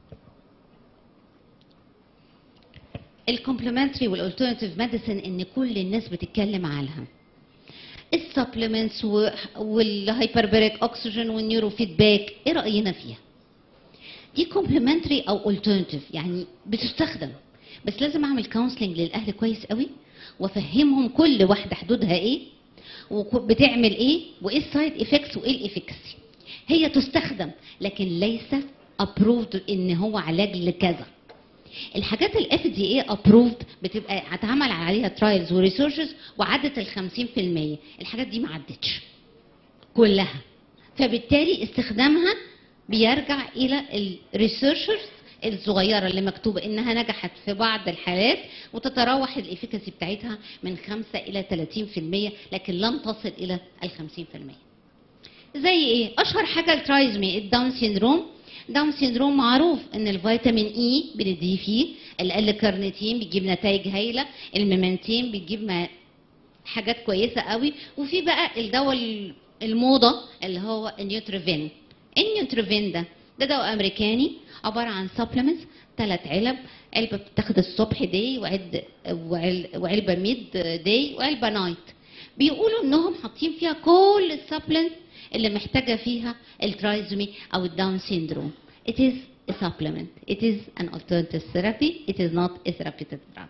الكومبلمنتري والالترناتيف ميديسن ان كل الناس بتتكلم عنها السبلمنتس والهايبربريك اوكسجين والنيورو فيدباك ايه راينا فيها دي كومبلمنتري او الترناتيف يعني بتستخدم بس لازم اعمل كونسلنج للاهل كويس قوي وافهمهم كل واحده حدودها ايه وبتعمل ايه وايه السايد افكتس وايه الافكسي هي تستخدم لكن ليست ابروفد ان هو علاج لكذا الحاجات الاف دي اي ابروفد بتبقى هتعمل عليها ترايلز وريسيرشز وعدت ال 50% الحاجات دي ما عدتش كلها فبالتالي استخدامها بيرجع الى الريسيرشرز الصغيره اللي مكتوبه انها نجحت في بعض الحالات وتتراوح الافيكاسي بتاعتها من 5 الى 30% لكن لم تصل الى ال 50% زي ايه اشهر حاجه الترايزمي الداون سيندروم داون سيندروم معروف ان الفيتامين اي بنديه فيه ال كارنيتين بيجيب نتائج هايله الميمانتين بيجيب ما حاجات كويسه قوي وفي بقى الدواء الموضه اللي هو النيوتروفين النيوتروفين ده ده دواء امريكاني عباره عن سبلمنتس ثلاث علب علبه بتاخد الصبح داي وعد وعل- وعلبه ميد داي وعلبه نايت بيقولوا انهم حاطين فيها كل السبلمنت اللي محتاجه فيها الترايزومي او الداون سيندروم it is a supplement it is an alternative therapy it is not a therapeutic drug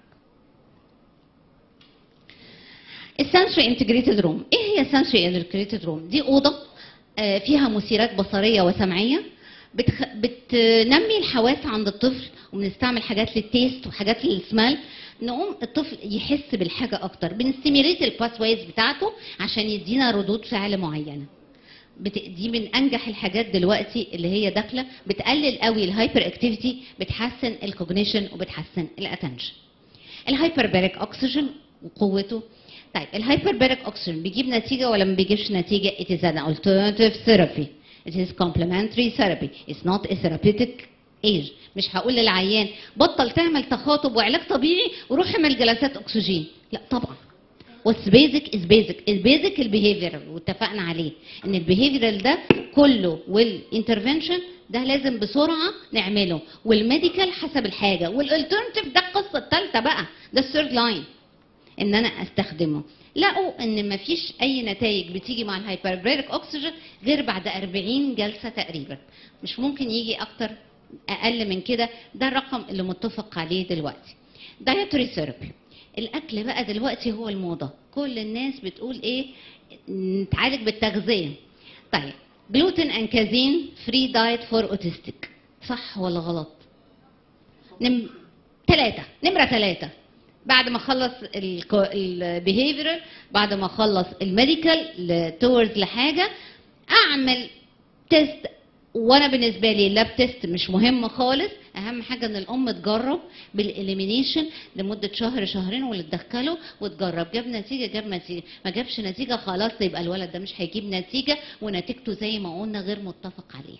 السنسوري انتجريتد روم ايه هي السنسوري انتجريتد روم دي اوضه آه، فيها مثيرات بصريه وسمعيه بتخ... بتنمي الحواس عند الطفل وبنستعمل حاجات للتيست وحاجات للسمال نقوم الطفل يحس بالحاجه اكتر بنستيميليت الباس وايز بتاعته عشان يدينا ردود فعل معينه بت... دي من انجح الحاجات دلوقتي اللي هي داخله بتقلل قوي الهايبر اكتيفيتي بتحسن الكوجنيشن وبتحسن الاتنشن الهايبرباريك اوكسجين وقوته طيب الهايبرباريك اوكسجين بيجيب نتيجه ولا ما بيجيبش نتيجه it is an alternative therapy it is complementary therapy it's not a therapeutic age مش هقول للعيان بطل تعمل تخاطب وعلاج طبيعي وروح اعمل جلسات اكسجين لا طبعا واتس بيزك از بيزك البيزك البيهيفيرال واتفقنا عليه ان البيهيفيرال ده كله والانترفنشن ده لازم بسرعه نعمله والميديكال حسب الحاجه والالترناتيف ده القصه الثالثه بقى ده الثيرد لاين ان انا استخدمه لقوا ان مفيش اي نتائج بتيجي مع الهايبربريك اوكسجين غير بعد 40 جلسه تقريبا مش ممكن يجي اكتر اقل من كده ده الرقم اللي متفق عليه دلوقتي دايتري ثيرابي الاكل بقى دلوقتي هو الموضه كل الناس بتقول ايه نتعالج بالتغذيه طيب جلوتين ان كازين فري دايت فور اوتستيك صح ولا غلط نم... ثلاثة نمرة ثلاثة بعد ما اخلص البيهيفيرال بعد ما اخلص الميديكال تورز لحاجه اعمل تيست وانا بالنسبه لي اللاب تيست مش مهم خالص اهم حاجه ان الام تجرب بالاليمينيشن لمده شهر شهرين واللي تدخله وتجرب جاب نتيجه جاب نتيجه ما جابش نتيجه خلاص يبقى الولد ده مش هيجيب نتيجه ونتيجته زي ما قلنا غير متفق عليها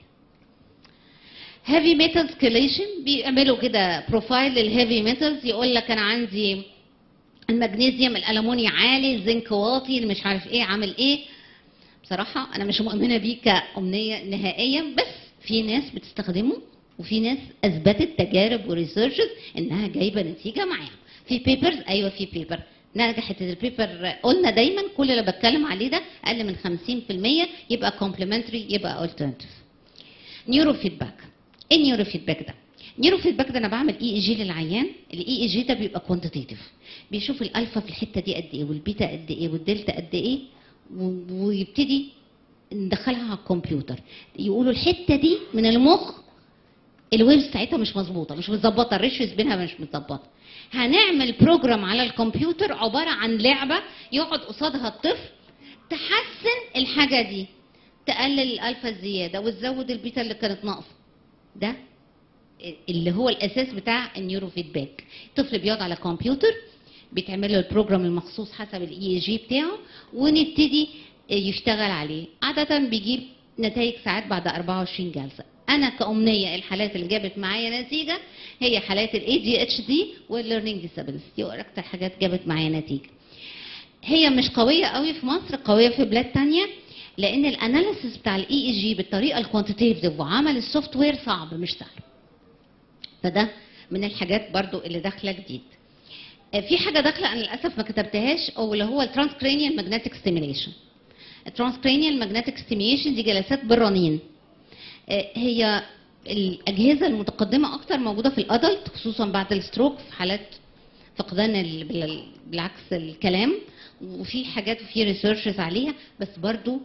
هيفي ميتالز كيليشن بيعملوا كده بروفايل للهيفي ميتالز يقول لك انا عندي المغنيسيوم الالومنيوم عالي الزنك واطي اللي مش عارف ايه عامل ايه بصراحه انا مش مؤمنه بيه كامنيه نهائيا بس في ناس بتستخدمه وفي ناس اثبتت تجارب وريسيرشز انها جايبه نتيجه معاها في بيبرز ايوه في بيبر نجحت البيبر قلنا دايما كل اللي بتكلم عليه ده اقل من 50% يبقى كومبلمنتري يبقى الترناتيف نيورو فيدباك ايه النيورو فيدباك ده نيورو فيدباك ده انا بعمل اي اي جي للعيان الاي اي جي ده بيبقى كوانتيتيف بيشوف الالفا في الحته دي قد ايه والبيتا قد ايه والدلتا قد ايه و- ويبتدي ندخلها على الكمبيوتر يقولوا الحته دي من المخ الويفز بتاعتها مش مظبوطه مش متظبطه الريشيوز بينها مش متظبطه هنعمل بروجرام على الكمبيوتر عباره عن لعبه يقعد قصادها الطفل تحسن الحاجه دي تقلل الالفا الزياده وتزود البيتا اللي كانت ناقصه ده اللي هو الاساس بتاع النيورو فيدباك الطفل بيقعد على كمبيوتر بيتعمل له البروجرام المخصوص حسب الاي اي جي بتاعه ونبتدي يشتغل عليه عاده بيجيب نتائج ساعات بعد 24 جلسه انا كأمنية الحالات اللي جابت معايا نتيجة هي حالات الاي دي اتش دي والليرنينج ديسابيلتي دي اكتر حاجات جابت معايا نتيجة هي مش قوية قوي في مصر قوية في بلاد تانية لان الاناليسيس بتاع الاي اي جي بالطريقة الكوانتيتيف وعمل السوفت وير صعب مش سهل فده من الحاجات برضو اللي داخله جديد آه، في حاجه داخله انا للاسف ما كتبتهاش او اللي هو الترانسكرينيال ماجنتيك ستيميليشن الترانسكرينيال ماجنتيك ستيميليشن دي جلسات بالرنين آه، هي الاجهزه المتقدمه اكتر موجوده في الادلت خصوصا بعد الستروك في حالات فقدان ال- بال- بالعكس الكلام وفي حاجات وفي ريسيرشز عليها بس برضو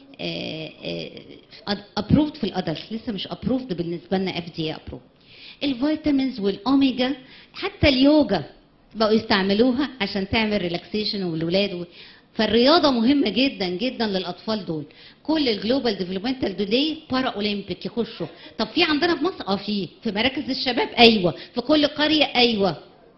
ابروفد في الادلت لسه مش ابروفد بالنسبه لنا اف دي ابروفد الفيتامينز والاوميجا حتى اليوجا بقوا يستعملوها عشان تعمل ريلاكسيشن والولاد و... فالرياضه مهمه جدا جدا للاطفال دول كل الجلوبال ديفلوبمنتال دي بارا اولمبيك يخشوا طب في عندنا في مصر اه في في مراكز الشباب ايوه في كل قريه ايوه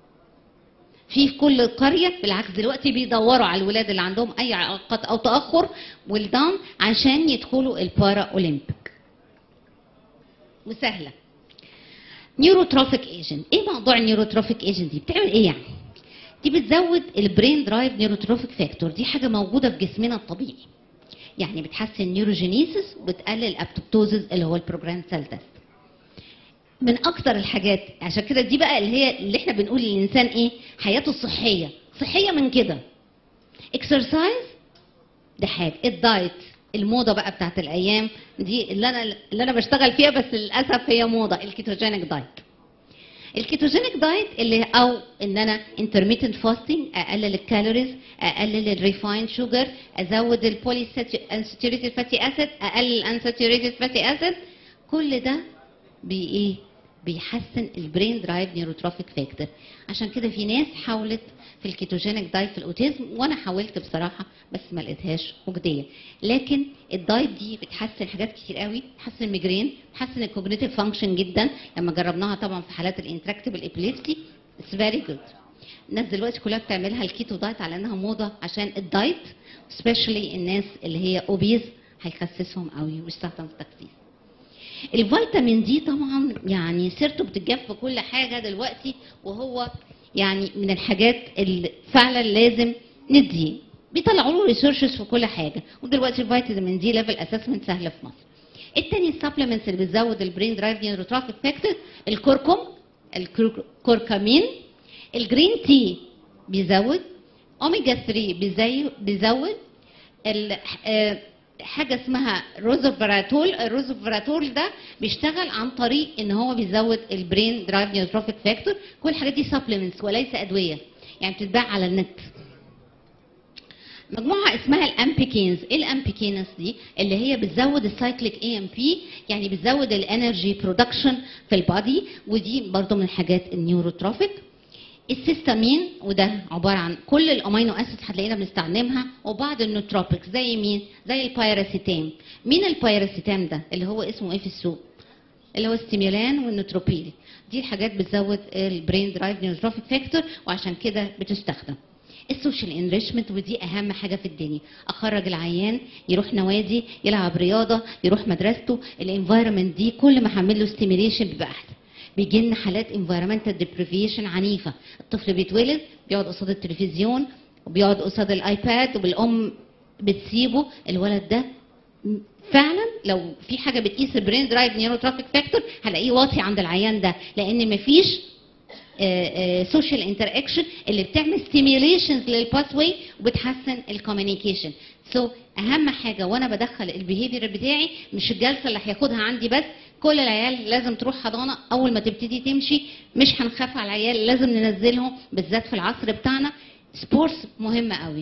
في في كل قريه بالعكس دلوقتي بيدوروا على الولاد اللي عندهم اي اعاقات او تاخر والداون عشان يدخلوا البارا اولمبيك وسهله نيوروتروفيك ايجنت ايه موضوع النيوروتروفيك ايجنت دي بتعمل ايه يعني دي بتزود البرين درايف نيوروتروفيك فاكتور دي حاجه موجوده في جسمنا الطبيعي يعني بتحسن نيوروجينيسيس وبتقلل الابتوبتوزز اللي هو البروجرام سيل تيست من اكتر الحاجات عشان كده دي بقى اللي هي اللي احنا بنقول للانسان ايه حياته الصحيه صحيه من كده اكسرسايز ده حاجه الدايت الموضه بقى بتاعت الايام دي اللي انا اللي انا بشتغل فيها بس للاسف هي موضه الكيتوجينيك دايت الكيتوجينيك دايت اللي او ان انا intermittent fasting اقلل الكالوريز اقلل الريفايند شوجر ازود البولي unsaturated fatty acid اقلل unsaturated fatty acid كل ده بي ايه بيحسن البرين درايف نيوروتروفيك فاكتور عشان كده في ناس حاولت في الكيتوجينيك دايت في الاوتيزم وانا حاولت بصراحه بس ما لقيتهاش مجديه لكن الدايت دي بتحسن حاجات كتير قوي بتحسن الميجرين بتحسن الكوجنيتيف فانكشن جدا لما جربناها طبعا في حالات الانتراكتبل ابيليبسي اتس فيري جود الناس دلوقتي كلها بتعملها الكيتو دايت على انها موضه عشان الدايت سبيشالي الناس اللي هي اوبيز هيخسسهم قوي ويستخدم في التخسيس الفيتامين دي طبعا يعني سيرته بتتجاب في كل حاجه دلوقتي وهو يعني من الحاجات اللي فعلا لازم نديه بيطلعوا له ريسيرشز في كل حاجه ودلوقتي الفيتامين دي ليفل اسسمنت سهله في مصر التاني السبلمنتس اللي بتزود البرين درايف نيوروتروفيك فاكتور الكركم الكركمين الجرين تي بيزود اوميجا 3 بيزي- بيزود ال- آه، حاجه اسمها روزوفراتول الروزوفراتول ده بيشتغل عن طريق ان هو بيزود البرين درايف نيوتروفيك فاكتور كل الحاجات دي سبلمنتس وليس ادويه يعني بتتباع على النت مجموعه اسمها الامبيكينز ايه الامبيكينز دي اللي هي بتزود السايكليك اي ام بي يعني بتزود الانرجي برودكشن في البادي ودي برضو من الحاجات النيوروتروفيك السيستامين وده عباره عن كل الامينو اسيد هتلاقينا بنستخدمها وبعض النوتروبيكس زي مين زي البايراسيتام مين البايراسيتام ده اللي هو اسمه ايه في السوق اللي هو الستيمولان والنوتروبيل دي الحاجات بتزود البرين درايف نيوتروفيك فاكتور وعشان كده بتستخدم السوشيال انريشمنت ودي اهم حاجه في الدنيا اخرج العيان يروح نوادي يلعب رياضه يروح مدرسته الانفايرمنت دي كل ما هعمل له ستيميليشن بيبقى احسن بيجي لنا حالات انفايرمنتال ديبريفيشن عنيفه الطفل بيتولد بيقعد قصاد التلفزيون وبيقعد قصاد الايباد والام بتسيبه الولد ده فعلا لو في حاجه بتقيس البرين درايف نيوروتروفيك فاكتور هلاقيه واطي عند العيان ده لان مفيش سوشيال انتر اكشن اللي بتعمل ستيميوليشنز للباث واي وبتحسن الكوميونيكيشن سو so, اهم حاجه وانا بدخل البيهيفير بتاعي مش الجلسه اللي هياخدها عندي بس كل العيال لازم تروح حضانه اول ما تبتدي تمشي مش هنخاف على العيال لازم ننزلهم بالذات في العصر بتاعنا سبورتس مهمه قوي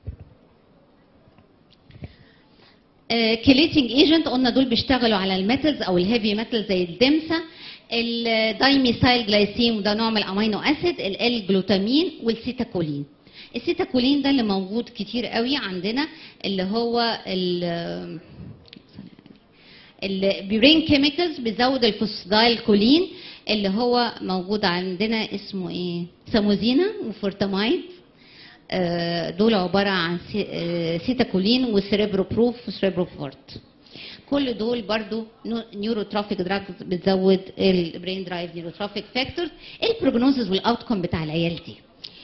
كليتنج ايجنت قلنا دول بيشتغلوا على الميتالز او الهيفي ميتال زي الدمسه الدايميثايل جلايسين وده نوع من الامينو اسيد ال جلوتامين والسيتاكولين السيتاكولين ده اللي موجود كتير قوي عندنا اللي هو ال البيورين كيميكالز بيزود الفوسفودايل كولين اللي هو موجود عندنا اسمه ايه ساموزينا وفورتامايد آه، دول عباره عن سي- آه، سيتاكولين وسيريبروبروف وسيريبروفورت كل دول برضو نيوروترافيك دراجز بتزود البرين درايف نيوروترافيك فاكتورز البروجنوزز والاوتكم بتاع العيال دي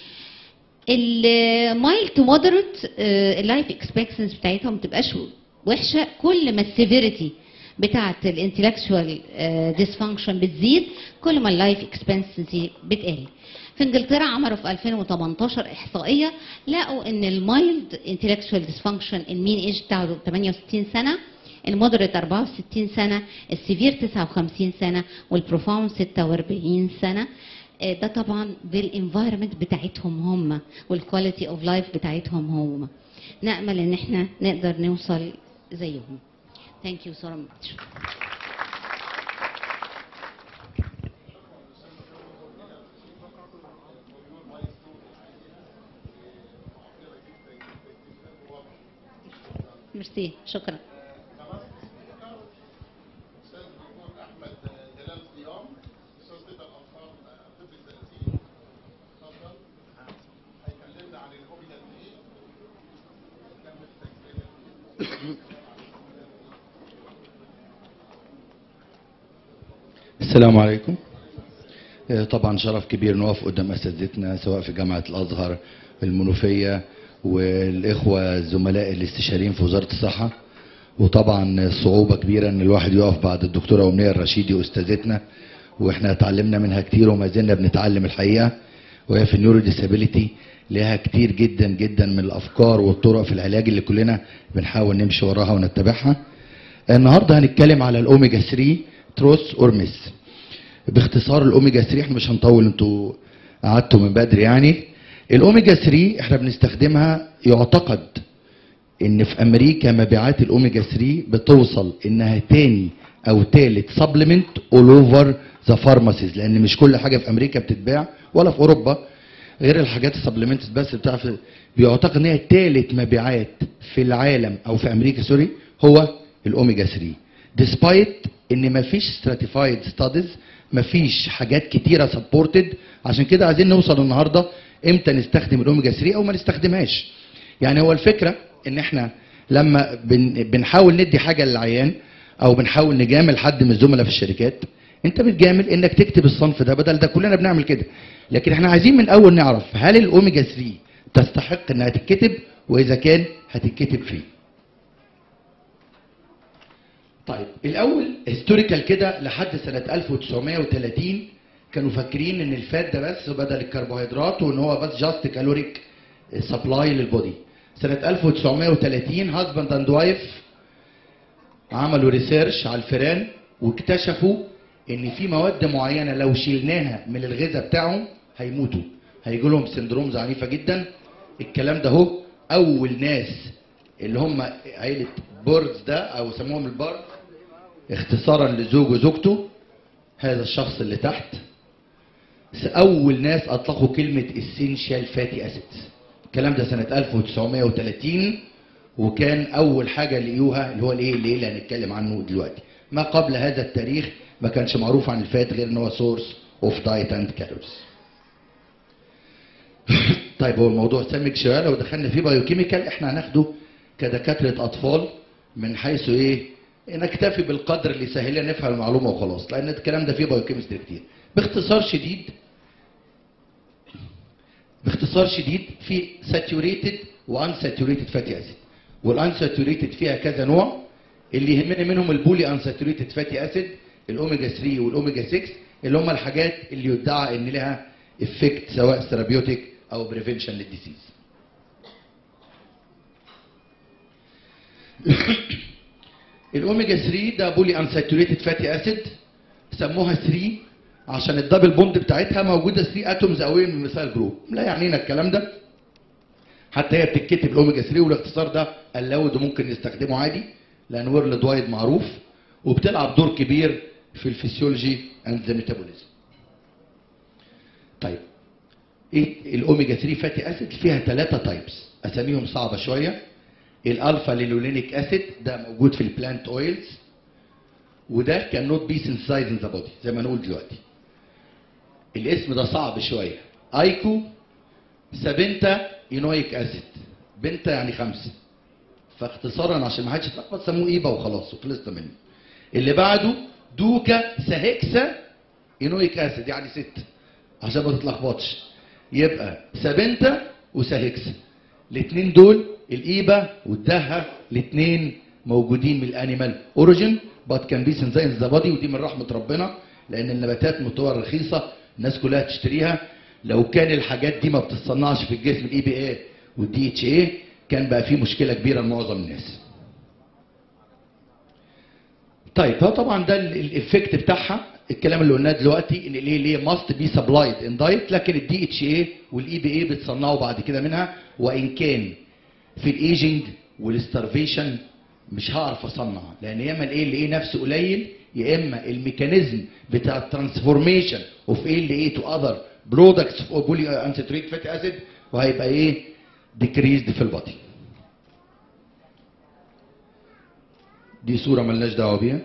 المايل تو مودريت اللايف اكسبكتنس بتاعتهم ما تبقاش وحشه كل ما السيفيريتي بتاعه الانتلكشوال ديسفانكشن بتزيد كل ما اللايف اكسبكتنسي بتقل في انجلترا عملوا في 2018 احصائيه لقوا ان المايلد انتلكشوال ديسفانكشن المين ايج بتاعه 68 سنه المودريت 64 سنه السيفير 59 سنه والبروفاوند 46 سنه آه، ده طبعا بالانفايرمنت بتاعتهم هم والكواليتي اوف لايف بتاعتهم هم نامل ان احنا نقدر نوصل زيهم ثانك يو سو ماتش ميرسي شكرا استاذ الدكتور احمد جلال صيام استاذ طب الاطفال طب التنسيق اتفضل هيكلمنا عن الاوميجا 3 نكمل تجربه السلام عليكم آه، طبعا شرف كبير نقف قدام اساتذتنا سواء في جامعه الازهر المنوفيه والاخوه الزملاء الاستشاريين في وزاره الصحه وطبعا صعوبه كبيره ان الواحد يقف بعد الدكتوره امنيه الرشيدي استاذتنا واحنا اتعلمنا منها كتير وما زلنا بنتعلم الحقيقه وهي في النيورو ديسابيليتي لها كتير جدا جدا من الافكار والطرق في العلاج اللي كلنا بنحاول نمشي وراها ونتبعها النهارده هنتكلم على الاوميجا 3 تروس اور ميس باختصار الاوميجا 3 احنا مش هنطول انتوا قعدتوا من بدري يعني الاوميجا 3 احنا بنستخدمها يعتقد ان في امريكا مبيعات الاوميجا 3 بتوصل انها تاني او تالت سبلمنت اول اوفر ذا فارماسيز لان مش كل حاجه في امريكا بتتباع ولا في اوروبا غير الحاجات السبلمنتس بس بتاع في بيعتقد ان هي تالت مبيعات في العالم او في امريكا سوري هو الاوميجا 3 ديسبايت ان مفيش ستراتيفايد ستاديز مفيش حاجات كتيره سبورتد عشان كده عايزين نوصل النهارده امتى نستخدم الاوميجا 3 او ما نستخدمهاش يعني هو الفكره ان احنا لما بن بنحاول ندي حاجه للعيان او بنحاول نجامل حد من الزملاء في الشركات انت بتجامل انك تكتب الصنف ده بدل ده كلنا بنعمل كده لكن احنا عايزين من اول نعرف هل الاوميجا 3 تستحق انها تتكتب واذا كان هتتكتب فين طيب الاول هيستوريكال كده لحد سنه 1930 كانوا فاكرين ان الفات ده بس بدل الكربوهيدرات وان هو بس جاست كالوريك سبلاي للبودي سنه 1930 هازباند اند وايف عملوا ريسيرش على الفئران واكتشفوا ان في مواد معينه لو شيلناها من الغذاء بتاعهم هيموتوا هيجي لهم سندرومز عنيفه جدا الكلام ده هو اول ناس اللي هم عيله بوردز ده او سموهم البارد اختصارا لزوج وزوجته هذا الشخص اللي تحت اول ناس اطلقوا كلمه اسينشال فاتي اسيدز الكلام ده سنه 1930 وكان اول حاجه لقيوها اللي هو الايه اللي, اللي هنتكلم عنه دلوقتي ما قبل هذا التاريخ ما كانش معروف عن الفات غير ان هو سورس اوف دايت اند كالوريز طيب هو الموضوع سمك شويه لو دخلنا فيه بايوكيميكال احنا هناخده كدكاتره اطفال من حيث ايه نكتفي بالقدر اللي يسهل لنا نفهم المعلومه وخلاص لان الكلام ده فيه بايوكيمستري كتير باختصار شديد باختصار شديد في ساتوريتد وان ساتوريتد فاتي اسيد والان ساتوريتد فيها كذا نوع اللي يهمنا منهم البولي ان ساتوريتد فاتي اسيد الاوميجا 3 والاوميجا 6 اللي هم الحاجات اللي يدعى ان لها افكت سواء ثيرابيوتيك او بريفنشن للديسيز الاوميجا 3 ده بولي انساتوريتد فاتي اسيد سموها 3 عشان الدبل بوند بتاعتها موجوده 3 اتومز قوي من الميثايل جروب لا يعنينا الكلام ده حتى هي بتتكتب الاوميجا 3 والاختصار ده الاود وممكن نستخدمه عادي لان وورلد وايد معروف وبتلعب دور كبير في الفسيولوجي اند ذا ميتابوليزم طيب ايه الاوميجا 3 فاتي اسيد فيها ثلاثه تايبس اساميهم صعبه شويه الالفا لينولينيك اسيد ده موجود في البلانت اويلز وده كان نوت بي سينسايز ان ذا بودي زي ما نقول دلوقتي الاسم ده صعب شويه ايكو سابنتا اينويك اسيد بنتا يعني خمسه فاختصارا عشان ما حدش يتلخبط سموه ايبا وخلاص وخلصنا منه اللي بعده دوكا ساهكسا اينويك اسيد يعني ست عشان ما تتلخبطش يبقى سابنتا وساهكسا الاثنين دول الايبا والدهة الاثنين موجودين من الانيمال اوريجين بات كان بي سنزاين ذا بادي ودي من رحمه ربنا لان النباتات مطور رخيصه الناس كلها تشتريها لو كان الحاجات دي ما بتتصنعش في الجسم الاي بي اي والدي اتش اي كان بقى في مشكله كبيره لمعظم الناس طيب هو طبعا ده الايفكت بتاعها الكلام اللي قلناه دلوقتي ان الايه اللي ماست بي سبلايد ان دايت لكن الدي اتش اي والاي بي اي بتصنعوا بعد كده منها وان كان في الايجنج والستارفيشن مش هعرف اصنع لان يا اما الايه اللي ايه نفسه قليل يا اما الميكانيزم بتاع الترانسفورميشن اوف ايه اللي ايه تو اذر برودكتس اوف بولي انسيتريك فاتي اسيد وهيبقى ايه ديكريزد في البادي دي صوره ملناش دعوه بيها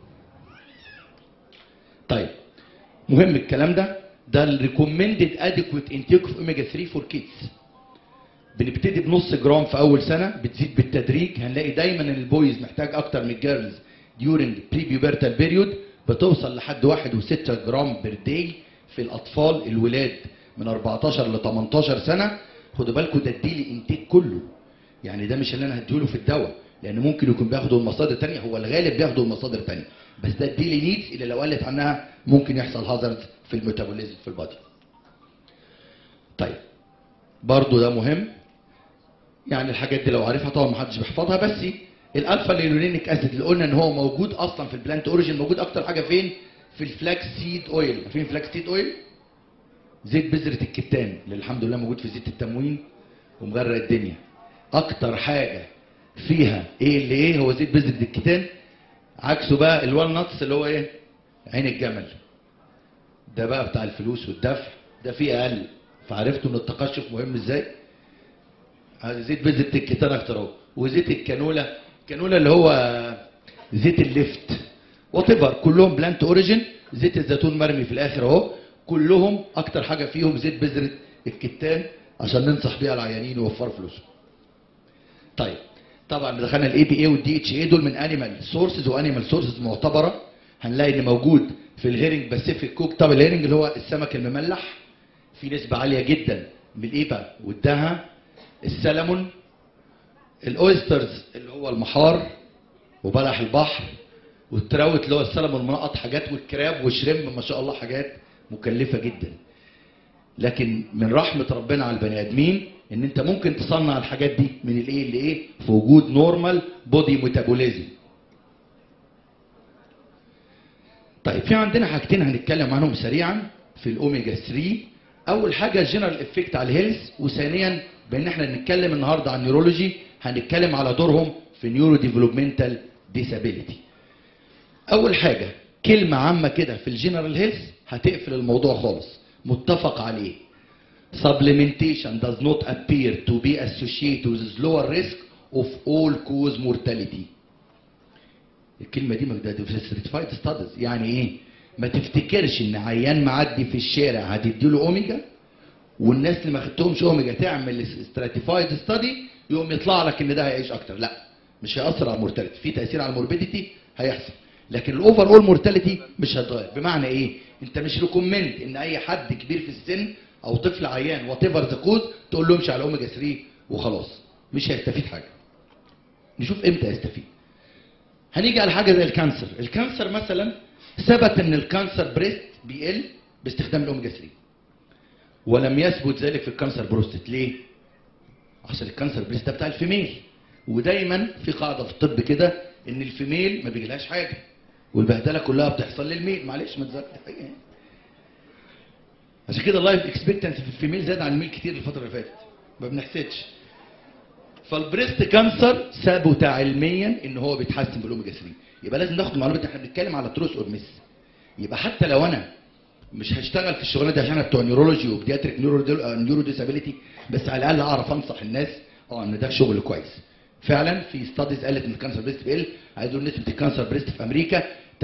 طيب مهم الكلام ده ده الريكومندد اديكويت انتيك اوف اوميجا 3 فور كيدز بنبتدي بنص جرام في اول سنه بتزيد بالتدريج هنلاقي دايما ان البويز محتاج اكتر من الجيرلز ديورنج بري بيوبرتال بيريود بتوصل لحد 1.6 جرام بير داي في الاطفال الولاد من 14 ل 18 سنه خدوا بالكم ده الديلي انتيك كله يعني ده مش اللي انا هديله في الدواء لان ممكن يكون بياخدوا المصادر تانية هو الغالب بياخدوا المصادر تانية بس ده الديلي نيدز اللي لو قلت عنها ممكن يحصل هازارد في الميتابوليزم في البادي طيب برضو ده مهم يعني الحاجات دي لو عارفها طبعا ما حدش بيحفظها بس الالفا لينولينيك اسيد اللي قلنا ان هو موجود اصلا في البلانت اوريجين موجود اكتر حاجه فين في الفلاكس سيد اويل عارفين الفلاكس سيد اويل زيت بذره الكتان اللي الحمد لله موجود في زيت التموين ومغرق الدنيا اكتر حاجه فيها ايه اللي ايه هو زيت بذره الكتان عكسه بقى الوالنتس اللي هو ايه عين الجمل ده بقى بتاع الفلوس والدفع ده فيه اقل فعرفتوا ان التقشف مهم ازاي هذا زيت بذره الكتان اكتر اهو وزيت الكانولا الكانولا اللي هو زيت الليفت وات ايفر كلهم بلانت اوريجين زيت الزيتون مرمي في الاخر اهو كلهم اكتر حاجه فيهم زيت بذره الكتان عشان ننصح بيها العيانين ويوفروا فلوسهم طيب طبعا دخلنا الاي بي اي والدي اتش اي دول من انيمال سورسز وانيمال سورسز معتبره هنلاقي ان موجود في الهيرنج باسيفيك كوك طب الهيرنج اللي هو السمك المملح في نسبه عاليه جدا من الايبا والدها السلمون الاويسترز اللي هو المحار وبلح البحر والتراوت اللي هو السلمون منقط حاجات والكراب والشريمب ما شاء الله حاجات مكلفه جدا لكن من رحمه ربنا على البني ادمين ان انت ممكن تصنع الحاجات دي من الايه لايه في وجود نورمال بودي ميتابوليزم طيب في عندنا حاجتين هنتكلم عنهم سريعا في الاوميجا 3 اول حاجه الجنرال افكت على الهيلث وثانيا بان احنا نتكلم النهارده عن نيورولوجي هنتكلم على دورهم في نيورو ديفلوبمنتال ديسابيليتي اول حاجه كلمه عامه كده في الجنرال هيلث هتقفل الموضوع خالص متفق عليه supplementation does not appear to be associated with lower risk of all cause mortality الكلمه دي ده في certified studies يعني ايه ما تفتكرش ان عيان معدي في الشارع هتديله اوميجا والناس اللي ما خدتهمش اوميجا تعمل stratified study يقوم يطلع لك ان ده هيعيش اكتر لا مش هيأثر على المورتاليتي في تأثير على الموربيديتي هيحصل لكن الاوفر اول مورتاليتي مش هتغير بمعنى ايه انت مش ريكومند ان اي حد كبير في السن او طفل عيان وات ايفر ذا كوز تقول له امشي على اوميجا 3 وخلاص مش هيستفيد حاجه نشوف امتى هيستفيد هنيجي على حاجه زي الكانسر الكانسر مثلا ثبت ان الكانسر بريست بيقل باستخدام الاوميجا 3 ولم يثبت ذلك في الكانسر بروستات ليه عشان الكانسر بريست ده بتاع الفيميل ودايما في قاعده في الطب كده ان الفيميل ما بيجيلهاش حاجه والبهدله كلها بتحصل للميل معلش ما تزعلش حاجه يعني. عشان كده اللايف اكسبكتنسي في الفيميل زاد عن الميل كتير الفتره اللي فاتت ما بنحسدش فالبريست كانسر ثبت علميا ان هو بيتحسن بالاوميجا 3 يبقى لازم ناخد معلومات احنا بنتكلم على تروس اور ميس يبقى حتى لو انا مش هشتغل في الشغلانه دي عشان انا بتوع نيورولوجي وبدياتريك نيورو نيورو ديسابيليتي بس على الاقل اعرف انصح الناس اه ان ده شغل كويس فعلا في ستاديز قالت ان الكانسر بريست بيقل عايز اقول نسبه الكانسر بريست في امريكا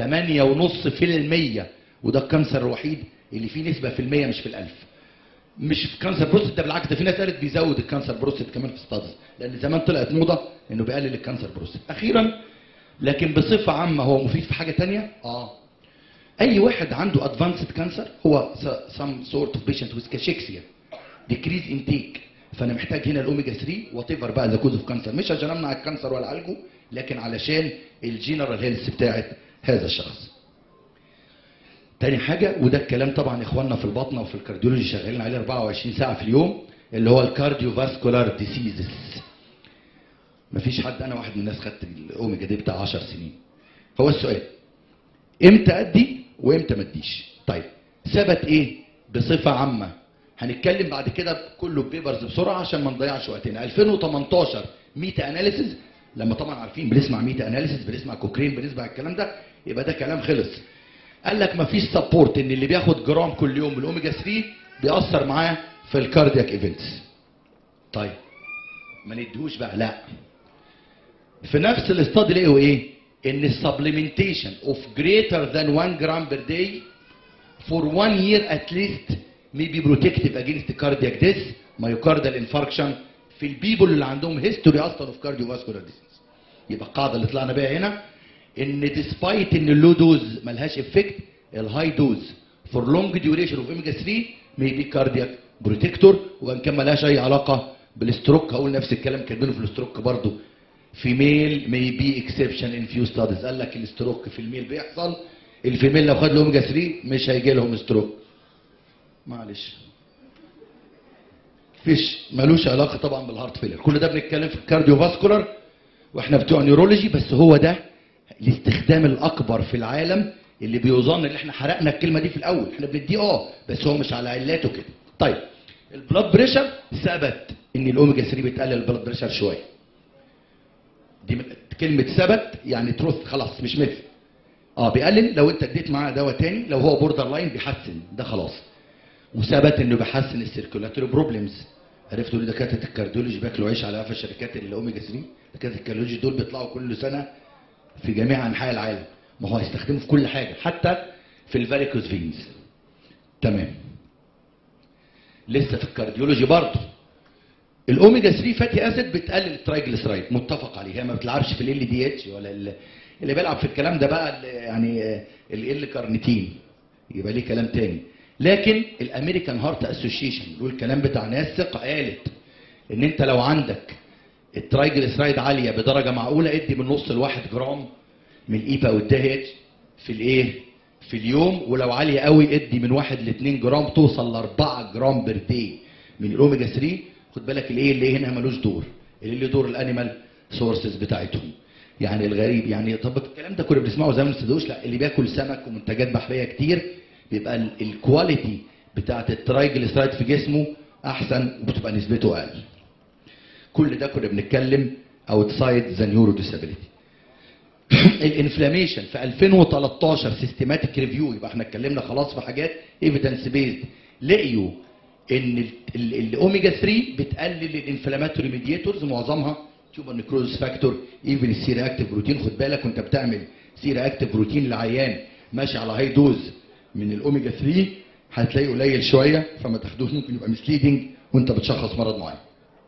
8.5% وده الكانسر الوحيد اللي فيه نسبه في المية مش في الالف مش في كانسر بروستات ده بالعكس ده في ناس قالت بيزود الكانسر بروستات كمان في ستاديز لان زمان طلعت موضه انه بيقلل الكانسر بروستات اخيرا لكن بصفه عامه هو مفيد في حاجه تانية اه اي واحد عنده ادفانسد كانسر هو some sort of patient with cachexia decrease intake فانا محتاج هنا الاوميجا 3 وات ايفر بقى ذا كوز اوف كانسر مش عشان امنع الكانسر ولا اعالجه لكن علشان الجنرال هيلث بتاعت هذا الشخص تاني حاجة وده الكلام طبعا اخواننا في البطنة وفي الكارديولوجي شغالين عليه 24 ساعة في اليوم اللي هو الكارديو فاسكولار ديسيزز مفيش حد انا واحد من الناس خدت الاوميجا دي بتاع 10 سنين هو السؤال امتى ادي وامتى ما اديش طيب ثبت ايه بصفه عامه هنتكلم بعد كده كله بيبرز بسرعه عشان ما نضيعش وقتنا 2018 ميتا اناليسيز لما طبعا عارفين بنسمع ميتا اناليسيز بنسمع كوكرين بنسمع الكلام ده يبقى ده كلام خلص قال لك ما فيش سبورت ان اللي بياخد جرام كل يوم من الاوميجا 3 بيأثر معاه في الكاردياك ايفنتس طيب ما نديهوش بقى لا في نفس الاستاد لقوا ايه ان السبلمنتيشن اوف greater than 1 gram per day for one year at least may be protective against cardiac death myocardial infarction في البيبول اللي عندهم هيستوري اصلا اوف cardiovascular disease يبقى القاعده اللي طلعنا بيها هنا ان despite ان اللو دوز ملهاش افكت الهاي دوز for long duration of omega 3 may be cardiac protector وان كان ملهاش اي علاقه بالستروك هقول نفس الكلام كاتبينه في الستروك برضه فيميل may be exception in few studies قال لك الستروك في الميل بيحصل الفيميل لو خد له اوميجا 3 مش هيجي لهم ستروك معلش فيش ملوش علاقه طبعا بالهارت فيلر كل ده بنتكلم في الكارديو فاسكولار واحنا بتوع نيورولوجي بس هو ده الاستخدام الاكبر في العالم اللي بيظن ان احنا حرقنا الكلمه دي في الاول احنا بنديه اه بس هو مش على علاته كده طيب البلاد بريشر ثبت ان الاوميجا 3 بتقلل البلاد بريشر شويه دي من- كلمة ثبت يعني تروث خلاص مش مثل اه بيقلل لو انت اديت معاه دواء تاني لو هو بوردر لاين بيحسن ده خلاص وثبت انه بيحسن السيركولاتوري بروبلمز عرفتوا ليه دكاتره الكارديولوجي بياكلوا عيش على قفا شركات الاوميجا 3 دكاتره الكارديولوجي دول بيطلعوا كل سنه في جميع انحاء العالم ما هو هيستخدمه في كل حاجه حتى في الفاريكوز فينز تمام لسه في الكارديولوجي برضه الاوميجا 3 فاتي اسيد بتقلل الترايجليسرايد متفق عليه هي ما بتلعبش في ال دي اتش ولا ال- اللي بيلعب في الكلام ده بقى ال- يعني ال كارنيتين يبقى ليه كلام تاني لكن الامريكان هارت اسوشيشن والكلام بتاع ناس ثقه قالت ان انت لو عندك الترايجليسرايد عاليه بدرجه معقوله ادي من نص لواحد جرام من الايبا والدهيت في الايه في اليوم ولو عاليه قوي ادي من واحد ل 2 جرام توصل ل 4 جرام بير داي من الاوميجا 3 خد بالك الايه اللي هنا ملوش دور اللي له دور الانيمال سورسز بتاعتهم يعني الغريب يعني طب الكلام ده كنا بنسمعه زمان ما تصدقوش لا اللي بياكل سمك ومنتجات بحريه كتير بيبقى ال- الكواليتي بتاعت الترايجليسرايد في جسمه احسن وبتبقى نسبته اقل كل ده كنا بنتكلم اوتسايد ذا نيورو ديسابيليتي الانفلاميشن في 2013 سيستماتيك ريفيو يبقى احنا اتكلمنا خلاص في حاجات ايفيدنس بيزد لقيوا ان ال- ال- الاوميجا 3 بتقلل الانفلاماتوري ميدياتورز معظمها تيوبر نيكروز فاكتور ايفن السيرا اكتيف بروتين خد بالك وانت بتعمل سيرا اكتيف بروتين لعيان ماشي على هاي دوز من الاوميجا 3 هتلاقيه قليل شويه فما تاخدوش ممكن يبقى مسليدنج وانت بتشخص مرض معين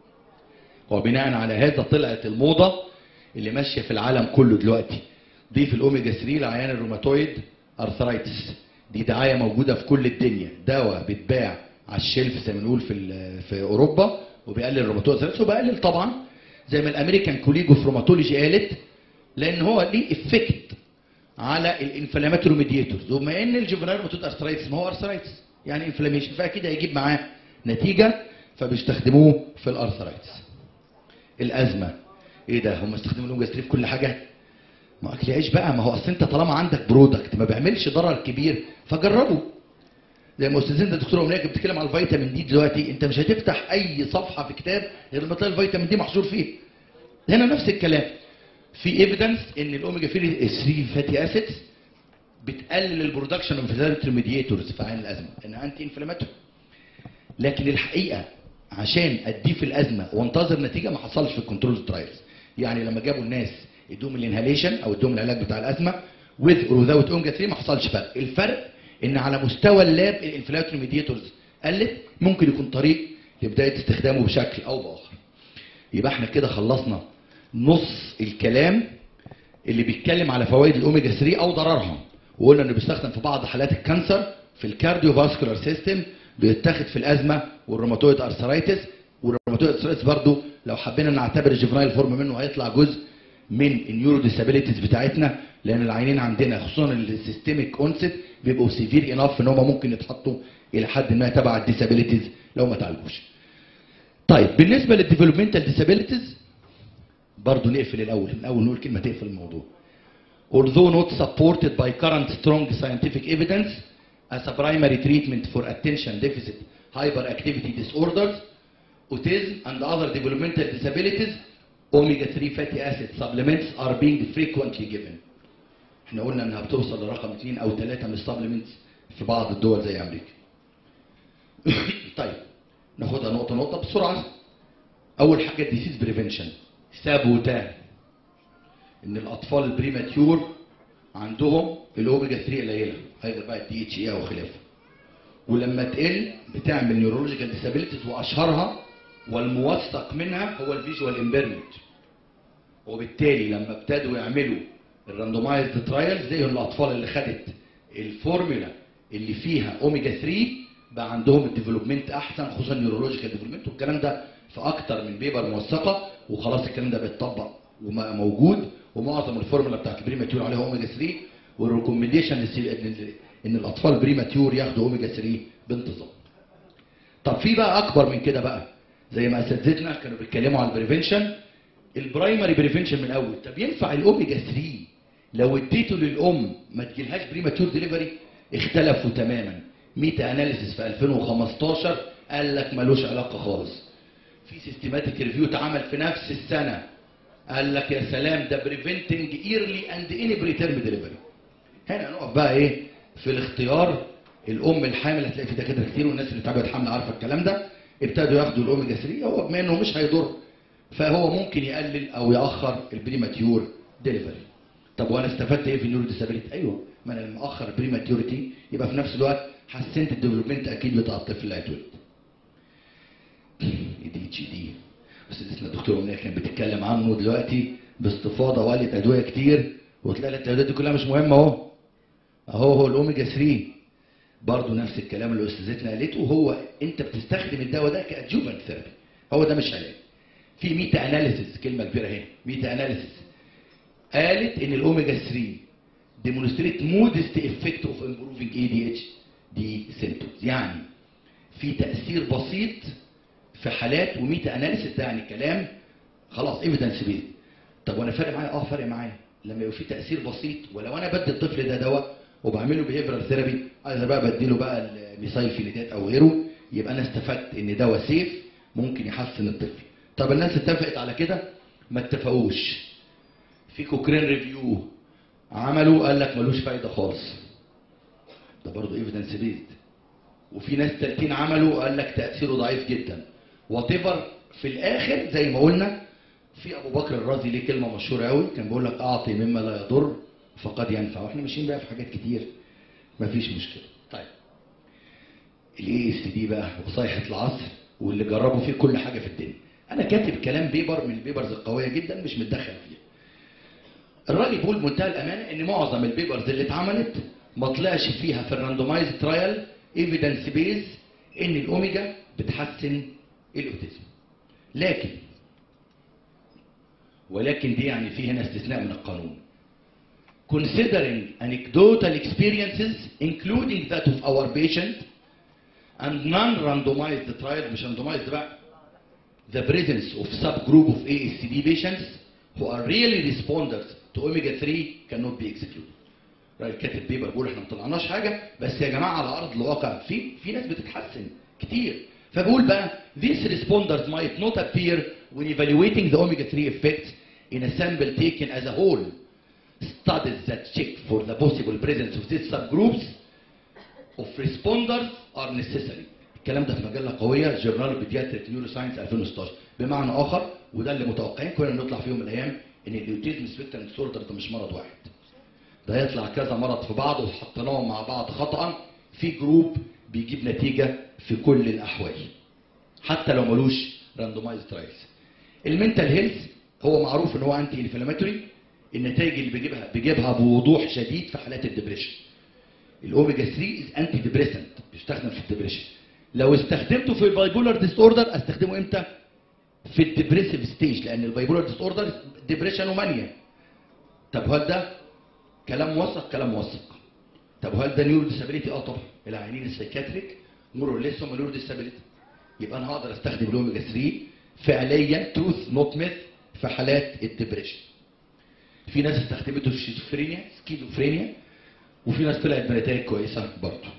وبناء على هذا طلعت الموضة اللي ماشية في العالم كله دلوقتي ضيف الاوميجا 3 لعيان الروماتويد ارثرايتس دي دعاية موجودة في كل الدنيا دواء بيتباع على الشلف زي ما بنقول في ال- في اوروبا وبيقلل الروماتويد ارثرايتس وبيقلل طبعا زي ما الامريكان كوليج اوف روماتولوجي قالت لان هو ليه افكت على الانفلاماتوري ميديتورز وبما ان الجوفنال روماتويد ارثرايتس ما هو ارثرايتس يعني انفلاميشن فاكيد هيجيب معاه نتيجه فبيستخدموه في الارثرايتس الازمه ايه ده هم استخدموا الاوميجا 3 في كل حاجه ما اكل عيش بقى ما هو اصل انت طالما عندك برودكت ما بيعملش ضرر كبير فجربه زي ما استاذنا الدكتوره امنيه كانت بتتكلم على الفيتامين دي دلوقتي انت مش هتفتح اي صفحه في كتاب غير لما تلاقي الفيتامين دي محشور فيه هنا نفس الكلام في ايفيدنس ان الاوميجا 3 فاتي اسيدز بتقلل البرودكشن اوف انفلاماتوري ميدياتورز في عين الازمه انها انتي انفلاماتوري لكن الحقيقه عشان اديه في الازمه وانتظر نتيجه ما حصلش في الكنترول ترايلز يعني لما جابوا الناس ادوهم الانهاليشن او ادوهم العلاج بتاع الازمه وذ اور without اوميجا 3 ما حصلش فرق الفرق ان على مستوى اللاب الانفلاماتوري ميدياتورز قلت ممكن يكون طريق لبدايه استخدامه بشكل او باخر يبقى احنا كده خلصنا نص الكلام اللي بيتكلم على فوائد الاوميجا 3 او ضررها وقلنا انه بيستخدم في بعض حالات الكانسر في الكارديو فاسكولار سيستم بيتاخد في الازمه والروماتويد ارثرايتس والروماتويد ارثرايتس برضو لو حبينا نعتبر الجيفنايل فورم منه هيطلع جزء من النيورو ديسابيليتيز بتاعتنا لان العينين عندنا خصوصا السيستميك اونست بيبقوا سيفير انف ان هم ممكن يتحطوا الى حد ما تبع الديسابيليتيز لو ما تعالجوش. طيب بالنسبه للديفلوبمنتال ديسابيليتيز برضه نقفل الاول الاول نقول كلمه تقفل الموضوع. Although not supported by current strong scientific evidence as a primary treatment for attention deficit hyperactivity disorders, autism and other developmental disabilities, omega-3 fatty acid supplements are being frequently given. احنا قلنا انها بتوصل لرقم 2 او 3 من السبلمنتس في بعض الدول زي امريكا. طيب ناخدها نقطه نقطه بسرعه. اول حاجه ديسيز بريفنشن سابوتان ان الاطفال البريماتيور عندهم الاوميجا 3 قليله هيبقى بقى الدي اتش اي او خلافه ولما تقل بتعمل نيورولوجيكال ديسابيلتيز واشهرها والموثق منها هو الفيجوال امبيرمنت وبالتالي لما ابتدوا يعملوا الراندومايزد ترايلز زي الاطفال اللي خدت الفورمولا اللي فيها اوميجا 3 بقى عندهم الديفلوبمنت احسن خصوصا النيورولوجيكال ديفلوبمنت والكلام ده في اكتر من بيبر موثقه وخلاص الكلام ده بيتطبق وموجود ومعظم الفورمولا بتاعت البريماتيور عليها اوميجا 3 والريكومنديشن ان الاطفال البريماتيور ياخدوا اوميجا 3 بانتظام. طب في بقى اكبر من كده بقى زي ما اساتذتنا كانوا بيتكلموا على البريفنشن البرايمري بريفنشن من الاول طب ينفع الاوميجا 3 لو اديته للام ما تجيلهاش بريماتيور ديليفري اختلفوا تماما ميتا اناليسيس في 2015 قال لك ملوش علاقه خالص في سيستماتيك ريفيو اتعمل في نفس السنه قال لك يا سلام ده بريفنتنج ايرلي اند اني بريتيرم ديليفري هنا نقف بقى ايه في الاختيار الام الحامل هتلاقي في دكاتره كتير والناس اللي تعبت حمل عارفه الكلام ده ابتدوا ياخدوا الاوميجا 3 هو بما انه مش هيضر فهو ممكن يقلل او ياخر البريماتيور ديليفري طب وانا استفدت ايه في النيورو ديسابيلتي ايوه ما انا لما اخر البريماتيورتي يبقى في نفس الوقت حسنت الديفلوبمنت اكيد بتاع الطفل اللي هيتولد دي اتش دي استاذتنا الدكتوره امنيه كانت بتتكلم عنه دلوقتي باستفاضه وقالت ادويه كتير وتلاقي الادويه دي كلها مش مهمه اهو اهو هو الاوميجا 3 برضه نفس الكلام اللي استاذتنا قالته هو انت بتستخدم الدواء ده كادجوفنت ثيرابي هو ده مش علاج في ميتا اناليسيس كلمه كبيره اهي ميتا اناليسيس قالت ان الاوميجا 3 demonstrate modest effect of improving ADHD symptoms يعني في تاثير بسيط في حالات وميتا اناليسيس ده يعني كلام خلاص ايفيدنس بيز طب وانا فارق معايا اه فارق معايا لما يبقى في تاثير بسيط ولو انا بدي الطفل ده دواء وبعمل له بيهيفرال ثيرابي انا بقى بديله بقى الميسايفينيدات او غيره يبقى انا استفدت ان دواء سيف ممكن يحسن الطفل طب الناس اتفقت على كده ما اتفقوش في كوكرين ريفيو عملوا قال لك ملوش فايده خالص ده برضه ايفيدنس بيزد وفي ناس تالتين عملوا قال لك تاثيره ضعيف جدا وات في الاخر زي ما قلنا في ابو بكر الرازي ليه كلمه مشهوره قوي كان بيقول لك اعطي مما لا يضر فقد ينفع واحنا ماشيين بقى في حاجات كتير مفيش مشكله طيب الاي اس دي بقى وصيحه العصر واللي جربوا فيه كل حاجه في الدنيا انا كاتب كلام بيبر من البيبرز القويه جدا مش متدخل فيها الراجل بيقول بمنتهى الامانه ان معظم البيبرز اللي اتعملت ما طلعش فيها في الراندومايز ترايل ايفيدنس بيز ان الاوميجا بتحسن الاوتيزم لكن ولكن دي يعني في هنا استثناء من القانون considering anecdotal experiences including that of our patient and non-randomized trial مش randomized بقى the presence of subgroup of ASCD patients who are really responders to omega 3 cannot be excluded. راجل كاتب بيبر بيقول احنا ما طلعناش حاجه بس يا جماعه على ارض الواقع في في ناس بتتحسن كتير فبقول بقى these responders might not appear when evaluating the omega 3 effects in a sample taken as a whole. Studies that check for the possible presence of these subgroups of responders are necessary. الكلام ده في مجله قويه جورنال بيدياتريك نيورو ساينس 2016 بمعنى اخر وده اللي متوقعين كنا نطلع في يوم من الايام ان الاوتيزم سبيكترم ديسوردر ده مش مرض واحد ده هيطلع كذا مرض في بعض وحطيناهم مع بعض خطا في جروب بيجيب نتيجه في كل الاحوال حتى لو ملوش راندومايز ترايلز المنتال هيلث هو معروف ان هو انتي انفلاماتوري النتائج اللي بيجيبها بيجيبها بوضوح شديد في حالات الدبريشن الاوميجا 3 از انتي ديبريسنت بيستخدم في الدبريشن لو استخدمته في البايبولار ديس اوردر استخدمه امتى في الديبريسيف ستيج لان البايبولار ديس اوردر ديبريشن ومانيا طب هل ده كلام موثق كلام موثق طب هل ده نيورو ديسابيليتي اه طبعا العيانين السايكاتريك مور ليس هم نيورو ديسابيليتي يبقى انا هقدر استخدم الاوميجا 3 فعليا تروث نوت ميث في حالات الدبريشن في ناس استخدمته في شيزوفرينيا سكيزوفرينيا وفي ناس طلعت بنتائج كويسه برضه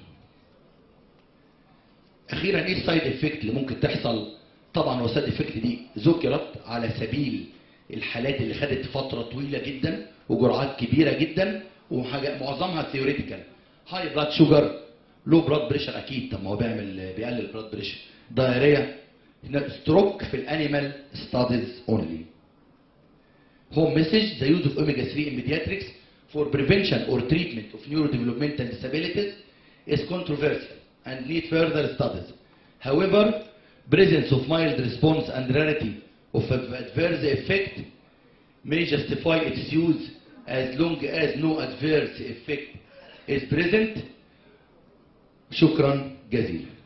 اخيرا ايه السايد افكت اللي ممكن تحصل طبعا هو السايد افكت دي ذكرت على سبيل الحالات اللي خدت فتره طويله جدا وجرعات كبيره جدا وحاجه معظمها ثيوريتيكال هاي بلاد شوجر لو بلاد بريشر اكيد طب ما هو بيعمل بيقلل البلاد بريشر دايريا ستروك في الانيمال ستاديز اونلي home message the use of omega 3 in pediatrics for prevention or treatment of neurodevelopmental disabilities is controversial and need further studies. However, presence of mild response and rarity of adverse effect may justify its use as long as no adverse effect is present. شكرا جزيلا.